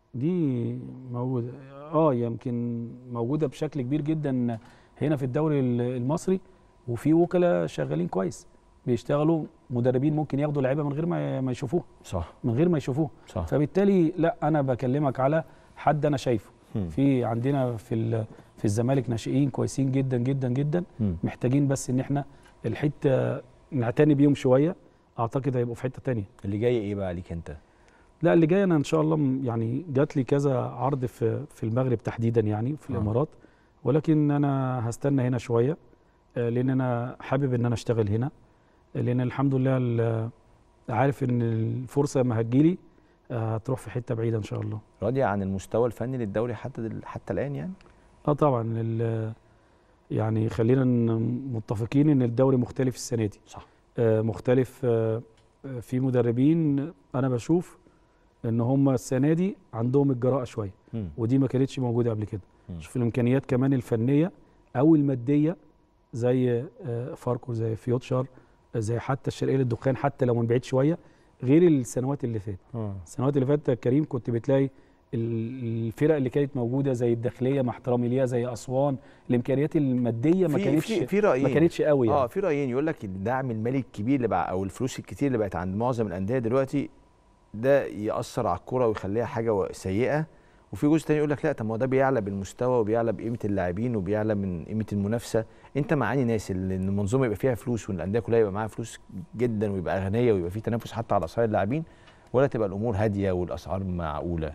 دي موجوده اه يمكن موجوده بشكل كبير جدا هنا في الدوري ال- المصري وفي وكلاء شغالين كويس بيشتغلوا مدربين ممكن ياخدوا لعيبه من غير ما ما يشوفوه صح من غير ما يشوفوه صح فبالتالي لا انا بكلمك على حد انا شايفه مم. في عندنا في ال- في الزمالك ناشئين كويسين جدا جدا جدا مم. محتاجين بس ان احنا الحته نعتني بيهم شويه اعتقد هيبقوا في حته تانية اللي جاي ايه بقى ليك انت لا اللي جاي انا ان شاء الله م- يعني جات لي كذا عرض في في المغرب تحديدا يعني في آه. الامارات ولكن انا هستنى هنا شويه آه، لان انا حابب ان انا اشتغل هنا لان الحمد لله ال- عارف ان الفرصه لما هتجيلي آه، هتروح في حته بعيده ان شاء الله راضي عن المستوى الفني للدوري حتى دل... حتى الان يعني اه طبعا ال- يعني خلينا ن- متفقين ان الدوري مختلف السنه دي صح آه مختلف آه آه، في مدربين انا بشوف ان هم السنه دي عندهم الجراءه شويه مم. ودي ما كانتش موجوده قبل كده مم. شوف الامكانيات كمان الفنيه او الماديه زي آه، فاركو زي فيوتشر زي حتى الشرقيه للدخان حتى لو من بعيد شويه غير السنوات اللي فاتت آه. السنوات اللي فاتت يا كريم كنت بتلاقي ال- الفرق اللي كانت موجوده زي الداخليه مع احترامي ليها زي اسوان الامكانيات الماديه ما في- كانتش في في رايين ما كانتش قوي يعني اه في رايين يقول لك الدعم المالي الكبير اللي بقى او الفلوس الكتير اللي بقت عند معظم الانديه دلوقتي ده ياثر على الكره ويخليها حاجه سيئه وفي جزء تاني يقول لك لا طب ما هو ده بيعلى بالمستوى وبيعلى بقيمه اللاعبين وبيعلى من قيمه المنافسه انت معاني ناس اللي ان المنظومه يبقى فيها فلوس وان الانديه كلها يبقى معاها فلوس جدا ويبقى غنيه ويبقى في تنافس حتى على اسعار اللاعبين ولا تبقى الامور هاديه والاسعار معقوله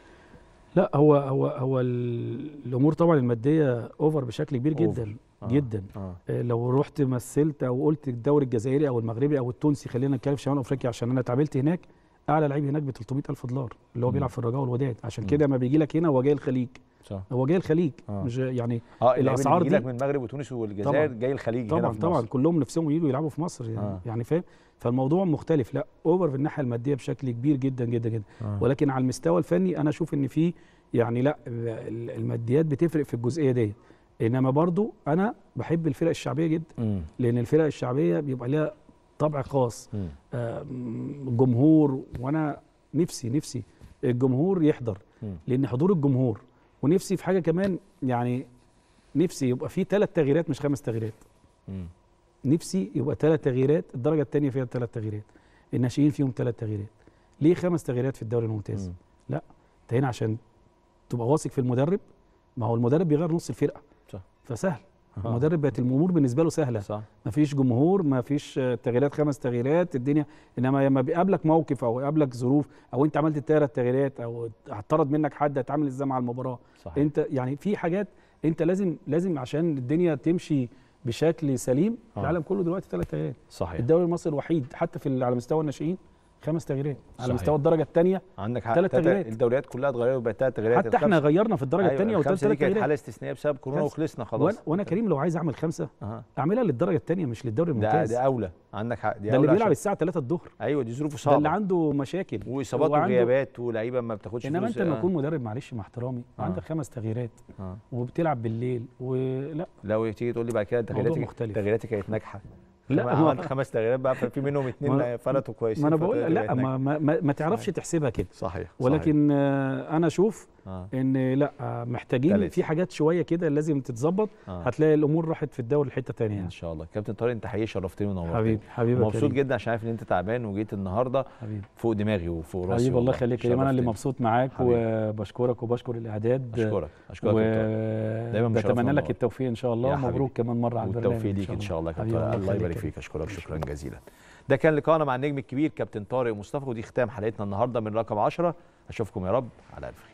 لا هو هو هو ال- الامور طبعا الماديه اوفر بشكل كبير أوفر. جدا آه. جدا آه. آه، لو رحت مثلت او قلت الدوري الجزائري او المغربي او التونسي خلينا نتكلم في شمال افريقيا عشان انا اتعاملت هناك اعلى لعيب هناك ب 300 الف دولار اللي هو مم. بيلعب في الرجاء والوداد عشان مم. كده لما بيجي لك هنا هو جاي الخليج صح هو جاي الخليج آه. مش يعني اه الاسعار اللي دي لك من المغرب وتونس والجزائر طبعاً. جاي الخليج طبعا هنا في طبعا مصر. كلهم نفسهم يجوا يلعبوا في مصر يعني, آه. آه. يعني فاهم فالموضوع مختلف لا اوفر في الناحيه الماديه بشكل كبير جدا جدا جدا آه. آه. ولكن على المستوى الفني انا اشوف ان في يعني لا ال- الماديات بتفرق في الجزئيه دي انما برضو انا بحب الفرق الشعبيه جدا مم. لان الفرق الشعبيه بيبقى ليها طبع خاص مم. آه، م- جمهور وانا نفسي نفسي الجمهور يحضر مم. لان حضور الجمهور ونفسي في حاجه كمان يعني نفسي يبقى في ثلاث تغييرات مش خمس تغييرات مم. نفسي يبقى ثلاث تغييرات الدرجه الثانيه فيها ثلاث تغييرات الناشئين فيهم ثلاث تغييرات ليه خمس تغييرات في الدوري الممتاز مم. لا انت هنا عشان تبقى واثق في المدرب ما هو المدرب بيغير نص الفرقه صح. فسهل آه. المدرب بقت الامور بالنسبه له سهله صح ما فيش جمهور ما فيش آه، تغييرات خمس تغييرات الدنيا انما لما بيقابلك موقف او يقابلك ظروف او انت عملت ثلاث تغييرات او هتطرد منك حد هتعمل ازاي مع المباراه صحيح. انت يعني في حاجات انت لازم لازم عشان الدنيا تمشي بشكل سليم آه. العالم كله دلوقتي ثلاث تغييرات صحيح الدوري المصري الوحيد حتى في ال- على مستوى الناشئين خمس تغييرات على صحيح. مستوى الدرجه الثانيه عندك حق ثلاث تلاتة- تغييرات. الدوريات كلها اتغيرت وبقت ثلاث تغييرات حتى احنا غيرنا في الدرجه الثانيه وثلاث الخمسه دي كانت تغييرات حاله استثنائيه بسبب كورونا خمسة. وخلصنا خلاص وانا, وأنا كريم لو عايز اعمل خمسه أها. اعملها للدرجه الثانيه مش للدوري ده الممتاز ده اولى عندك حق دي ده اللي أولى بيلعب عشان- الساعه 3 الظهر ايوه دي ظروفه ده صعبه اللي عنده مشاكل واصابات وعنده- وغيابات ولاعيبه ما بتاخدش انما فلوس انت لما آه. تكون مدرب معلش مع احترامي آه. عندك خمس تغييرات آه. وبتلعب بالليل ولا لو تيجي تقول لي بعد كده موضوع تغييراتي مختلف. تغييراتي كانت ناجحه لا، لا هو- عملت خمس تغييرات بقى ففي منهم اثنين ما- فلتوا كويسين ما انا بقول فالتغييرات لا كانت ما, ما, ما, ما تعرفش تحسبها كده صحيح ولكن آه انا اشوف آه. ان لا آه محتاجين تالت. في حاجات شويه كده لازم تتظبط آه. هتلاقي الامور راحت في الدوري لحته ثانيه ان يعني شاء الله كابتن طارق انت حقيقي شرفتني ونورتني حبيبي حبيبي يا مبسوط كريم. جدا عشان عارف ان انت تعبان وجيت النهارده حبيبي فوق دماغي وفوق راسي حبيبي الله والله. يخليك يا كريم انا اللي شرفتني. مبسوط معاك حبيبي. وبشكرك وبشكر الاعداد اشكرك اشكرك يا كابتن طارق. دايما بتمنى مشرفنا لك والله. التوفيق ان شاء يا الله حبيبي. مبروك كمان مره على البرنامج والتوفيق ليك ان شاء الله يا كابتن حبيبي طارق. الله يبارك يخليك. فيك اشكرك شكرا جزيلا ده كان لقاءنا مع النجم الكبير كابتن طارق مصطفى ودي ختام حلقتنا النهارده من رقم 10 اشوفكم يا رب على الف خير